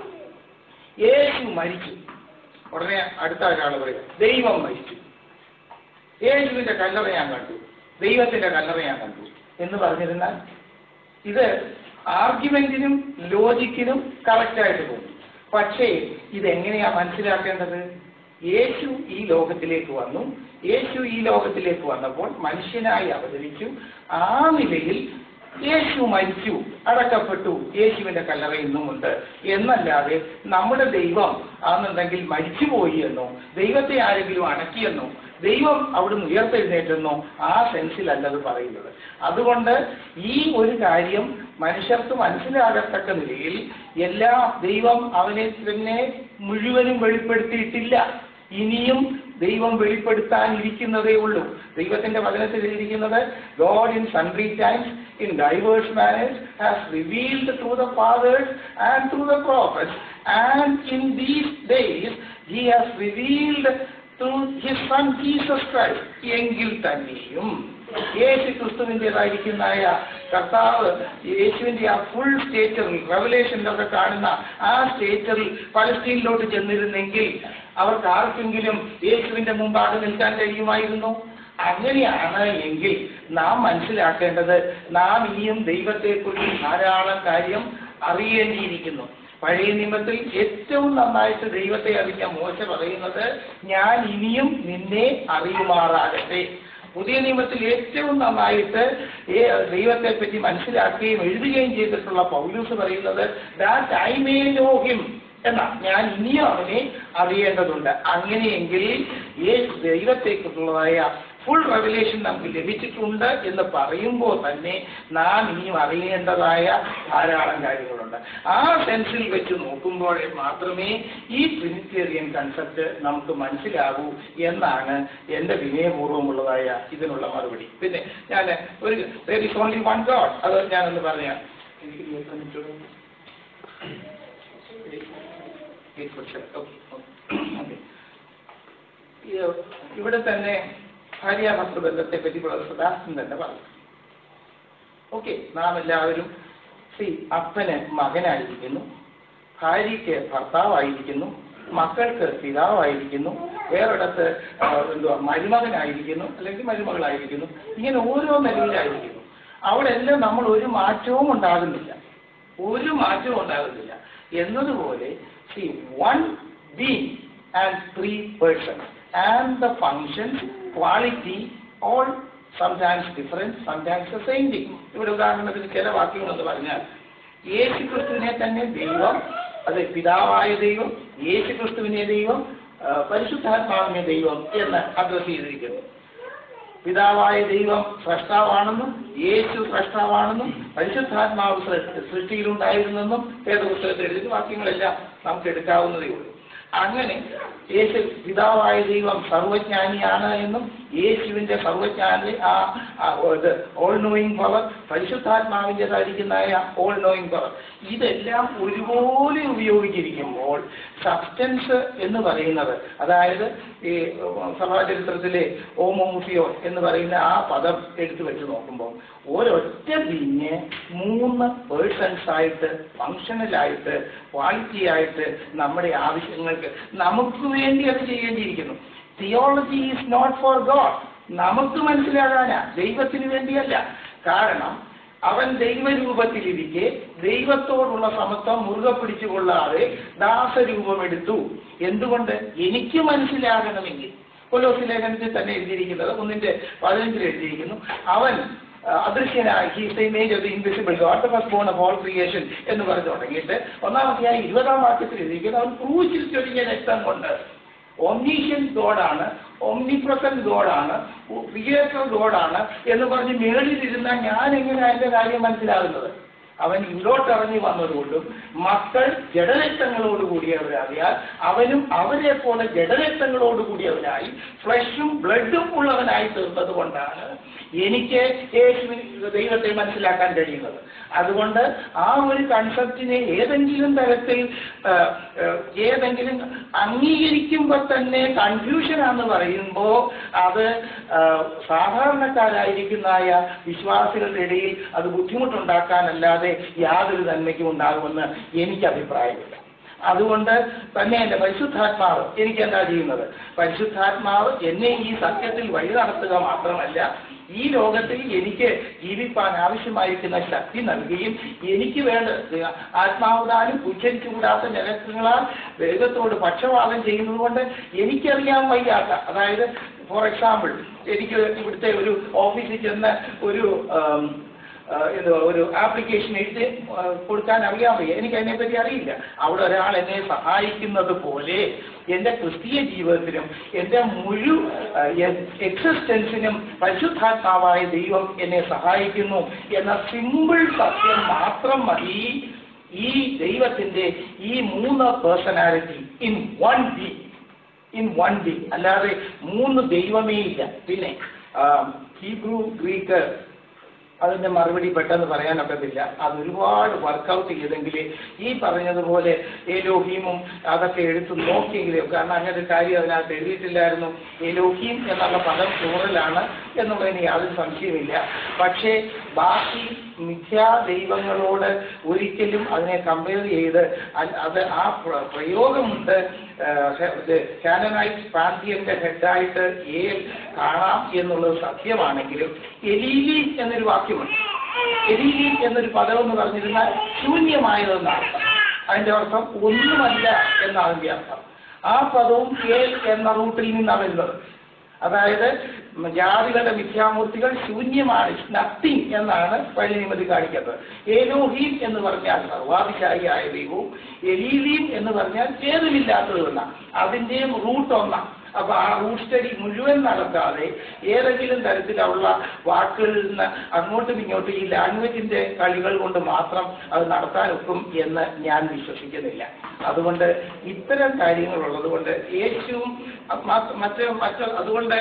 യേശു മരിച്ചു ഉടനെ അടുത്ത ഒരാൾ പറയും ദൈവം മരിച്ചു യേശുവിന്റെ കല്ലറ ഞാൻ കണ്ടു ദൈവത്തിന്റെ കല്ലറ ഞാൻ കണ്ടു എന്ന് പറഞ്ഞിരുന്നാൽ ഇത് ആർഗ്യുമെന്റിനും ലോജിക്കിനും കറക്റ്റായിട്ട് പോകും പക്ഷേ ഇതെങ്ങനെയാ മനസ്സിലാക്കേണ്ടത് യേശു ഈ ലോകത്തിലേക്ക് വന്നു യേശു ഈ ലോകത്തിലേക്ക് വന്നപ്പോൾ മനുഷ്യനായി അവതരിച്ചു ആ നിലയിൽ യേശു മരിച്ചു അടക്കപ്പെട്ടു യേശുവിന്റെ കല്ലറ ഇന്നുമുണ്ട് എന്നല്ലാതെ നമ്മുടെ ദൈവം ആണെന്നുണ്ടെങ്കിൽ മരിച്ചുപോയി എന്നോ ദൈവത്തെ ആരെങ്കിലും അടക്കിയെന്നോ ദൈവം അവിടുന്ന് ഉയർത്തെഴുന്നേറ്റെന്നോ ആ സെൻസിലല്ല അത് പറയുന്നത് അതുകൊണ്ട് ഈ ഒരു കാര്യം മനുഷ്യർക്ക് മനസ്സിലാകത്തക്ക നിലയിൽ എല്ലാ ദൈവം അവനെ തന്നെ മുഴുവനും വെളിപ്പെടുത്തിയിട്ടില്ല ഇനിയും ദൈവം വെളിപ്പെടുത്താനിരിക്കുന്നതേ ഉള്ളൂ ദൈവത്തിന്റെ വചനത്തിൽ ഇരിക്കുന്നത് God in sundry times in divers manners has revealed through the fathers and through the prophets and in these days he has revealed through his son Jesus Christ എങ്കിൽ തന്നെയും യേശു ക്രിസ്തുവിൻ്റെതായിരിക്കുന്നതായ കർത്താവ് യേശുവിന്റെ ആ ഫുൾ സ്റ്റേറ്ററിൽ റെവലേഷനിലൊക്കെ കാണുന്ന ആ സ്റ്റേറ്ററിൽ പലസ്തീനിലോട്ട് ചെന്നിരുന്നെങ്കിൽ അവർക്ക് ആർക്കെങ്കിലും യേശുവിന്റെ മുമ്പാകെ നിൽക്കാൻ കഴിയുമായിരുന്നു അങ്ങനെയാണ് എങ്കിൽ നാം മനസ്സിലാക്കേണ്ടത് നാം ഇനിയും ദൈവത്തെക്കുറിച്ച് ധാരാളം കാര്യം അറിയേണ്ടിയിരിക്കുന്നു പഴയ നിയമത്തിൽ ഏറ്റവും നന്നായിട്ട് ദൈവത്തെ അറിഞ്ഞ മോശ പറയുന്നത് ഞാൻ ഇനിയും നിന്നെ അറിയുമാറാകട്ടെ പുതിയ നിയമത്തിൽ ഏറ്റവും നന്നായിട്ട് ഏ- ദൈവത്തെ പറ്റി മനസ്സിലാക്കുകയും എഴുതുകയും ചെയ്തിട്ടുള്ള പൗലൂസ് പറയുന്നത് that I may know him എന്നാ ഞാൻ ഇനിയും അവനെ അറിയേണ്ടതുണ്ട് അങ്ങനെയെങ്കിൽ ഈ ദൈവത്തെക്കുറിച്ചുള്ളതായ ഫുൾ റെവലേഷൻ നമുക്ക് ലഭിച്ചിട്ടുണ്ട് എന്ന് പറയുമ്പോൾ തന്നെ നാം ഇനിയും അറിയേണ്ടതായ ധാരാളം കാര്യങ്ങളുണ്ട് ആ സെൻസിൽ വെച്ച് നോക്കുമ്പോൾ മാത്രമേ ഈ ട്രിനിറ്റേറിയൻ കൺസെപ്റ്റ് നമുക്ക് മനസ്സിലാകൂ എന്നാണ് എൻ്റെ വിനയപൂർവ്വമുള്ളതായ ഇതിനുള്ള മറുപടി പിന്നെ ഞാൻ ഒരു there is only one God അത് ഞാനൊന്ന് പറയാം എനിക്ക് ഇരുപത്തി മിനിറ്റ് കൂടെ. Eight percent. Okay, okay. ഈ ഇവിടെ തന്നെ ഭാര്യാഭർത്തൃ ബന്ധത്തെ പറ്റി വളരെ സദാസ്തം തന്നെ പറഞ്ഞു ഓക്കെ നാം എല്ലാവരും സി അപ്പന് മകനായിരിക്കുന്നു ഭാര്യയ്ക്ക് ഭർത്താവായിരിക്കുന്നു മക്കൾക്ക് പിതാവായിരിക്കുന്നു വേറൊരിടത്ത് ആ, എന്തുവാ മരുമകനായിരിക്കുന്നു അല്ലെങ്കിൽ മരുമകളായിരിക്കുന്നു ഇങ്ങനെ ഓരോ നിലയിലായിരിക്കുന്നു അവിടെല്ലാം നമ്മൾ ഒരു മാറ്റവും ഉണ്ടാകുന്നില്ല ഒരു മാറ്റവും ഉണ്ടാകുന്നില്ല എന്നതുപോലെ സി one being and three persons and the functions quality all sometimes difference sometimes the same thing ഇവിടെ ഉദാഹരണത്തിന് ചില വാക്യങ്ങളെന്ന് പറഞ്ഞാൽ യേശു ക്രിസ്തുവിനെ തന്നെ ദൈവം അത് പിതാവായ ദൈവം യേശു ക്രിസ്തുവിനെ ദൈവം ആ, പരിശുദ്ധാത്മാവിനെ ദൈവം എന്ന് അഡ്രസ് ചെയ്തിരിക്കുന്നു പിതാവായ ദൈവം സ്രഷ്ടാവാണെന്നും യേശു സ്രഷ്ടാവാണെന്നും പരിശുദ്ധാത്മാവ് സൃ- സൃഷ്ടിയിലുണ്ടായിരുന്നെന്നും വേദപുസ്തകത്തിൽ എഴുതി വാക്യങ്ങളെല്ലാം നമുക്ക് എടുക്കാവുന്നതേ ഉള്ളൂ അങ്ങനെ യേശു പിതാവായ ദൈവം സർവജ്ഞാനിയാണ് എന്നും യേശുവിന്റെ സർവജ്ഞാനി ആ ആ, ഇത് ഓൾ നോയിങ് പവർ പരിശുദ്ധാത്മാവിൻ്റെതായിരിക്കുന്നതായ ഓൾ നോയിങ് പവർ ഇതെല്ലാം ഒരുപോലെ ഉപയോഗിച്ചിരിക്കുമ്പോൾ സബ്സ്റ്റൻസ് എന്ന് പറയുന്നത് അതായത് ഈ സഭാചരിത്രത്തിലെ ഓമോമുഫിയോ എന്ന് പറയുന്ന ആ പദം എടുത്തു വെച്ച് നോക്കുമ്പോൾ ഒരൊറ്റ ബീഞ്ഞ് മൂന്ന് പേഴ്സൺസ് ആയിട്ട് ഫങ്ഷണലായിട്ട് ക്വാളിറ്റി ആയിട്ട് നമ്മുടെ ആവശ്യങ്ങൾക്ക് നമുക്ക് വേണ്ടി അത് ചെയ്യേണ്ടിയിരിക്കുന്നു theology is not for God നമുക്ക് മനസ്സിലാകാനാ ദൈവത്തിന് വേണ്ടിയല്ല കാരണം അവൻ ദൈവരൂപത്തിലിരിക്കെ ദൈവത്തോടുള്ള സമത്വം മുറുകെ പിടിച്ചുകൊള്ളാതെ ദാസരൂപമെടുത്തു എന്തുകൊണ്ട് എനിക്ക് മനസ്സിലാകണമെങ്കിൽ കൊലോസ് ലേഖനത്തിൽ തന്നെ എഴുതിയിരിക്കുന്നത് ഒന്നിന്റെ പതിനഞ്ചിൽ എഴുതിയിരിക്കുന്നു അവൻ ആ, അദൃശ്യനായി his image of the invisible God the first born of all creation എന്ന് പറഞ്ഞു തുടങ്ങിയിട്ട് ഒന്നാമത്തെയായി ഇരുപതാം വാക്യത്തിൽ എഴുതിയിരിക്കുന്നത് അവൻ ക്രൂശിൽ ചൊരിഞ്ഞ രക്തം കൊണ്ട് ഒംനീഷ്യൻ ഗോഡാണ് ഒംനിപ്രസന്റ് ഗോഡാണ് ക്രിയേറ്റർ ഗോഡാണ് എന്ന് പറഞ്ഞ് മേളിലിരുന്ന ഞാൻ എങ്ങനെ അതിന്റെ കാര്യം മനസ്സിലാകുന്നത് അവൻ ഇങ്ങോട്ട് ഇറങ്ങി വന്നതുകൊണ്ടും മക്കൾ ജഡരക്തങ്ങളോട് കൂടിയവരാകിയാൽ അവനും അവരെ പോലെ ജഡരക്തങ്ങളോട് കൂടിയവനായി ഫ്ലഷും ബ്ലഡും ഉള്ളവനായി തീർന്നത് കൊണ്ടാണ് എനിക്ക് യേശുവിന് ദൈവത്തെ മനസ്സിലാക്കാൻ കഴിയുന്നത് അതുകൊണ്ട് ആ ഒരു കൺസെപ്റ്റിനെ ഏതെങ്കിലും തരത്തിൽ ആ, ആ, ഏതെങ്കിലും അംഗീകരിക്കുമ്പോൾ തന്നെ കൺഫ്യൂഷനാന്ന് പറയുമ്പോൾ അത് ആ, സാധാരണക്കാരായിരിക്കുന്നതായ വിശ്വാസികളുടെ ഇടയിൽ അത് ബുദ്ധിമുട്ടുണ്ടാക്കാനല്ലാതെ യാതൊരു നന്മയ്ക്കും ഉണ്ടാകുമെന്ന് എനിക്ക് അഭിപ്രായമില്ല അതുകൊണ്ട് തന്നെ എൻ്റെ പരിശുദ്ധാത്മാവ് എനിക്ക് എന്താ ചെയ്യുന്നത് പരിശുദ്ധാത്മാവ് എന്നെ ഈ സത്യത്തിൽ വഴി നടത്തുക മാത്രമല്ല ഈ ലോകത്തിൽ എനിക്ക് ജീവിപ്പാൻ ആവശ്യമായിരിക്കുന്ന ശക്തി നൽകുകയും എനിക്ക് വേണ്ട ആത്മാവതാനും ഉച്ചരിച്ചുകൂടാത്ത ജനങ്ങളാൽ ദൈവത്തോട് പക്ഷപാതം ചെയ്യുന്നത് കൊണ്ട് എനിക്കറിയാൻ വയ്യാത്ത അതായത് ഫോർ എക്സാമ്പിൾ എനിക്ക് ഇവിടുത്തെ ഒരു ഓഫീസിൽ ചെന്ന് ഒരു ആം, ആ, എന്തുവാ ഒരു ആപ്ലിക്കേഷൻ എഴുതി ആ, കൊടുക്കാൻ അറിയാൻ വയ്യ എനിക്ക് അതിനെപ്പറ്റി അറിയില്ല അവിടെ ഒരാൾ എന്നെ സഹായിക്കുന്നത് പോലെ എൻ്റെ ക്രിസ്തീയ ജീവിതത്തിനും എൻ്റെ മുഴു എക്സിസ്റ്റൻസിനും പരിശുദ്ധാത്മാവായ ദൈവം എന്നെ സഹായിക്കുന്നു എന്ന സിമ്പിൾ സത്യം മാത്രം മതി ഈ ദൈവത്തിൻ്റെ ഈ മൂന്ന് personality in one be in one day അല്ലാതെ മൂന്ന് ദൈവമേ ഇല്ല പിന്നെ ഹീബ്രു ഗ്രീക്ക് അതിന്റെ മറുപടി പെട്ടെന്ന് പറയാനൊക്കത്തില്ല അത് ഒരുപാട് വർക്കൗട്ട് ചെയ്തെങ്കിൽ ഈ പറഞ്ഞതുപോലെ ഏലോഹീമും അതൊക്കെ എടുത്ത് നോക്കിയെങ്കിലും കാരണം അങ്ങനെ ഒരു കാര്യം അതിനകത്ത് എഴുതിയിട്ടില്ലായിരുന്നു ഏലോഹീം എന്നുള്ള പദം പ്ലൂറലാണ് എന്നുള്ളതിന് യാതൊരു സംശയമില്ല പക്ഷേ ബാക്കി മിഥ്യാ ദൈവങ്ങളോട് ഒരിക്കലും അതിനെ കമ്പയർ ചെയ്ത് അ- അത് ആ പ്ര- പ്രയോഗമുണ്ട് കാനനൈറ്റ് പാന്തിയന്റെ ഹെഡായിട്ട് ഏൽ കാണാം എന്നുള്ളത് സത്യമാണെങ്കിലും എലീലി എന്നൊരു വാക്യമുണ്ട് എലീലി എന്നൊരു പദം എന്ന് പറഞ്ഞിരുന്നാൽ ശൂന്യമായതെന്നാണ് അർത്ഥം അതിന്റെ അർത്ഥം ഒന്നുമല്ല എന്നാണ് അതിന്റെ അർത്ഥം ആ പദവും ഏൽ എന്ന റൂട്ടിൽ നിന്നാണ് വരുന്നത് അതായത് ജാതികളുടെ മിഥ്യാമൂർത്തികൾ ശൂന്യമാണ് നത്തിങ് എന്നാണ് പഴയ നിയമത്തിൽ കാണിക്കുന്നത് ഏലോഹീം എന്ന് പറഞ്ഞാൽ സർവാധികാരിയായ ദൈവവും എലീലീം എന്ന് പറഞ്ഞാൽ ഏതുമില്ലാത്തതെന്നാണ് അതിന്റെയും റൂട്ട് ഒന്നാണ് അപ്പൊ ആ റൂട്ട് സ്റ്റഡി മുഴുവൻ നടത്താതെ ഏതെങ്കിലും തരത്തിലുള്ള വാക്കുകളിൽ നിന്ന് അങ്ങോട്ടും ഇങ്ങോട്ടും ഈ ലാംഗ്വേജിന്റെ കളികൾ കൊണ്ട് മാത്രം അത് നടത്താനൊക്കും എന്ന് ഞാൻ വിശ്വസിക്കുന്നില്ല അതുകൊണ്ട് ഇത്തരം കാര്യങ്ങളുള്ളത് കൊണ്ട് യേശുവും മ- മറ്റ് മറ്റ് അതുകൊണ്ട്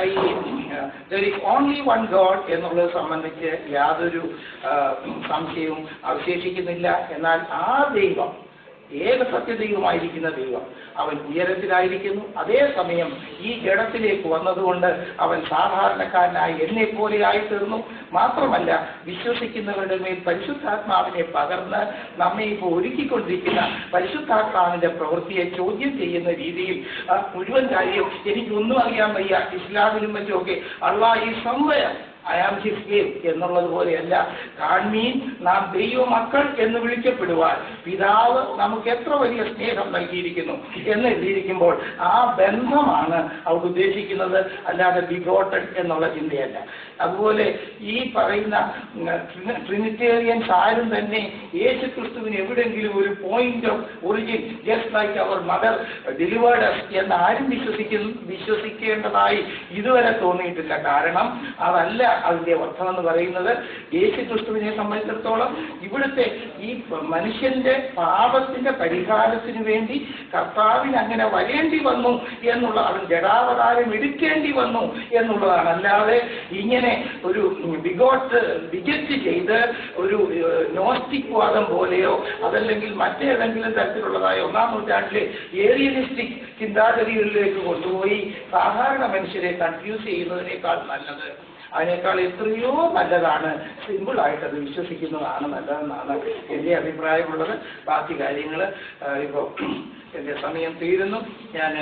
ഈ ഓൺലി വൺ ഗോഡ് എന്നുള്ളത് സംബന്ധിച്ച് യാതൊരു ആ, സംശയവും അവശേഷിക്കുന്നില്ല എന്നാൽ ആ ദൈവം ഏക സത്യദൈവമായിരിക്കുന്ന ദൈവം അവൻ ഉയരത്തിലായിരിക്കുന്നു അതേസമയം ഈ ജഡത്തിലേക്ക് വന്നതുകൊണ്ട് അവൻ സാധാരണക്കാരനായി എന്നെ പോലെ ആയിത്തീർന്നു മാത്രമല്ല വിശ്വസിക്കുന്നവരുടെ മേൽ പരിശുദ്ധാത്മാവിനെ പകർന്ന് നമ്മെ ഇപ്പോൾ ഒരുക്കിക്കൊണ്ടിരിക്കുന്ന പരിശുദ്ധാത്മാവിന്റെ പ്രവൃത്തിയെ ചോദ്യം ചെയ്യുന്ന രീതിയിൽ ആ മുഴുവൻ കാര്യം എനിക്കൊന്നും അറിയാൻ വയ്യ ഇസ്ലാമിലും മറ്റുമൊക്കെ അള്ളാഹ് ഈ സംവയം ഐ ആം ഹിസ് ഗേം എന്നുള്ളത് പോലെയല്ല കാൺമീൻ നാം ദൈവമക്കൾ എന്ന് വിളിക്കപ്പെടുവാൻ പിതാവ് നമുക്ക് എത്ര വലിയ സ്നേഹം നൽകിയിരിക്കുന്നു എന്ന് എഴുതിയിരിക്കുമ്പോൾ ആ ബന്ധമാണ് അവിടെ ഉദ്ദേശിക്കുന്നത് അല്ലാതെ ബിഗോട്ടൺ എന്നുള്ള ചിന്തയല്ല അതുപോലെ ഈ പറയുന്ന ട്രിനിറ്റേറിയൻസ് ആരും തന്നെ യേശു ക്രിസ്തുവിന് എവിടെയെങ്കിലും ഒരു point of origin just like അവർ മദർ ഡെലിവേർഡ് എന്ന് ആരും വിശ്വസിക്കുന്ന വിശ്വസിക്കേണ്ടതായി ഇതുവരെ തോന്നിയിട്ടില്ല കാരണം അതല്ല അതിന്റെ അർത്ഥം എന്ന് പറയുന്നത് യേശു ക്രിസ്തുവിനെ സംബന്ധിച്ചിടത്തോളം ഇവിടുത്തെ ഈ മനുഷ്യന്റെ പാപത്തിന്റെ പരിഹാരത്തിന് വേണ്ടി കർത്താവിന് അങ്ങനെ വരേണ്ടി വന്നു എന്നുള്ള അവൻ ജഡാവതാരം എടുക്കേണ്ടി വന്നു എന്നുള്ളതാണ് അല്ലാതെ ഇങ്ങനെ ഒരു ബിഗോട്ട് വിജറ്റ് ചെയ്ത് ഒരു നോസ്റ്റിക് വാദം പോലെയോ അതല്ലെങ്കിൽ മറ്റേതെങ്കിലും തരത്തിലുള്ളതായ ഒന്നാം നൂറ്റാണ്ടിലെ ഏറിയലിസ്റ്റിക് ചിന്താഗതികളിലേക്ക് കൊണ്ടുപോയി സാധാരണ മനുഷ്യരെ കൺഫ്യൂസ് ചെയ്യുന്നതിനേക്കാൾ നല്ലത് അതിനേക്കാൾ എത്രയോ നല്ലതാണ് സിമ്പിളായിട്ട് അത് വിശ്വസിക്കുന്നതാണ് നല്ലതെന്നാണ് എൻ്റെ അഭിപ്രായമുള്ളത് ബാക്കി കാര്യങ്ങൾ ഇപ്പോൾ എൻ്റെ സമയം തീരുന്നു ഞാൻ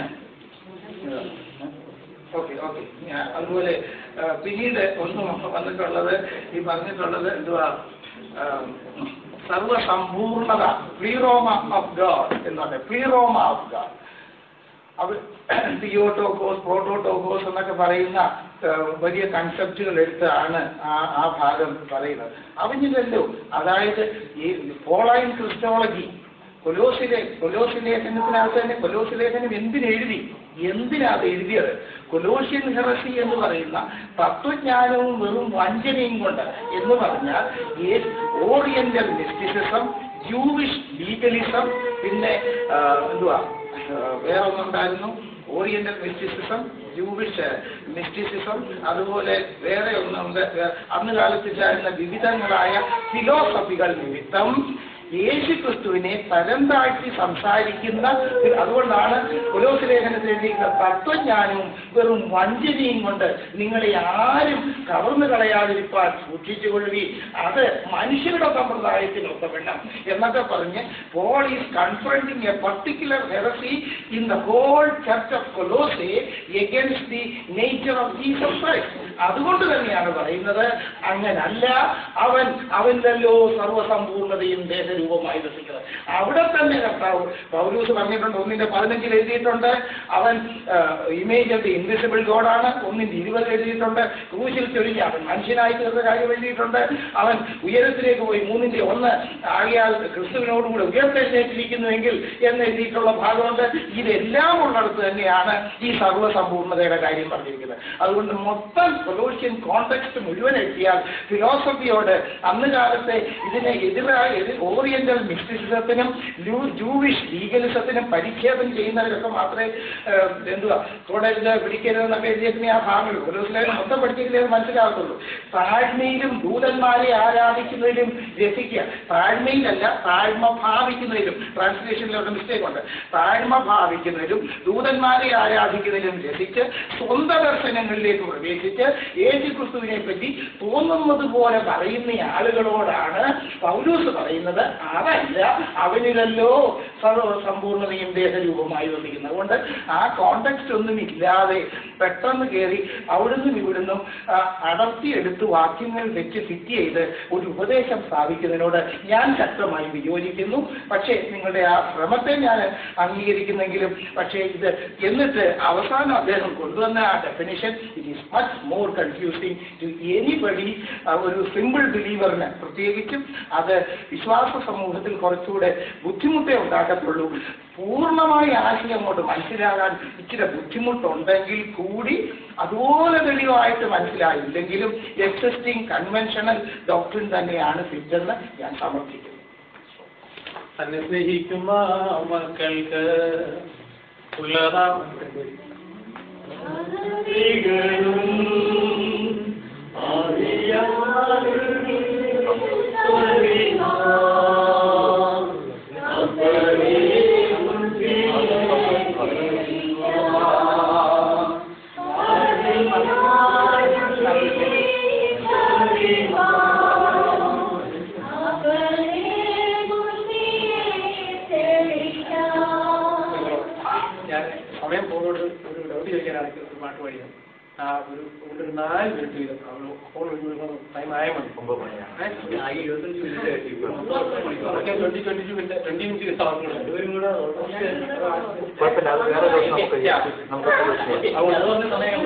ഓക്കെ ഓക്കെ ഞാൻ അതുപോലെ ആ, പിന്നീട് ഒന്നും വന്നിട്ടുള്ളത് ഈ പറഞ്ഞിട്ടുള്ളത് എന്തുവാ ആ, സർവസമ്പൂർണത പ്ലീറോമ ഓഫ് ഗാഡ് എന്ന് പറഞ്ഞാൽ പ്ലീറോമ ഓഫ് ഗാഡ് അത് തിയോട്ടോക്കോസ് പ്രോട്ടോട്ടോക്കോസ് എന്നൊക്കെ പറയുന്ന ആ, വലിയ കൺസെപ്റ്റുകൾ എടുത്താണ് ആ ആ ഭാഗം പറയുന്നത് അവഞ്ഞില്ലല്ലോ അതായത് ഈ പോളൈൻ ക്രിസ്റ്റോളജി കൊലോസിലെ കൊലോസി ലേഖനത്തിനകത്ത് തന്നെ കൊലോസി ലേഖനം എന്തിനെഴുതി എന്തിനാ അത് എഴുതിയത് കൊലോഷ്യൻ ഹെറസി എന്ന് പറയുന്ന തത്വജ്ഞാനവും വെറും വഞ്ചനയും കൊണ്ട് എന്ന് പറഞ്ഞാൽ ഓറിയന്റൽ മിസ്റ്റിസിസം ജൂവിഷ് ലീഗലിസം പിന്നെ ആ, എന്തുവാ ആ, വേറെ ഒന്നുണ്ടായിരുന്നു ഓറിയന്റൽ മിസ്റ്റിസിസം ജൂവിഷ് മിസ്റ്റിസിസം അതുപോലെ വേറെ ഒന്നുണ്ട് വേ- അന്ന് കാലത്ത് ചാരുന്ന വിവിധങ്ങളായ ഫിലോസഫികൾ നിമിത്തം യേശു ക്രിസ്തുവിനെ തരം താഴ്ത്തി സംസാരിക്കുന്ന അതുകൊണ്ടാണ് പുലോസ് ലേഖനത്തിൽ എഴുതിയിരിക്കുന്ന തത്വജ്ഞാനവും വെറും വഞ്ചനയും കൊണ്ട് നിങ്ങളെ ആരും കവർന്നു കളയാതിരിക്കാൻ സൂക്ഷിച്ചുകൊള്ളുവി അത് മനുഷ്യരുടെ സമ്പ്രദായത്തിനൊത്തവണ്ണം എന്നൊക്കെ പറഞ്ഞ് Paul is confronting a particular heresy in the whole church of Colosse against the nature of Jesus Christ അതുകൊണ്ട് തന്നെയാണ് പറയുന്നത് അങ്ങനല്ല അവൻ അവനിലല്ലോ സർവസമ്പൂർണതയും ദേഹരൂപമായി വസിക്കുന്നത് അവിടെ തന്നെ കർത്താവ് പൗലൂസ് പറഞ്ഞിട്ടുണ്ട് ഒന്നിന്റെ പതിനഞ്ചിൽ എഴുതിയിട്ടുണ്ട് അവൻ ഇമേജ് ഓഫ് ദി ഇൻവിസിബിൾ ഗോഡാണ് ഒന്നിന്റെ ഇരുപത് എഴുതിയിട്ടുണ്ട് ക്രൂശിൽ ചൊരിഞ്ഞ് അവൻ മനുഷ്യനായി തീർന്ന കാര്യം എഴുതിയിട്ടുണ്ട് അവൻ ഉയരത്തിലേക്ക് പോയി മൂന്നിന്റെ ഒന്ന് ആകിയാൽ ക്രിസ്തുവിനോടുകൂടെ ഉയർത്തെഴുന്നേറ്റിരിക്കുന്നുവെങ്കിൽ എന്ന് എഴുതിയിട്ടുള്ള ഭാഗമുണ്ട് ഇതെല്ലാം ഉള്ളിടത്ത് തന്നെയാണ് ഈ സർവ്വസമ്പൂർണതയുടെ കാര്യം പറഞ്ഞിരിക്കുന്നത് അതുകൊണ്ട് മൊത്തം കൊലോഷ്യൻ കോണ്ടെക്സ്റ്റ് മുഴുവൻ എത്തിയാൽ ഫിലോസഫിയോട് അന്ന് കാലത്തെ ഇതിനെ എതിരായ എതിർ ഓറിയന്റൽ മിസ്റ്റിസിസത്തിനും ജൂവിഷ് ലീഗലിസത്തിനും പരിച്ഛേദം ചെയ്യുന്നവരൊക്കെ മാത്രമേ ഏഹ്, എന്തുവാ കോടതിയിൽ പിടിക്കരുതെന്നൊക്കെ എഴുതിയേക്കുന്ന ആ ഭാഗങ്ങൾ കൊലോസിലേക്ക് മൊത്തം പഠിച്ചിട്ടില്ലേ എന്ന് മനസ്സിലാകത്തുള്ളൂ താഴ്മയിലും ദൂതന്മാരെ ആരാധിക്കുന്നതിലും രസിക്കുക താഴ്മയിലല്ല താഴ്മ ഭാവിക്കുന്നതിലും ട്രാൻസ്ലേഷനിലൊക്കെ മിസ്റ്റേക്ക് ഉണ്ട് താഴ്മ ഭാവിക്കുന്നതിലും ദൂതന്മാരെ ആരാധിക്കുന്നതിലും രസിച്ച് സ്വന്തം ദർശനങ്ങളിലേക്ക് പ്രവേശിച്ച് യേശു ക്രിസ്തുവിനെ പറ്റി തോന്നുന്നത് പോലെ പറയുന്ന ആളുകളോടാണ് പൗലൂസ് പറയുന്നത് അതല്ല അവനിലല്ലോ സർവ സമ്പൂർണ്ണതയും ദേഹരൂപമായി വന്നിരിക്കുന്നത് അതുകൊണ്ട് ആ കോണ്ടെക്സ്റ്റ് ഒന്നും ഇല്ലാതെ പെട്ടെന്ന് കയറി അവിടുന്ന് ഇവിടുന്നും ആ, അടർത്തിയെടുത്ത് വാക്യങ്ങൾ വെച്ച് ഫിറ്റ് ചെയ്ത് ഒരു ഉപദേശം സ്ഥാപിക്കുന്നതിനോട് ഞാൻ ശക്തമായി വിയോജിക്കുന്നു പക്ഷേ നിങ്ങളുടെ ആ ശ്രമത്തെ ഞാൻ അംഗീകരിക്കുന്നെങ്കിലും പക്ഷേ ഇത് എന്നിട്ട് അവസാനം അദ്ദേഹം കൊണ്ടുവന്ന ആ definition it is much more confusing to anybody ഒരു സിമ്പിൾ ബിലീവറിന് പ്രത്യേകിച്ചും അത് വിശ്വാസ സമൂഹത്തിൽ കുറച്ചുകൂടെ ബുദ്ധിമുട്ടേ ഉണ്ടാക്കത്തുള്ളൂ പൂർണ്ണമായി ആശയം അങ്ങോട്ട് മനസ്സിലാകാൻ ഇച്ചിരി ബുദ്ധിമുട്ടുണ്ടെങ്കിൽ കൂടി അതുപോലെ തെളിവായിട്ട് മനസ്സിലായില്ലെങ്കിലും എക്സിസ്റ്റിംഗ് കൺവെൻഷണൽ ഡോക്ടറിൻ തന്നെയാണ് ഫിറ്റെന്ന് ഞാൻ സമർത്ഥിക്കുന്നു തന്നെ സ്നേഹിക്കുന്ന മക്കൾക്ക് ഉള്ളതാം ഞാൻ സമയം പോകുന്നോട് ഒരു ഡൗട്ട് ചോദിക്കാനാണെങ്കിൽ ഒരു പാട്ട് പാടിയാണ് ആ ഒരു ഒരു നാല് മിനിറ്റ് വീതം അവൾ ഫോൺ ടൈം ആയ മതി twenty twenty two minute twenty minute സാധനങ്ങളുണ്ട് ഇവരും കൂടെ കുഴപ്പമില്ല അത് വേറെ ദിവസം നമുക്ക് ചെയ്യാം. നമുക്ക് അതുകൊണ്ട് അതുകൊണ്ട് സമയം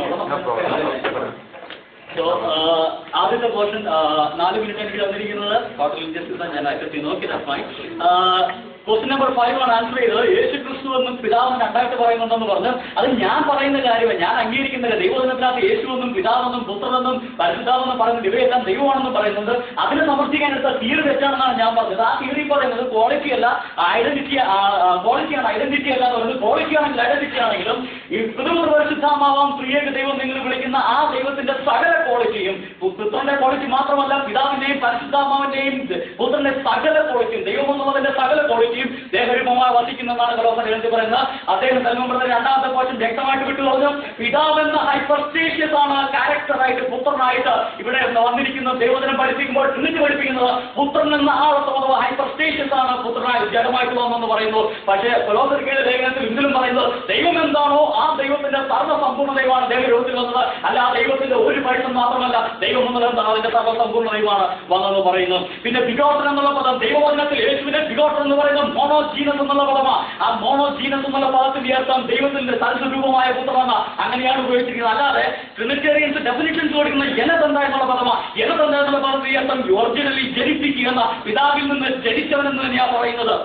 സോ ആദ്യത്തെ പോർഷൻ നാല് മിനിറ്റ് എനിക്ക് തന്നിരിക്കുന്നത് ടോട്ടൽ ഇൻജസ്റ്റിസ് ഞാൻ അക്സെപ്റ്റ് ചെയ്തു നോക്കി ഫൈൻ ക്വസ്റ്റ്യൻ നമ്പർ ഫൈവ് ആണ് ആൻസർ ചെയ്തത് യേശു ക്രിസ്തു എന്നും പിതാവും രണ്ടായിട്ട് പറയുന്നുണ്ടെന്ന് പറഞ്ഞ് അത് ഞാൻ പറയുന്ന കാര്യമാണ് ഞാൻ അംഗീകരിക്കുന്നില്ല ദൈവദിനത്തിനകത്ത് യേശു എന്നും പിതാവെന്നും പുത്രനെന്നും പരിശുദ്ധാവെന്നും പറയുന്നത് ഇവയെല്ലാം ദൈവമാണെന്നും പറയുന്നത് അതിനെ സമർത്ഥിക്കാൻ എടുത്ത തിയറി തെറ്റാണെന്നാണ് ഞാൻ പറഞ്ഞത് ആ തിയറി പറയുന്നത് ക്വാളിറ്റി അല്ല ഐഡന്റിറ്റി ക്വാളിറ്റിയാണ് ഐഡന്റിറ്റി അല്ല എന്ന് പറയുന്നത് ക്വാളിറ്റി ആണെങ്കിൽ ഐഡന്റിറ്റി ആണെങ്കിലും ഈ പിതൃ പരിശുദ്ധാമാവാം പ്രിയേക ദൈവം നിങ്ങൾ വിളിക്കുന്ന ആ ദൈവത്തിന്റെ സകല ക്വാളിറ്റിയും പുത്രന്റെ ക്വാളിറ്റി മാത്രമല്ല പിതാവിന്റെയും പരിശുദ്ധാമാവിന്റെയും പുത്രന്റെ സകല ക്വാളിറ്റിയും ദൈവം എന്നുള്ളതിന്റെ സകല ക്വാളിറ്റിയും ദേഹരൂപമായി വസിക്കുന്നതാണ് കലോസൻ എഴുതി പറയുന്നത് അദ്ദേഹം തലമുറ രണ്ടാമത്തെ പോർഷൻ വ്യക്തമായിട്ട് വിട്ടു പറഞ്ഞു പിതാവെന്ന ഹൈപ്പർസ്റ്റേഷ്യസ് ആണ് ക്യാരക്ടറായിട്ട് പുത്രനായിട്ട് ഇവിടെ വന്നിരിക്കുന്ന ദൈവദിനം പഠിപ്പിക്കുമ്പോൾ എന്നിട്ട് പഠിപ്പിക്കുന്നത് പുത്രൻ എന്ന ആളത്തോളം ഹൈപ്പർസ്റ്റേഷ്യസ് ആണ് പുത്രനായി ജഡമായിട്ട് വന്നെന്ന് പറയുന്നു പക്ഷേ കൊലോസരിക്കയുടെ ലേഖനത്തിൽ ഇതിലും പറയുന്നത് ദൈവം എന്താണോ ആ ദൈവത്തിന്റെ സർവ്വസമ്പൂർണ്ണതയുമാണ് ദൈവരൂപത്തിൽ വന്നത് അല്ല ആ ദൈവത്തിന്റെ ഒരു പൈസം മാത്രമല്ല ദൈവം എന്നുള്ളത് എന്താണ് അതിന്റെ സർവ്വസമ്പൂർണ്ണതയുമാണ് വന്നതെന്ന് പറയുന്നു പിന്നെ ബിഗോട്ടൻ എന്നുള്ള പദം ദൈവവചനത്തിൽ യേശുവിനെ ബിഗോട്ടൻ എന്ന് പറയുന്നത് മോണോ ജീനസ് എന്നുള്ള പദമാണ് ആ മോണോ ജീനസ് എന്നുള്ള പദത്തിന്റെ അർത്ഥം ദൈവത്തിന്റെ സൽസ്വരൂപമായ പുത്രമെന്ന അങ്ങനെയാണ് ഉപയോഗിച്ചിരിക്കുന്നത് അല്ലാതെ ട്രിനിറ്റേറിയൻസ് ഡെഫിനിഷൻസ് കൊടുക്കുന്ന എനതെന്ത എന്നുള്ള പദമാണ് എനതെന്ത എന്നുള്ള പദത്തിന്റെ അർത്ഥം ഒറിജിനലി ജനിപ്പിക്കുക എന്ന പിതാവിൽ നിന്ന് ജനിച്ചവനെന്ന് തന്നെയാണ് പറയുന്നത്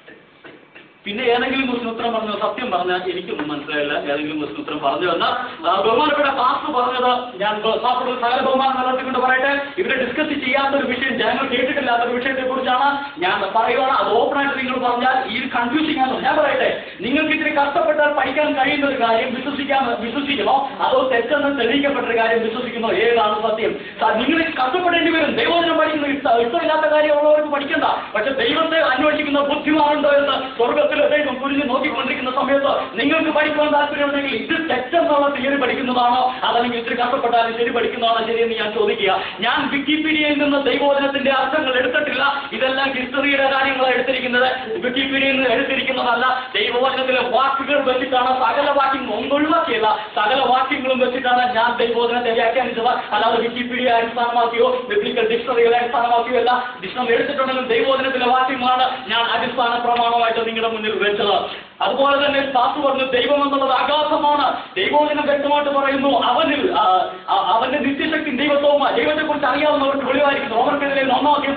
പിന്നെ ഏതെങ്കിലും ക്വസ്റ്റിന് ഉത്തരം പറഞ്ഞോ സത്യം പറഞ്ഞാൽ എനിക്കൊന്നും മനസ്സിലായില്ല ഏതെങ്കിലും ക്വസ്റ്റിന് ഉത്തരം പറഞ്ഞു വന്ന ബഹുമാനപ്പെട്ട പാസ്റ്റർ പറഞ്ഞത് ഞാൻ പാസ്റ്റർ സകല ബഹുമാനം നിലനിർത്തിക്കൊണ്ട് പറയട്ടെ ഇവിടെ ഡിസ്കസ് ചെയ്യാത്ത ഒരു വിഷയം ജനങ്ങൾ കേട്ടിട്ടില്ലാത്ത ഒരു വിഷയത്തെ കുറിച്ചാണ് ഞാൻ പറയുകയാണ് അത് ഓപ്പൺ ആയിട്ട് നിങ്ങൾ പറഞ്ഞാൽ ഈ കൺഫ്യൂസിംഗ് ആണ് ഞാൻ പറയട്ടെ നിങ്ങൾക്ക് ഇത്തിരി കഷ്ടപ്പെട്ടാൽ പഠിക്കാൻ കഴിയുന്ന ഒരു കാര്യം വിശ്വസിക്കാൻ വിശ്വസിക്കണോ അതോ തെറ്റെന്ന് തെളിയിക്കപ്പെട്ട ഒരു കാര്യം വിശ്വസിക്കണോ ഏതാണ് സത്യം സ- നിങ്ങൾ കഷ്ടപ്പെടേണ്ടി വരും ദൈവദിനം പഠിക്കുന്ന ഇഷ്ട- ഇഷ്ടമില്ലാത്ത കാര്യമുള്ളവർക്ക് പഠിക്കണ്ട പക്ഷെ ദൈവത്തെ അന്വേഷിക്കുന്ന ബുദ്ധിമാനുണ്ടോ എന്ന് സ്വർഗത്തിലെ ദൈവം കുരിഞ്ഞ് നോക്കിക്കൊണ്ടിരിക്കുന്ന സമയത്ത് നിങ്ങൾക്ക് പഠിക്കാൻ താല്പര്യമുണ്ടെങ്കിൽ ഇത് തെറ്റെന്നുള്ള തിയറി പഠിക്കുന്നതാണോ അതല്ലെങ്കിൽ ഇത്തിരി കഷ്ടപ്പെട്ടാലും ശരി പഠിക്കുന്നതാണോ ശരിയെന്ന് ഞാൻ ചോദിക്കുക ഞാൻ വിക്കിപീഡിയയിൽ നിന്ന് ദൈവോധനത്തിന്റെ അർത്ഥങ്ങൾ എടുത്തിട്ടില്ല ഇതെല്ലാം ഹിസ്റ്ററിയുടെ കാര്യങ്ങളാണ് എടുത്തിരിക്കുന്നത് വിക്കിപീഡിയയിൽ നിന്ന് എടുത്തിരിക്കുന്നതല്ല ദൈവവചനത്തിലെ വാക്കുകൾ വെച്ചിട്ടാണ് സകല വാക്യങ്ങൾ ഒന്നൊഴിവാക്കിയല്ല സകല വാക്യങ്ങളും വെച്ചിട്ടാണ് ഞാൻ ദൈവോധനത്തെ വ്യാഖ്യാനിച്ചത് അല്ലാതെ വിക്കിപീഡിയ അടിസ്ഥാനമാക്കിയോ ബിബ്ലിക്കൽ ഡിക്ഷണറികളെ അടിസ്ഥാനമാക്കിയോ അല്ല ഡിക്ഷണറി എടുത്തിട്ടുണ്ടെങ്കിൽ ദൈവോധനത്തിലെ വാക്യങ്ങളാണ് ഞാൻ അടിസ്ഥാന പ്രമാണമായിട്ട് നിങ്ങളുടെ മുന്നിൽ വെച്ചത് അതുപോലെ തന്നെ പാസ് പറഞ്ഞു ദൈവം എന്നുള്ളത് അഗാധമാണ് ദൈവോധനം വ്യക്തമായിട്ട് പറയുന്നു അവനിൽ ആ, ആ, അവന്റെ നിത്യശക്തി ദൈവത്വവും ദൈവത്തെ കുറിച്ച് അറിയാവുന്നവർക്ക് വെളിവായിരിക്കുന്നു റോമർക്കെതിരെ ഒന്നാം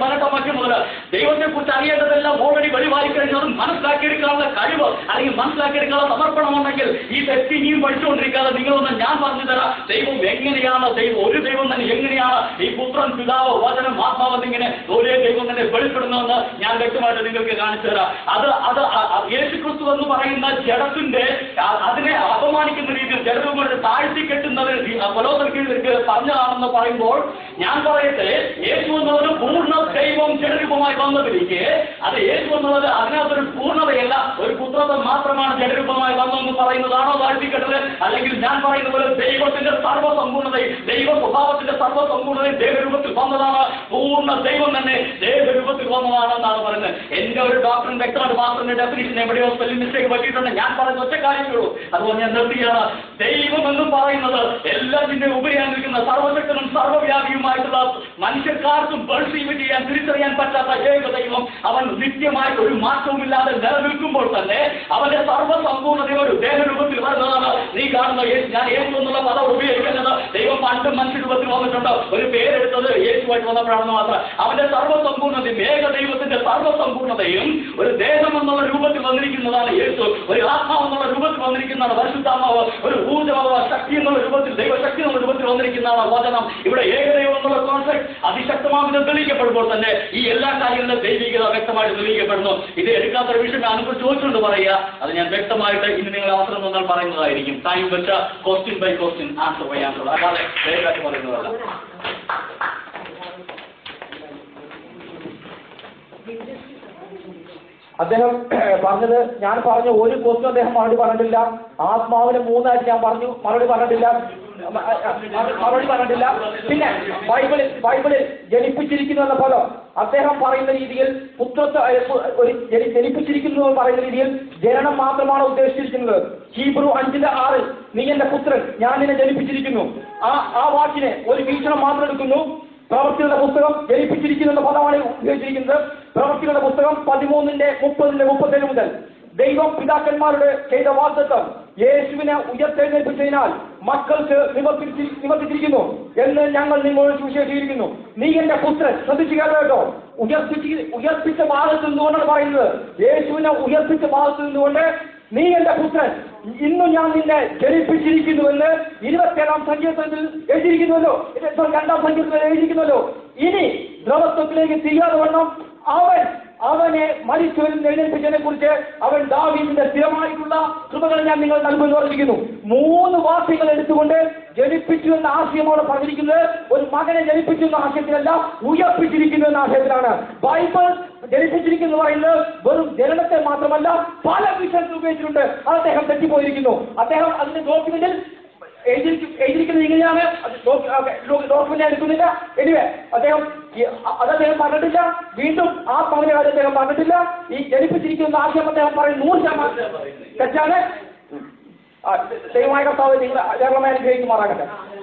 പതിനെട്ടാം വാക്യം മുതൽ ദൈവത്തെ കുറിച്ച് അറിയേണ്ടതെല്ലാം ഓൾറെഡി വെളിവായി കഴിഞ്ഞാൽ അത് മനസ്സിലാക്കിയെടുക്കാനുള്ള കഴിവ് അല്ലെങ്കിൽ മനസ്സിലാക്കിയെടുക്കാനുള്ള സമർപ്പണം ഉണ്ടെങ്കിൽ ഈ തെറ്റ് ഇനിയും പഠിച്ചുകൊണ്ടിരിക്കാതെ നിങ്ങളൊന്ന് ഞാൻ പറഞ്ഞു തരാം ദൈവം എങ്ങനെയാണ് ദൈവം ഒരു ദൈവം തന്നെ എങ്ങനെയാണ് ഈ പുത്രൻ പിതാവ് വചനം ആത്മാവ് ഇങ്ങനെ ഒരേ ദൈവം തന്നെ വെളിപ്പെടുന്നതെന്ന് ഞാൻ വ്യക്തമായിട്ട് നിങ്ങൾക്ക് കാണിച്ചു തരാം അത് അത് അ- അ- യേശുക്രിസ്തു എന്ന് പറയുന്ന ജഡത്തിന്റെ അ- അതിനെ അപമാനിക്കുന്ന രീതിയിൽ ജഡരൂപങ്ങളെ താഴ്ത്തി കെട്ടുന്നത് കൊലോസർക്ക് പറഞ്ഞതാണെന്ന് പറയുമ്പോൾ ഞാൻ പറയട്ടെ യേശു എന്നുള്ളത് പൂർണ്ണ ദൈവം ജഡരൂപമായി വന്നതിലേക്ക് അത് യേശു എന്നുള്ളത് അതിനകത്തൊരു പൂർണ്ണതയല്ല ഒരു പുത്രത്വം മാത്രമാണ് ജഡരൂപമായി വന്നതെന്ന് പറയുന്നതാണോ താഴ്ത്തിക്കെട്ടത് അല്ലെങ്കിൽ ഞാൻ പറയുന്ന പോലെ ദൈവത്തിന്റെ സർവ്വസമ്പൂർണ്ണതയും ദൈവ സ്വഭാവത്തിന്റെ സർവ്വസമ്പൂർണ്ണതയും ദൈവരൂപത്തിൽ വന്നതാണ് പൂർണ്ണ ദൈവം തന്നെ ദൈവരൂപത്തിൽ വന്നതാണെന്നാണ് പറയുന്നത് എന്റെ ഒരു ഡോക്ടറിന് വ്യക്തമായിട്ട് മാസ്റ്ററിന്റെ ഡെഫിനിഷൻ എവിടെയോ സ്പെല്ലിംഗ് മിസ്റ്റേക്ക് പറ്റിയിട്ടുണ്ട് ഞാൻ പറയുന്ന ഒറ്റ കാര്യമേ ഉള്ളൂ അതുകൊണ്ട് ഞാൻ നിർത്തിയാണ് ദൈവം എന്ന് പറയുന്നത് എല്ലാത്തിന്റെ ഉപരിയായി നിൽക്കുന്ന സർവശക്തനും സർവ്വവ്യാപിയുമായിട്ടുള്ള മനുഷ്യർക്കാർക്കും പെർസീവ് ചെയ്യാൻ തിരിച്ചറിയാൻ പറ്റാത്ത ഏക ദൈവം അവൻ നിത്യമായിട്ട് ഒരു മാറ്റവുമില്ലാതെ നിലനിൽക്കുമ്പോൾ തന്നെ അവന്റെ സർവ്വസമ്പൂർണ്ണതയും ഒരു ദേഹരൂപത്തിൽ വരുന്നതാണ് നീ കാണുന്ന യേശു ഞാൻ യേശു എന്നുള്ള പദം ഉപയോഗിക്കുന്നത് ദൈവം പണ്ട് മനുഷ്യരൂപത്തിൽ വന്നിട്ടുണ്ട് ഒരു പേരെടുത്തത് യേശുവായിട്ട് വന്നപ്പോഴാണെന്ന് മാത്രം അവന്റെ സർവ്വസമ്പൂർണ്ണതയും ഏക ദൈവത്തിന്റെ സർവ്വസമ്പൂർണ്ണതയും ഒരു ദേഹം എന്നുള്ള രൂപത്തിൽ വന്നിരിക്കുന്നതാണ് യേശു ഒരു ആത്മാവ് എന്നുള്ള രൂപത്തിൽ വന്നിരിക്കുന്നതാണ് പരിശുദ്ധാത്മാവ് ഒരു ഊർജ്ജമാവ് ശക്തി എന്നുള്ള രൂപത്തിൽ ദൈവശക്തി എന്നുള്ള രൂപത്തിൽ വന്നിരിക്കുന്നതാണ് വചനം ഇവിടെ ഏകദൈവം എന്നുള്ള കോൺസെപ്റ്റ് അതിശക്തമാകുന്നത് തെളിയിക്കപ്പെടുമ്പോൾ തന്നെ ഈ എല്ലാ കാര്യങ്ങളിലും ദൈവികത വ്യക്തമായിട്ട് തെളിയിക്കപ്പെടുന്നു ഇത് എടുക്കാത്തൊരു വിഷയം അനുഭവം ചോദിച്ചുകൊണ്ട് പറയുക അത് ഞാൻ വ്യക്തമായിട്ട് ഇനി നിങ്ങൾ അവസരം തന്നാൽ പറയുന്നതായിരിക്കും ടൈം വെച്ച question by question answer by answer അല്ലാതെ വേഗമായിട്ട് പറയുന്നതല്ല അദ്ദേഹം പറഞ്ഞത് ഞാൻ പറഞ്ഞ ഒരു ക്വസ്റ്റ്യൻ അദ്ദേഹം മറുപടി പറഞ്ഞിട്ടില്ല ആത്മാവിന് മൂന്നായിട്ട് ഞാൻ പറഞ്ഞു മറുപടി പറഞ്ഞിട്ടില്ല മ- അ- അ- മറുപടി പറഞ്ഞിട്ടില്ല പിന്നെ ബൈബിളിൽ ബൈബിളിൽ ജനിപ്പിച്ചിരിക്കുന്നു എന്ന പദം അദ്ദേഹം പറയുന്ന രീതിയിൽ പുത്രത്വ അഹ് പു- ഒരു ജനി- ജനിപ്പിച്ചിരിക്കുന്നു എന്ന് പറയുന്ന രീതിയിൽ ജനനം മാത്രമാണ് ഉദ്ദേശിച്ചിരിക്കുന്നത് ഹീബ്രു അഞ്ചിന്റെ ആറിൽ നീ എന്റെ പുത്രൻ ഞാൻ നിന്നെ ജനിപ്പിച്ചിരിക്കുന്നു ആ ആ വാക്കിനെ ഒരു വീക്ഷണം മാത്രം എടുക്കുന്നു പ്രവർത്തികളുടെ പുസ്തകം ജനിപ്പിച്ചിരിക്കുന്നു എന്ന പദമാണ് ഉപയോഗിച്ചിരിക്കുന്നത് പ്രവർത്തികളുടെ പുസ്തകം പതിമൂന്നിന്റെ മുപ്പതിന്റെ മുപ്പത്തേഴ് മുതൽ ദൈവം പിതാക്കന്മാരുടെ ചെയ്ത വാഗ്ദത്തം യേശുവിനെ ഉയർത്തെഴുന്നേൽപ്പിച്ചതിനാൽ മക്കൾക്ക് നിവർത്തിച്ചി നിവർത്തിച്ചിരിക്കുന്നു എന്ന് ഞങ്ങൾ നിങ്ങളോട് സുവിശേഷിച്ചിരിക്കുന്നു നീ എന്റെ പുത്രൻ ശ്രദ്ധിച്ചു കേട്ടോ ഉയർപ്പിച്ച് ഉയർപ്പിച്ച ഭാഗത്ത് നിന്നുകൊണ്ടാണ് പറയുന്നത് യേശുവിനെ ഉയർപ്പിച്ച ഭാഗത്ത് നിന്നുകൊണ്ട് നീ എന്റെ പുത്രൻ ഇന്നും ഞാൻ നിന്നെ ജനിപ്പിച്ചിരിക്കുന്നുവെന്ന് ഇരുപത്തേഴാം സങ്കീർത്തനത്തിൽ എഴുതിയിരിക്കുന്നുവല്ലോ ഇത് ഇപ്പോൾ രണ്ടാം സങ്കീർത്തനത്തിൽ എഴുതിയിരിക്കുന്നുവല്ലോ ഇനി ദ്രവത്വത്തിലേക്ക് തിരിയാതെ വണ്ണം അവൻ അവനെ മരിച്ചവരിൽ എഴുന്നേൽപ്പിച്ചതിനെ കുറിച്ച് അവൻ ദാവീദിന്റെ സ്ഥിരമായിട്ടുള്ള കൃപകൾ ഞാൻ നിങ്ങൾ നൽകുമെന്ന് പറഞ്ഞിരിക്കുന്നു മൂന്ന് വാക്യങ്ങൾ എടുത്തുകൊണ്ട് ജനിപ്പിച്ചു എന്ന ആശയമാണ് പറഞ്ഞിരിക്കുന്നത് ഒരു മകനെ ജനിപ്പിച്ചു എന്ന ആശയത്തിലല്ല ഉയർപ്പിച്ചിരിക്കുന്നു എന്ന ആശയത്തിലാണ് ബൈബിൾ ജനിപ്പിച്ചിരിക്കുന്നു എന്ന് പറയുന്നത് വെറും ജനനത്തെ മാത്രമല്ല പല വിഷയത്തിൽ ഉപയോഗിച്ചിട്ടുണ്ട് അത് അദ്ദേഹം തെറ്റിപ്പോയിരിക്കുന്നു അദ്ദേഹം അതിന്റെ ഡോക്യുമെന്റിൽ എഴുതിയിരിക്കും- എഴുതിയിരിക്കുന്നത് ഇങ്ങനെയാണ് ഡോക്യുമെന്റ് എടുക്കുന്നില്ല എനിവേ അദ്ദേഹം ഈ- അത് അദ്ദേഹം പറഞ്ഞിട്ടില്ല വീണ്ടും ആ പങ്കിന്റെ കാര്യം അദ്ദേഹം പറഞ്ഞിട്ടില്ല ഈ ജനിപ്പിച്ചിരിക്കുന്ന ആശയം അദ്ദേഹം പറയും നൂറ് ശതമാനം തെറ്റാണ് ആ, ദൈവമായ കർത്താവ് നിങ്ങൾ കേരളമായി അനുഗ്രഹിക്കുമാറാകട്ടെ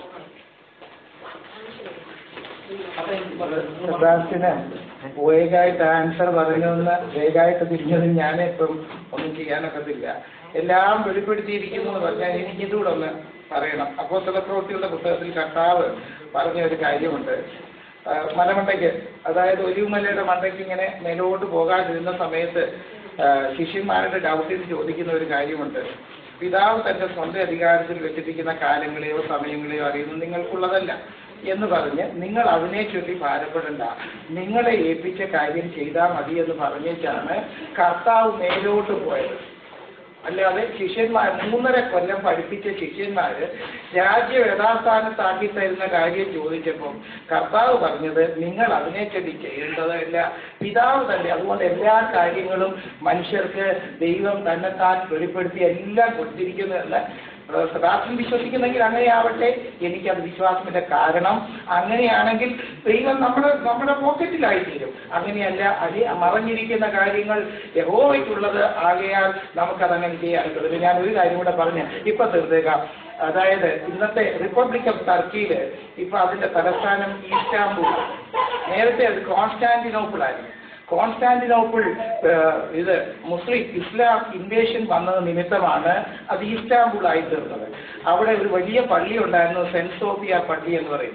സെബാസ്റ്റിന് വേഗമായിട്ട് ആൻസർ പറഞ്ഞതെന്ന് വേഗമായിട്ട് തിരിഞ്ഞത് ഞാനിപ്പം ഒന്നും ചെയ്യാനൊക്കത്തില്ല എല്ലാം വെളിപ്പെടുത്തിയിരിക്കുന്നു എന്ന് പറഞ്ഞാൽ എനിക്ക് ഇതുകൂടെ ഒന്ന് പറയണം അപ്പോൾ പ്രവൃത്തികളുടെ പുസ്തകത്തിൽ കർത്താവ് പറഞ്ഞ ഒരു കാര്യമുണ്ട് ആ, മലമണ്ടയ്ക്ക് അതായത് ഒലിവുമലയുടെ മണ്ടയ്ക്ക് ഇങ്ങനെ മേലോട്ട് പോകാതിരുന്ന സമയത്ത് ആ, ശിഷ്യന്മാരുടെ ഡൗട്ടിൽ ചോദിക്കുന്ന ഒരു കാര്യമുണ്ട് പിതാവ് തന്റെ സ്വന്തം അധികാരത്തിൽ വെച്ചിരിക്കുന്ന കാലങ്ങളെയോ സമയങ്ങളെയോ അറിയുന്നത് നിങ്ങൾക്കുള്ളതല്ല എന്ന് പറഞ്ഞ് നിങ്ങൾ അതിനെ ചൊല്ലി ഭാരപ്പെടണ്ട നിങ്ങളെ ഏൽപ്പിച്ച കാര്യം ചെയ്താൽ മതി എന്ന് പറഞ്ഞേച്ചാണ് കർത്താവ് മേലോട്ട് പോയത് അല്ലാതെ ശിഷ്യന്മാർ മൂന്നര കൊല്ലം പഠിപ്പിച്ച ശിഷ്യന്മാര് രാജ്യം യഥാസ്ഥാനത്താക്കി തരുന്ന കാര്യം ചോദിച്ചപ്പം കർത്താവ് പറഞ്ഞത് നിങ്ങൾ അതിനെ ചൊല്ലി ചെയ്യേണ്ടത് അല്ല പിതാവ് തന്നെ അതുകൊണ്ട് എല്ലാ കാര്യങ്ങളും മനുഷ്യർക്ക് ദൈവം തന്നെത്താൻ വെളിപ്പെടുത്തി എല്ലാം കൊടുത്തിരിക്കുന്നു എന്ന് സദാശൻ വിശ്വസിക്കുന്നെങ്കിൽ അങ്ങനെ ആവട്ടെ എനിക്കത് വിശ്വാസമില്ല കാരണം അങ്ങനെയാണെങ്കിൽ ദൈവം നമ്മുടെ നമ്മുടെ പോക്കറ്റിലായിത്തീരും അങ്ങനെയല്ല അത് മറഞ്ഞിരിക്കുന്ന കാര്യങ്ങൾ യഹോവയ്ക്കുള്ളത് ആകയാൽ നമുക്കതങ്ങനെ ചെയ്യാൻ കഴിയും ഞാൻ ഒരു കാര്യം കൂടെ പറഞ്ഞ് ഇപ്പൊ തീർത്തേക്കാം അതായത് ഇന്നത്തെ റിപ്പബ്ലിക് ഓഫ് ടർക്കിയിൽ ഇപ്പൊ അതിന്റെ തലസ്ഥാനം ഈസ്റ്റാംബുൾ നേരത്തെ അത് കോൺസ്റ്റാന്റിനോപ്പിൾ ആയിരുന്നു കോൺസ്റ്റാന്റിനോപ്പിൾ ഏഹ്, ഇത് മുസ്ലിം ഇസ്ലാം ഇൻവേഷൻ വന്നത് നിമിത്തമാണ് അത് ഈസ്റ്റാംബുൾ ആയി തീർന്നത് അവിടെ ഒരു വലിയ പള്ളി ഉണ്ടായിരുന്നു സെന്റ് സോഫിയ പള്ളി എന്ന് പറയുന്നത്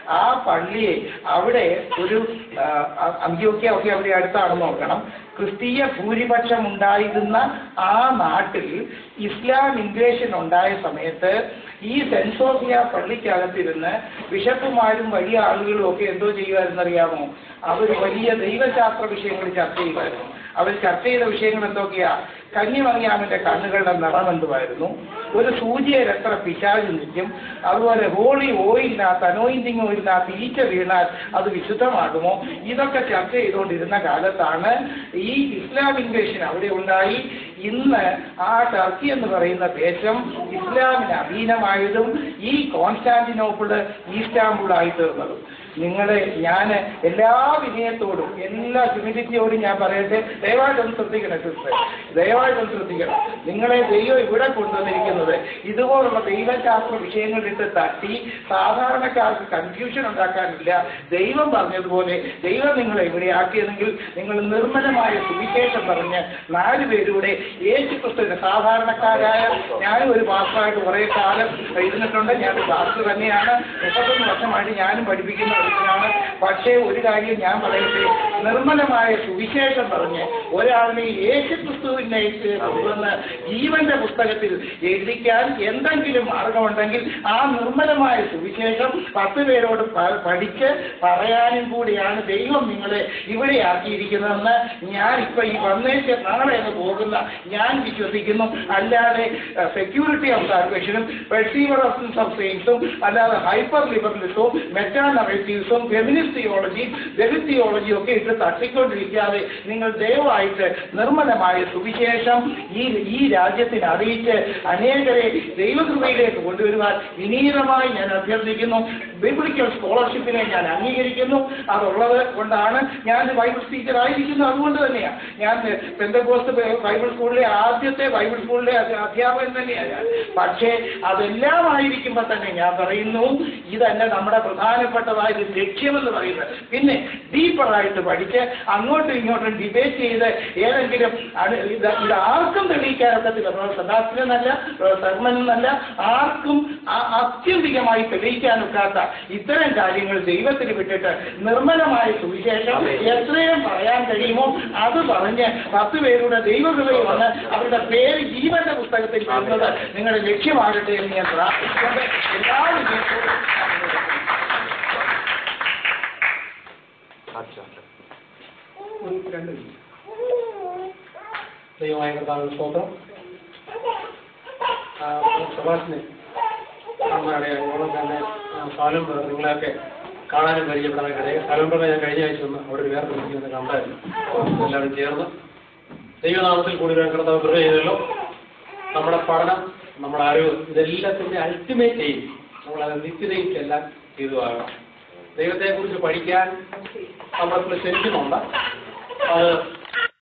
ആ പള്ളിയെ അവിടെ ഒരു ആ, അ- അന്ത്യോക്യ ഒക്കെ അവിടെ അടുത്താണെന്ന് നോക്കണം ക്രിസ്തീയ ഭൂരിപക്ഷം ഉണ്ടായിരുന്ന ആ നാട്ടിൽ ഇസ്ലാം ഇൻവേഷൻ ഉണ്ടായ സമയത്ത് ഈ സെന്റ് സോഫിയ പള്ളിക്കകത്തിരുന്ന് ബിഷപ്പുമാരും വലിയ ആളുകളും ഒക്കെ എന്തോ ചെയ്യുമായിരുന്നറിയാമോ അവർ വലിയ ദൈവശാസ്ത്ര വിഷയങ്ങൾ ചർച്ച ചെയ്യുമായിരുന്നു അവർ ചർച്ച ചെയ്ത വിഷയങ്ങൾ എന്തൊക്കെയാ കന്യമറിയാമന്റെ കണ്ണുകളുടെ നിറം എന്തുമായിരുന്നു ഒരു സൂചിയിൽ എത്ര പിശാച് നിൽക്കും അതുപോലെ ഹോളി ഓയിലിനകത്ത് അനോയിന്റിങ് ഓയിലിനകത്ത് ഈച്ച വീണാൽ അത് വിശുദ്ധമാകുമോ ഇതൊക്കെ ചർച്ച ചെയ്തുകൊണ്ടിരുന്ന കാലത്താണ് ഈ ഇസ്ലാം ഇൻവേഷൻ അവിടെ ഉണ്ടായി ഇന്ന് ആ ടർക്കി എന്ന് പറയുന്ന ദേശം ഇസ്ലാമിന് അധീനമായതും ഈ കോൺസ്റ്റാന്റിനോപ്പിള് ഈസ്റ്റാമ്പിളായി തീർന്നതും നിങ്ങളെ ഞാൻ എല്ലാ വിനയത്തോടും എല്ലാ ഹ്യൂമിഡിറ്റിയോടും ഞാൻ പറയട്ടെ ദയവായിട്ടൊന്ന് ശ്രദ്ധിക്കണം സിസ്റ്റർ ദയവായിട്ടൊന്ന് ശ്രദ്ധിക്കണം നിങ്ങളെ ദൈവം ഇവിടെ കൊണ്ടുവന്നിരിക്കുന്നത് ഇതുപോലുള്ള ദൈവശാസ്ത്ര വിഷയങ്ങളിട്ട് തട്ടി സാധാരണക്കാർക്ക് കൺഫ്യൂഷൻ ഉണ്ടാക്കാനില്ല ദൈവം പറഞ്ഞതുപോലെ ദൈവം നിങ്ങളെ ഇവിടെ ആക്കിയതെങ്കിൽ നിങ്ങൾ നിർമ്മലമായ സുവിശേഷം പറഞ്ഞ് നാല് പേരൂടെ യേശു ക്രിസ്തുവിന്റെ സാധാരണക്കാരായ ഞാനും ഒരു പാസ്റ്ററായിട്ട് കുറേ കാലം ഇരുന്നിട്ടുണ്ട് ഞാൻ പാസ്റ്റർ തന്നെയാണ് മുപ്പത്തൊന്ന് വർഷമായിട്ട് ഞാനും പഠിപ്പിക്കുന്ന ഒരുത്തനാണ് പക്ഷേ ഒരു കാര്യം ഞാൻ പറയട്ടെ നിർമ്മലമായ സുവിശേഷം പറഞ്ഞ് ഒരാളിനെ യേശു ക്രിസ്തുവിനെ കൊണ്ടുവന്ന് ജീവന്റെ പുസ്തകത്തിൽ എഴുതിക്കാൻ എന്തെങ്കിലും മാർഗമുണ്ടെങ്കിൽ ആ നിർമ്മലമായ സുവിശേഷം പത്ത് പേരോട് പ- പഠിച്ച് പറയാനും കൂടിയാണ് ദൈവം നിങ്ങളെ ഇവിടെ ആക്കിയിരിക്കുന്നതെന്ന് ഞാൻ ഇപ്പൊ ഈ വന്നേക്ക് നാളെ എന്ന് പോകുന്ന ഞാൻ വിശ്വസിക്കുന്നു അല്ലാതെ സെക്യൂരിറ്റി ഓഫ് സാൽവേഷനും പെർസീവറൻസ് ഓഫ് സെയിൻസും അല്ലാതെ ഹൈപ്പർ ലിബറലിസവും മെറ്റാ നറേറ്റീവ്സും ഫെമിനിസ്റ്റ് തിയോളജിയും ദലിത് തിയോളജിയും ഒക്കെ ഇട്ട് തട്ടിക്കൊണ്ടിരിക്കാതെ നിങ്ങൾ ദയവായിട്ട് നിർമ്മലമായ സുവിശേഷം ഈ ഈ രാജ്യത്തിന് അറിയിച്ച് അനേകരെ ദൈവകൃപയിലേക്ക് കൊണ്ടുവരുവാൻ വിനീതമായി ഞാൻ അഭ്യർത്ഥിക്കുന്നു ബൈബിളിക്കൽ സ്കോളർഷിപ്പിനെ ഞാൻ അംഗീകരിക്കുന്നു അതുള്ളത് കൊണ്ടാണ് ഞാൻ ബൈബിൾ ടീച്ചർ ആയിരിക്കുന്നത് അതുകൊണ്ട് തന്നെയാണ് ഞാൻ പെന്തകോസ്ത് ബൈബിൾ സ്കൂളിലെ ആദ്യത്തെ ബൈബിൾ സ്കൂളിലെ അധ്യ- അധ്യാപകൻ തന്നെയാണ് ഞാൻ പക്ഷേ അതെല്ലാം ആയിരിക്കുമ്പോൾ തന്നെ ഞാൻ പറയുന്നു ഇതല്ല നമ്മുടെ പ്രധാനപ്പെട്ടതായ ഒരു ലക്ഷ്യമെന്ന് പറയുന്നത് പിന്നെ ഡീപ്പറായിട്ട് പഠിച്ച് അങ്ങോട്ടും ഇങ്ങോട്ടും ഡിബേറ്റ് ചെയ്ത് ഏതെങ്കിലും അണു- ഇത് ഇത് ആർക്കും തെളിയിക്കാനൊക്കത്തില്ല സദാസിൽ എന്നല്ല സർമൻ എന്നല്ല ആർക്കും ആ- ആത്യന്തികമായി തെളിയിക്കാനൊക്കാത്ത ഇത്തരം കാര്യങ്ങൾ ദൈവത്തിന് വിട്ടിട്ട് നിർമ്മലമായ സുവിശേഷം എത്രയും പറയാൻ കഴിയുമോ അത് പറഞ്ഞ് പത്ത് പേരുടെ ദൈവകൃപയിൽ വന്ന് അവരുടെ പേര് ജീവന്റെ പുസ്തകത്തിൽ വരുന്നത് നിങ്ങളുടെ ലക്ഷ്യമാകട്ടെ എന്ന് ഞാൻ പ്രാർത്ഥിച്ചുകൊണ്ട് എല്ലാ വിജയത്തോടും രണ്ട് മിനിറ്റ്. ദൈവമായ കർത്താവിന് സ്തോത്രം ആ, സുഭാഷിനെ നമ്മുടെ ഓണം തന്നെ സാലും ബ്രദർ നിങ്ങളെയൊക്കെ കാണാനും പരിചയപ്പെടാൻ കഴിയും സാലും ബ്രദർ ഞാൻ കഴിഞ്ഞ ആഴ്ച ഒന്ന് അവിടെ ഒരു വേറെ പ്രസിദ്ധീകരണം കണ്ടായിരുന്നു എല്ലാവരും ചേർന്ന് ദൈവനാമത്തിൽ കൂടി ഒരു കർത്താവ് കൃപ ചെയ്തല്ലോ നമ്മുടെ പഠനം നമ്മുടെ അറിവ് ഇതെല്ലാത്തിൻ്റെ അൾട്ടിമേറ്റ് ചെയ്യും നമ്മളത് നിത്യതയിൽ എല്ലാം ചെയ്തു ആകണം ദൈവത്തെക്കുറിച്ച് പഠിക്കാൻ നമ്മളെ ക്ഷണിക്കുന്നുണ്ട് അത്